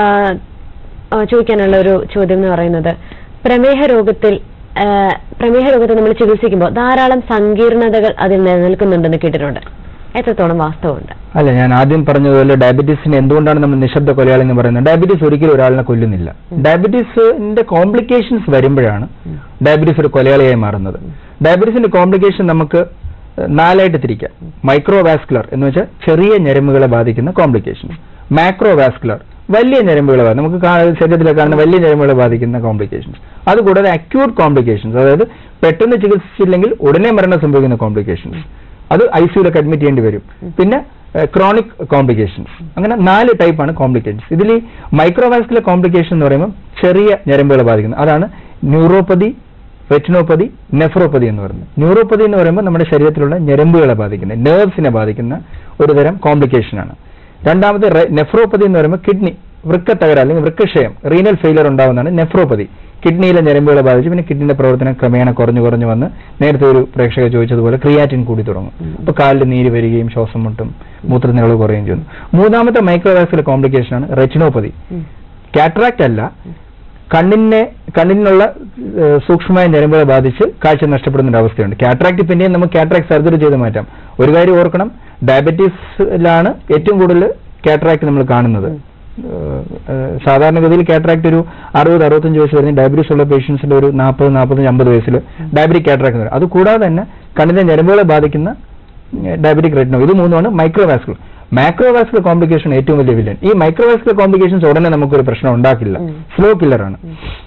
Speaker 1: ആ, ചോദിക്കാനുള്ള ഒരു ചോദ്യം എന്ന് പറയുന്നത് പ്രമേഹ രോഗത്തിൽ ആ, പ്രമേഹ രോഗത്തെ നമ്മൾ ചികിത്സിക്കുമ്പോൾ ധാരാളം സങ്കീർണതകൾ അതിൽ നിലനിൽക്കുന്നുണ്ടെന്ന് കേട്ടിട്ടുണ്ട് എത്രത്തോളം വാസ്തവമുണ്ട്
Speaker 2: അല്ല ഞാൻ ആദ്യം പറഞ്ഞതുപോലെ ഡയബറ്റീസിന് എന്തുകൊണ്ടാണ് നമ്മൾ നിശബ്ദ കൊലയാളി എന്ന് പറയുന്നത് ഡയബറ്റീസ് ഒരിക്കലും ഒരാളിനെ കൊല്ലുന്നില്ല ഡയബറ്റീസിന്റെ കോംപ്ലിക്കേഷൻസ് വരുമ്പോഴാണ് ഡയബറ്റീസ് ഒരു കൊലയാളിയായി മാറുന്നത് ഡയബറ്റീസിന്റെ കോംപ്ലിക്കേഷൻ നമുക്ക് നാലായിട്ട് തിരിക്കാം മൈക്രോവാസ്കുലർ എന്ന് വെച്ചാൽ ചെറിയ ഞരമ്പുകളെ ബാധിക്കുന്ന കോംപ്ലിക്കേഷൻസ് മാക്രോവാസ്കുലർ വലിയ ഞരമ്പുകളെ ബാധി- നമുക്ക് കാ- ശരീരത്തിൽ കാണുന്ന വലിയ ഞരമ്പുകളെ ബാധിക്കുന്ന കോംപ്ലിക്കേഷൻസ് അതുകൂടാതെ അക്യൂട്ട് കോംപ്ലിക്കേഷൻസ് അതായത് പെട്ടെന്ന് ചികിത്സിച്ചില്ലെങ്കിൽ ഉടനെ മരണം സംഭവിക്കുന്ന കോംപ്ലിക്കേഷൻസ് അത് ഐ സിയിലൊക്കെ അഡ്മിറ്റ് ചെയ്യേണ്ടി വരും പിന്നെ ക്രോണിക് കോംപ്ലിക്കേഷൻസ് അങ്ങനെ നാല് ടൈപ്പാണ് കോംപ്ലിക്കേഷൻസ് ഇതിൽ ഈ മൈക്രോവാസ്കുലർ കോംപ്ലിക്കേഷൻ എന്ന് പറയുമ്പോൾ ചെറിയ ഞരമ്പുകളെ ബാധിക്കുന്നത് അതാണ് ന്യൂറോപ്പതി റെറ്റിനോപ്പതി നെഫ്രോപ്പതി എന്ന് പറയുന്നത് ന്യൂറോപ്പതി എന്ന് പറയുമ്പോൾ നമ്മുടെ ശരീരത്തിലുള്ള ഞരമ്പുകളെ ബാധിക്കുന്ന നെർവ്സിനെ ബാധിക്കുന്ന ഒരു തരം കോംപ്ലിക്കേഷൻ ആണ് രണ്ടാമത് നെഫ്രോപ്പതി എന്ന് പറയുമ്പോൾ കിഡ്നി വൃക്ക തകരാർ അല്ലെങ്കിൽ വൃക്കക്ഷയം റീനൽ ഫെയിലർ ഉണ്ടാവുന്നതാണ് നെഫ്രോപ്പതി കിഡ്നിയിലെ ഞരമ്പുകളെ ബാധിച്ച് പിന്നെ കിഡ്നിയുടെ പ്രവർത്തനം ക്രമേണ കുറഞ്ഞു കുറഞ്ഞു വന്ന് നേരത്തെ ഒരു പ്രേക്ഷക ചോദിച്ചതുപോലെ ക്രിയാറ്റിൻ കൂടി തുടങ്ങും അപ്പൊ കാലിൽ നീര് വരികയും ശ്വാസം മുട്ടും മൂത്രത്തിനളവ് കുറയുകയും ചെയ്യുന്നു മൂന്നാമത്തെ മൈക്രോവാസ്കുലർ കോംപ്ലിക്കേഷൻ ആണ് റെറ്റിനോപ്പതി കാറ്ററാക്ട് അല്ല കണ്ണിനെ കണ്ണിനുള്ള ഏഹ്, സൂക്ഷ്മമായ ഞരമ്പുകളെ ബാധിച്ച് കാഴ്ച നഷ്ടപ്പെടുന്ന ഒരു അവസ്ഥയുണ്ട് കാറ്ററാക്ട് പിന്നെയും നമുക്ക് കാറ്ററാക്ട് സർജറി ചെയ്ത് മാറ്റാം ഒരു കാര്യം ഓർക്കണം ഡയബറ്റീസിലാണ് ഏറ്റവും കൂടുതൽ കാറ്ററാക്ട് നമ്മൾ കാണുന്നത് ഏഹ്, ഏഹ്, സാധാരണഗതിയിൽ കാറ്ററാക്ട് ഒരു അറുപത് അറുപത്തഞ്ച് വയസ്സ് വരുന്ന ഡയബറ്റീസ് ഉള്ള പേഷ്യൻസിന്റെ ഒരു നാൽപ്പത് നാൽപ്പത്തഞ്ച് അമ്പത് വയസ്സിൽ ഡയബറ്റിക് കാറ്ററാക്ട് വരും അത് കൂടാതെ തന്നെ കണ്ണിന്റെ ഞരമ്പുകളെ ബാധിക്കുന്ന ഡയബറ്റിക് റെറ്റിനോ ഇത് മൂന്നുമാണ് മൈക്രോവാസ്കുലർ മാക്രോവാസ്കുലർ കോംപ്ലിക്കേഷൻ ഏറ്റവും വലിയ വില്ലൻ ഈ മൈക്രോവാസ്കുലർ കോംപ്ലിക്കേഷൻസ് ഉടനെ നമുക്കൊരു പ്രശ്നം ഉണ്ടാക്കില്ല സ്ലോ കില്ലറാണ്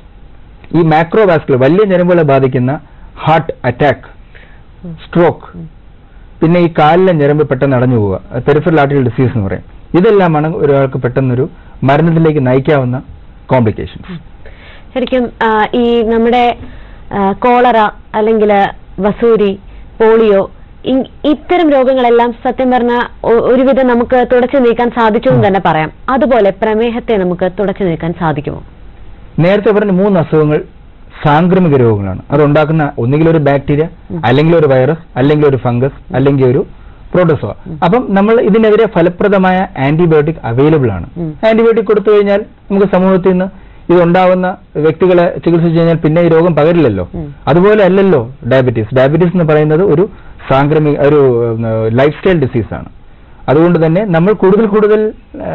Speaker 2: ഈ മാക്രോവാസ്കുലർ വലിയ ഞരമ്പുകളെ ബാധിക്കുന്ന ഹാർട്ട് അറ്റാക്ക് സ്ട്രോക്ക് പിന്നെ ഈ കാലിലെ ഞരമ്പ് പെട്ടെന്ന് അടഞ്ഞു പോവുക പെരിഫറൽ ആർട്ടിയൽ ഡിസീസ് എന്ന് പറയും ഇതെല്ലാമാണ് ഒരാൾക്ക് പെട്ടെന്നൊരു മരണത്തിലേക്ക് നയിക്കാവുന്ന കോംപ്ലിക്കേഷൻസ്
Speaker 1: ശരിക്കും ആ, ഈ നമ്മുടെ ആ, കോളറ അല്ലെങ്കിൽ വസൂരി പോളിയോ ഇ- ഇത്തരം രോഗങ്ങളെല്ലാം സത്യം പറഞ്ഞ ഒരുവിധം നമുക്ക് തുടച്ചു നീക്കാൻ സാധിച്ചു എന്ന് തന്നെ പറയാം അതുപോലെ പ്രമേഹത്തെ നമുക്ക് തുടച്ചു നീക്കാൻ സാധിക്കുമോ
Speaker 2: നേരത്തെ പറഞ്ഞ മൂന്ന് അസുഖങ്ങൾ സാംക്രമിക രോഗങ്ങളാണ് അതുണ്ടാക്കുന്ന ഒന്നുകിൽ ഒരു ബാക്ടീരിയ അല്ലെങ്കിൽ ഒരു വൈറസ് അല്ലെങ്കിൽ ഒരു ഫംഗസ് അല്ലെങ്കിൽ ഒരു പ്രോട്ടോസോവ അപ്പം നമ്മൾ ഇതിനെതിരെ ഫലപ്രദമായ ആന്റിബയോട്ടിക് അവൈലബിൾ ആണ്
Speaker 1: ഉം.
Speaker 2: ആന്റിബയോട്ടിക് കൊടുത്തു കഴിഞ്ഞാൽ നമുക്ക് സമൂഹത്തിൽ നിന്ന് ഇതുണ്ടാവുന്ന വ്യക്തികളെ ചികിത്സിച്ചു കഴിഞ്ഞാൽ പിന്നെ ഈ രോഗം പകരില്ലല്ലോ
Speaker 1: ഉം.
Speaker 2: അതുപോലെ അല്ലല്ലോ ഡയബറ്റീസ് ഡയബറ്റീസ് എന്ന് പറയുന്നത് ഒരു സാംക്രമിക ഒരു ലൈഫ് സ്റ്റൈൽ ഡിസീസാണ് അതുകൊണ്ട് തന്നെ നമ്മൾ കൂടുതൽ കൂടുതൽ ആ,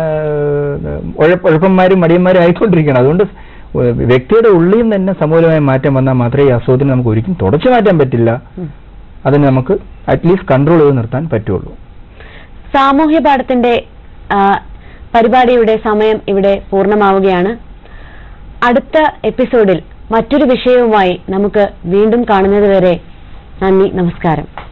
Speaker 2: ഉഴപ്പ- ഉഴപ്പന്മാരും മടിയന്മാരും ആയിക്കൊണ്ടിരിക്കുകയാണ് അതുകൊണ്ട് വ്യക്തിയുടെ ഉള്ളിൽ തന്നെ സമൂലമായ മാറ്റം വന്നാൽ മാത്രമേ ഈ അസുഖത്തിന് നമുക്ക് ഒരിക്കലും തുടച്ചു മാറ്റാൻ പറ്റില്ല
Speaker 1: ഉം.
Speaker 2: അതിന് നമുക്ക് അറ്റ്ലീസ്റ്റ് കൺട്രോൾ ചെയ്ത് നിർത്താൻ പറ്റുള്ളൂ
Speaker 1: സാമൂഹ്യ പാഠത്തിന്റെ ആ, പരിപാടിയുടെ സമയം ഇവിടെ പൂർണ്ണമാവുകയാണ് അടുത്ത എപ്പിസോഡിൽ മറ്റൊരു വിഷയവുമായി നമുക്ക് വീണ്ടും കാണുന്നതുവരെ നന്ദി നമസ്കാരം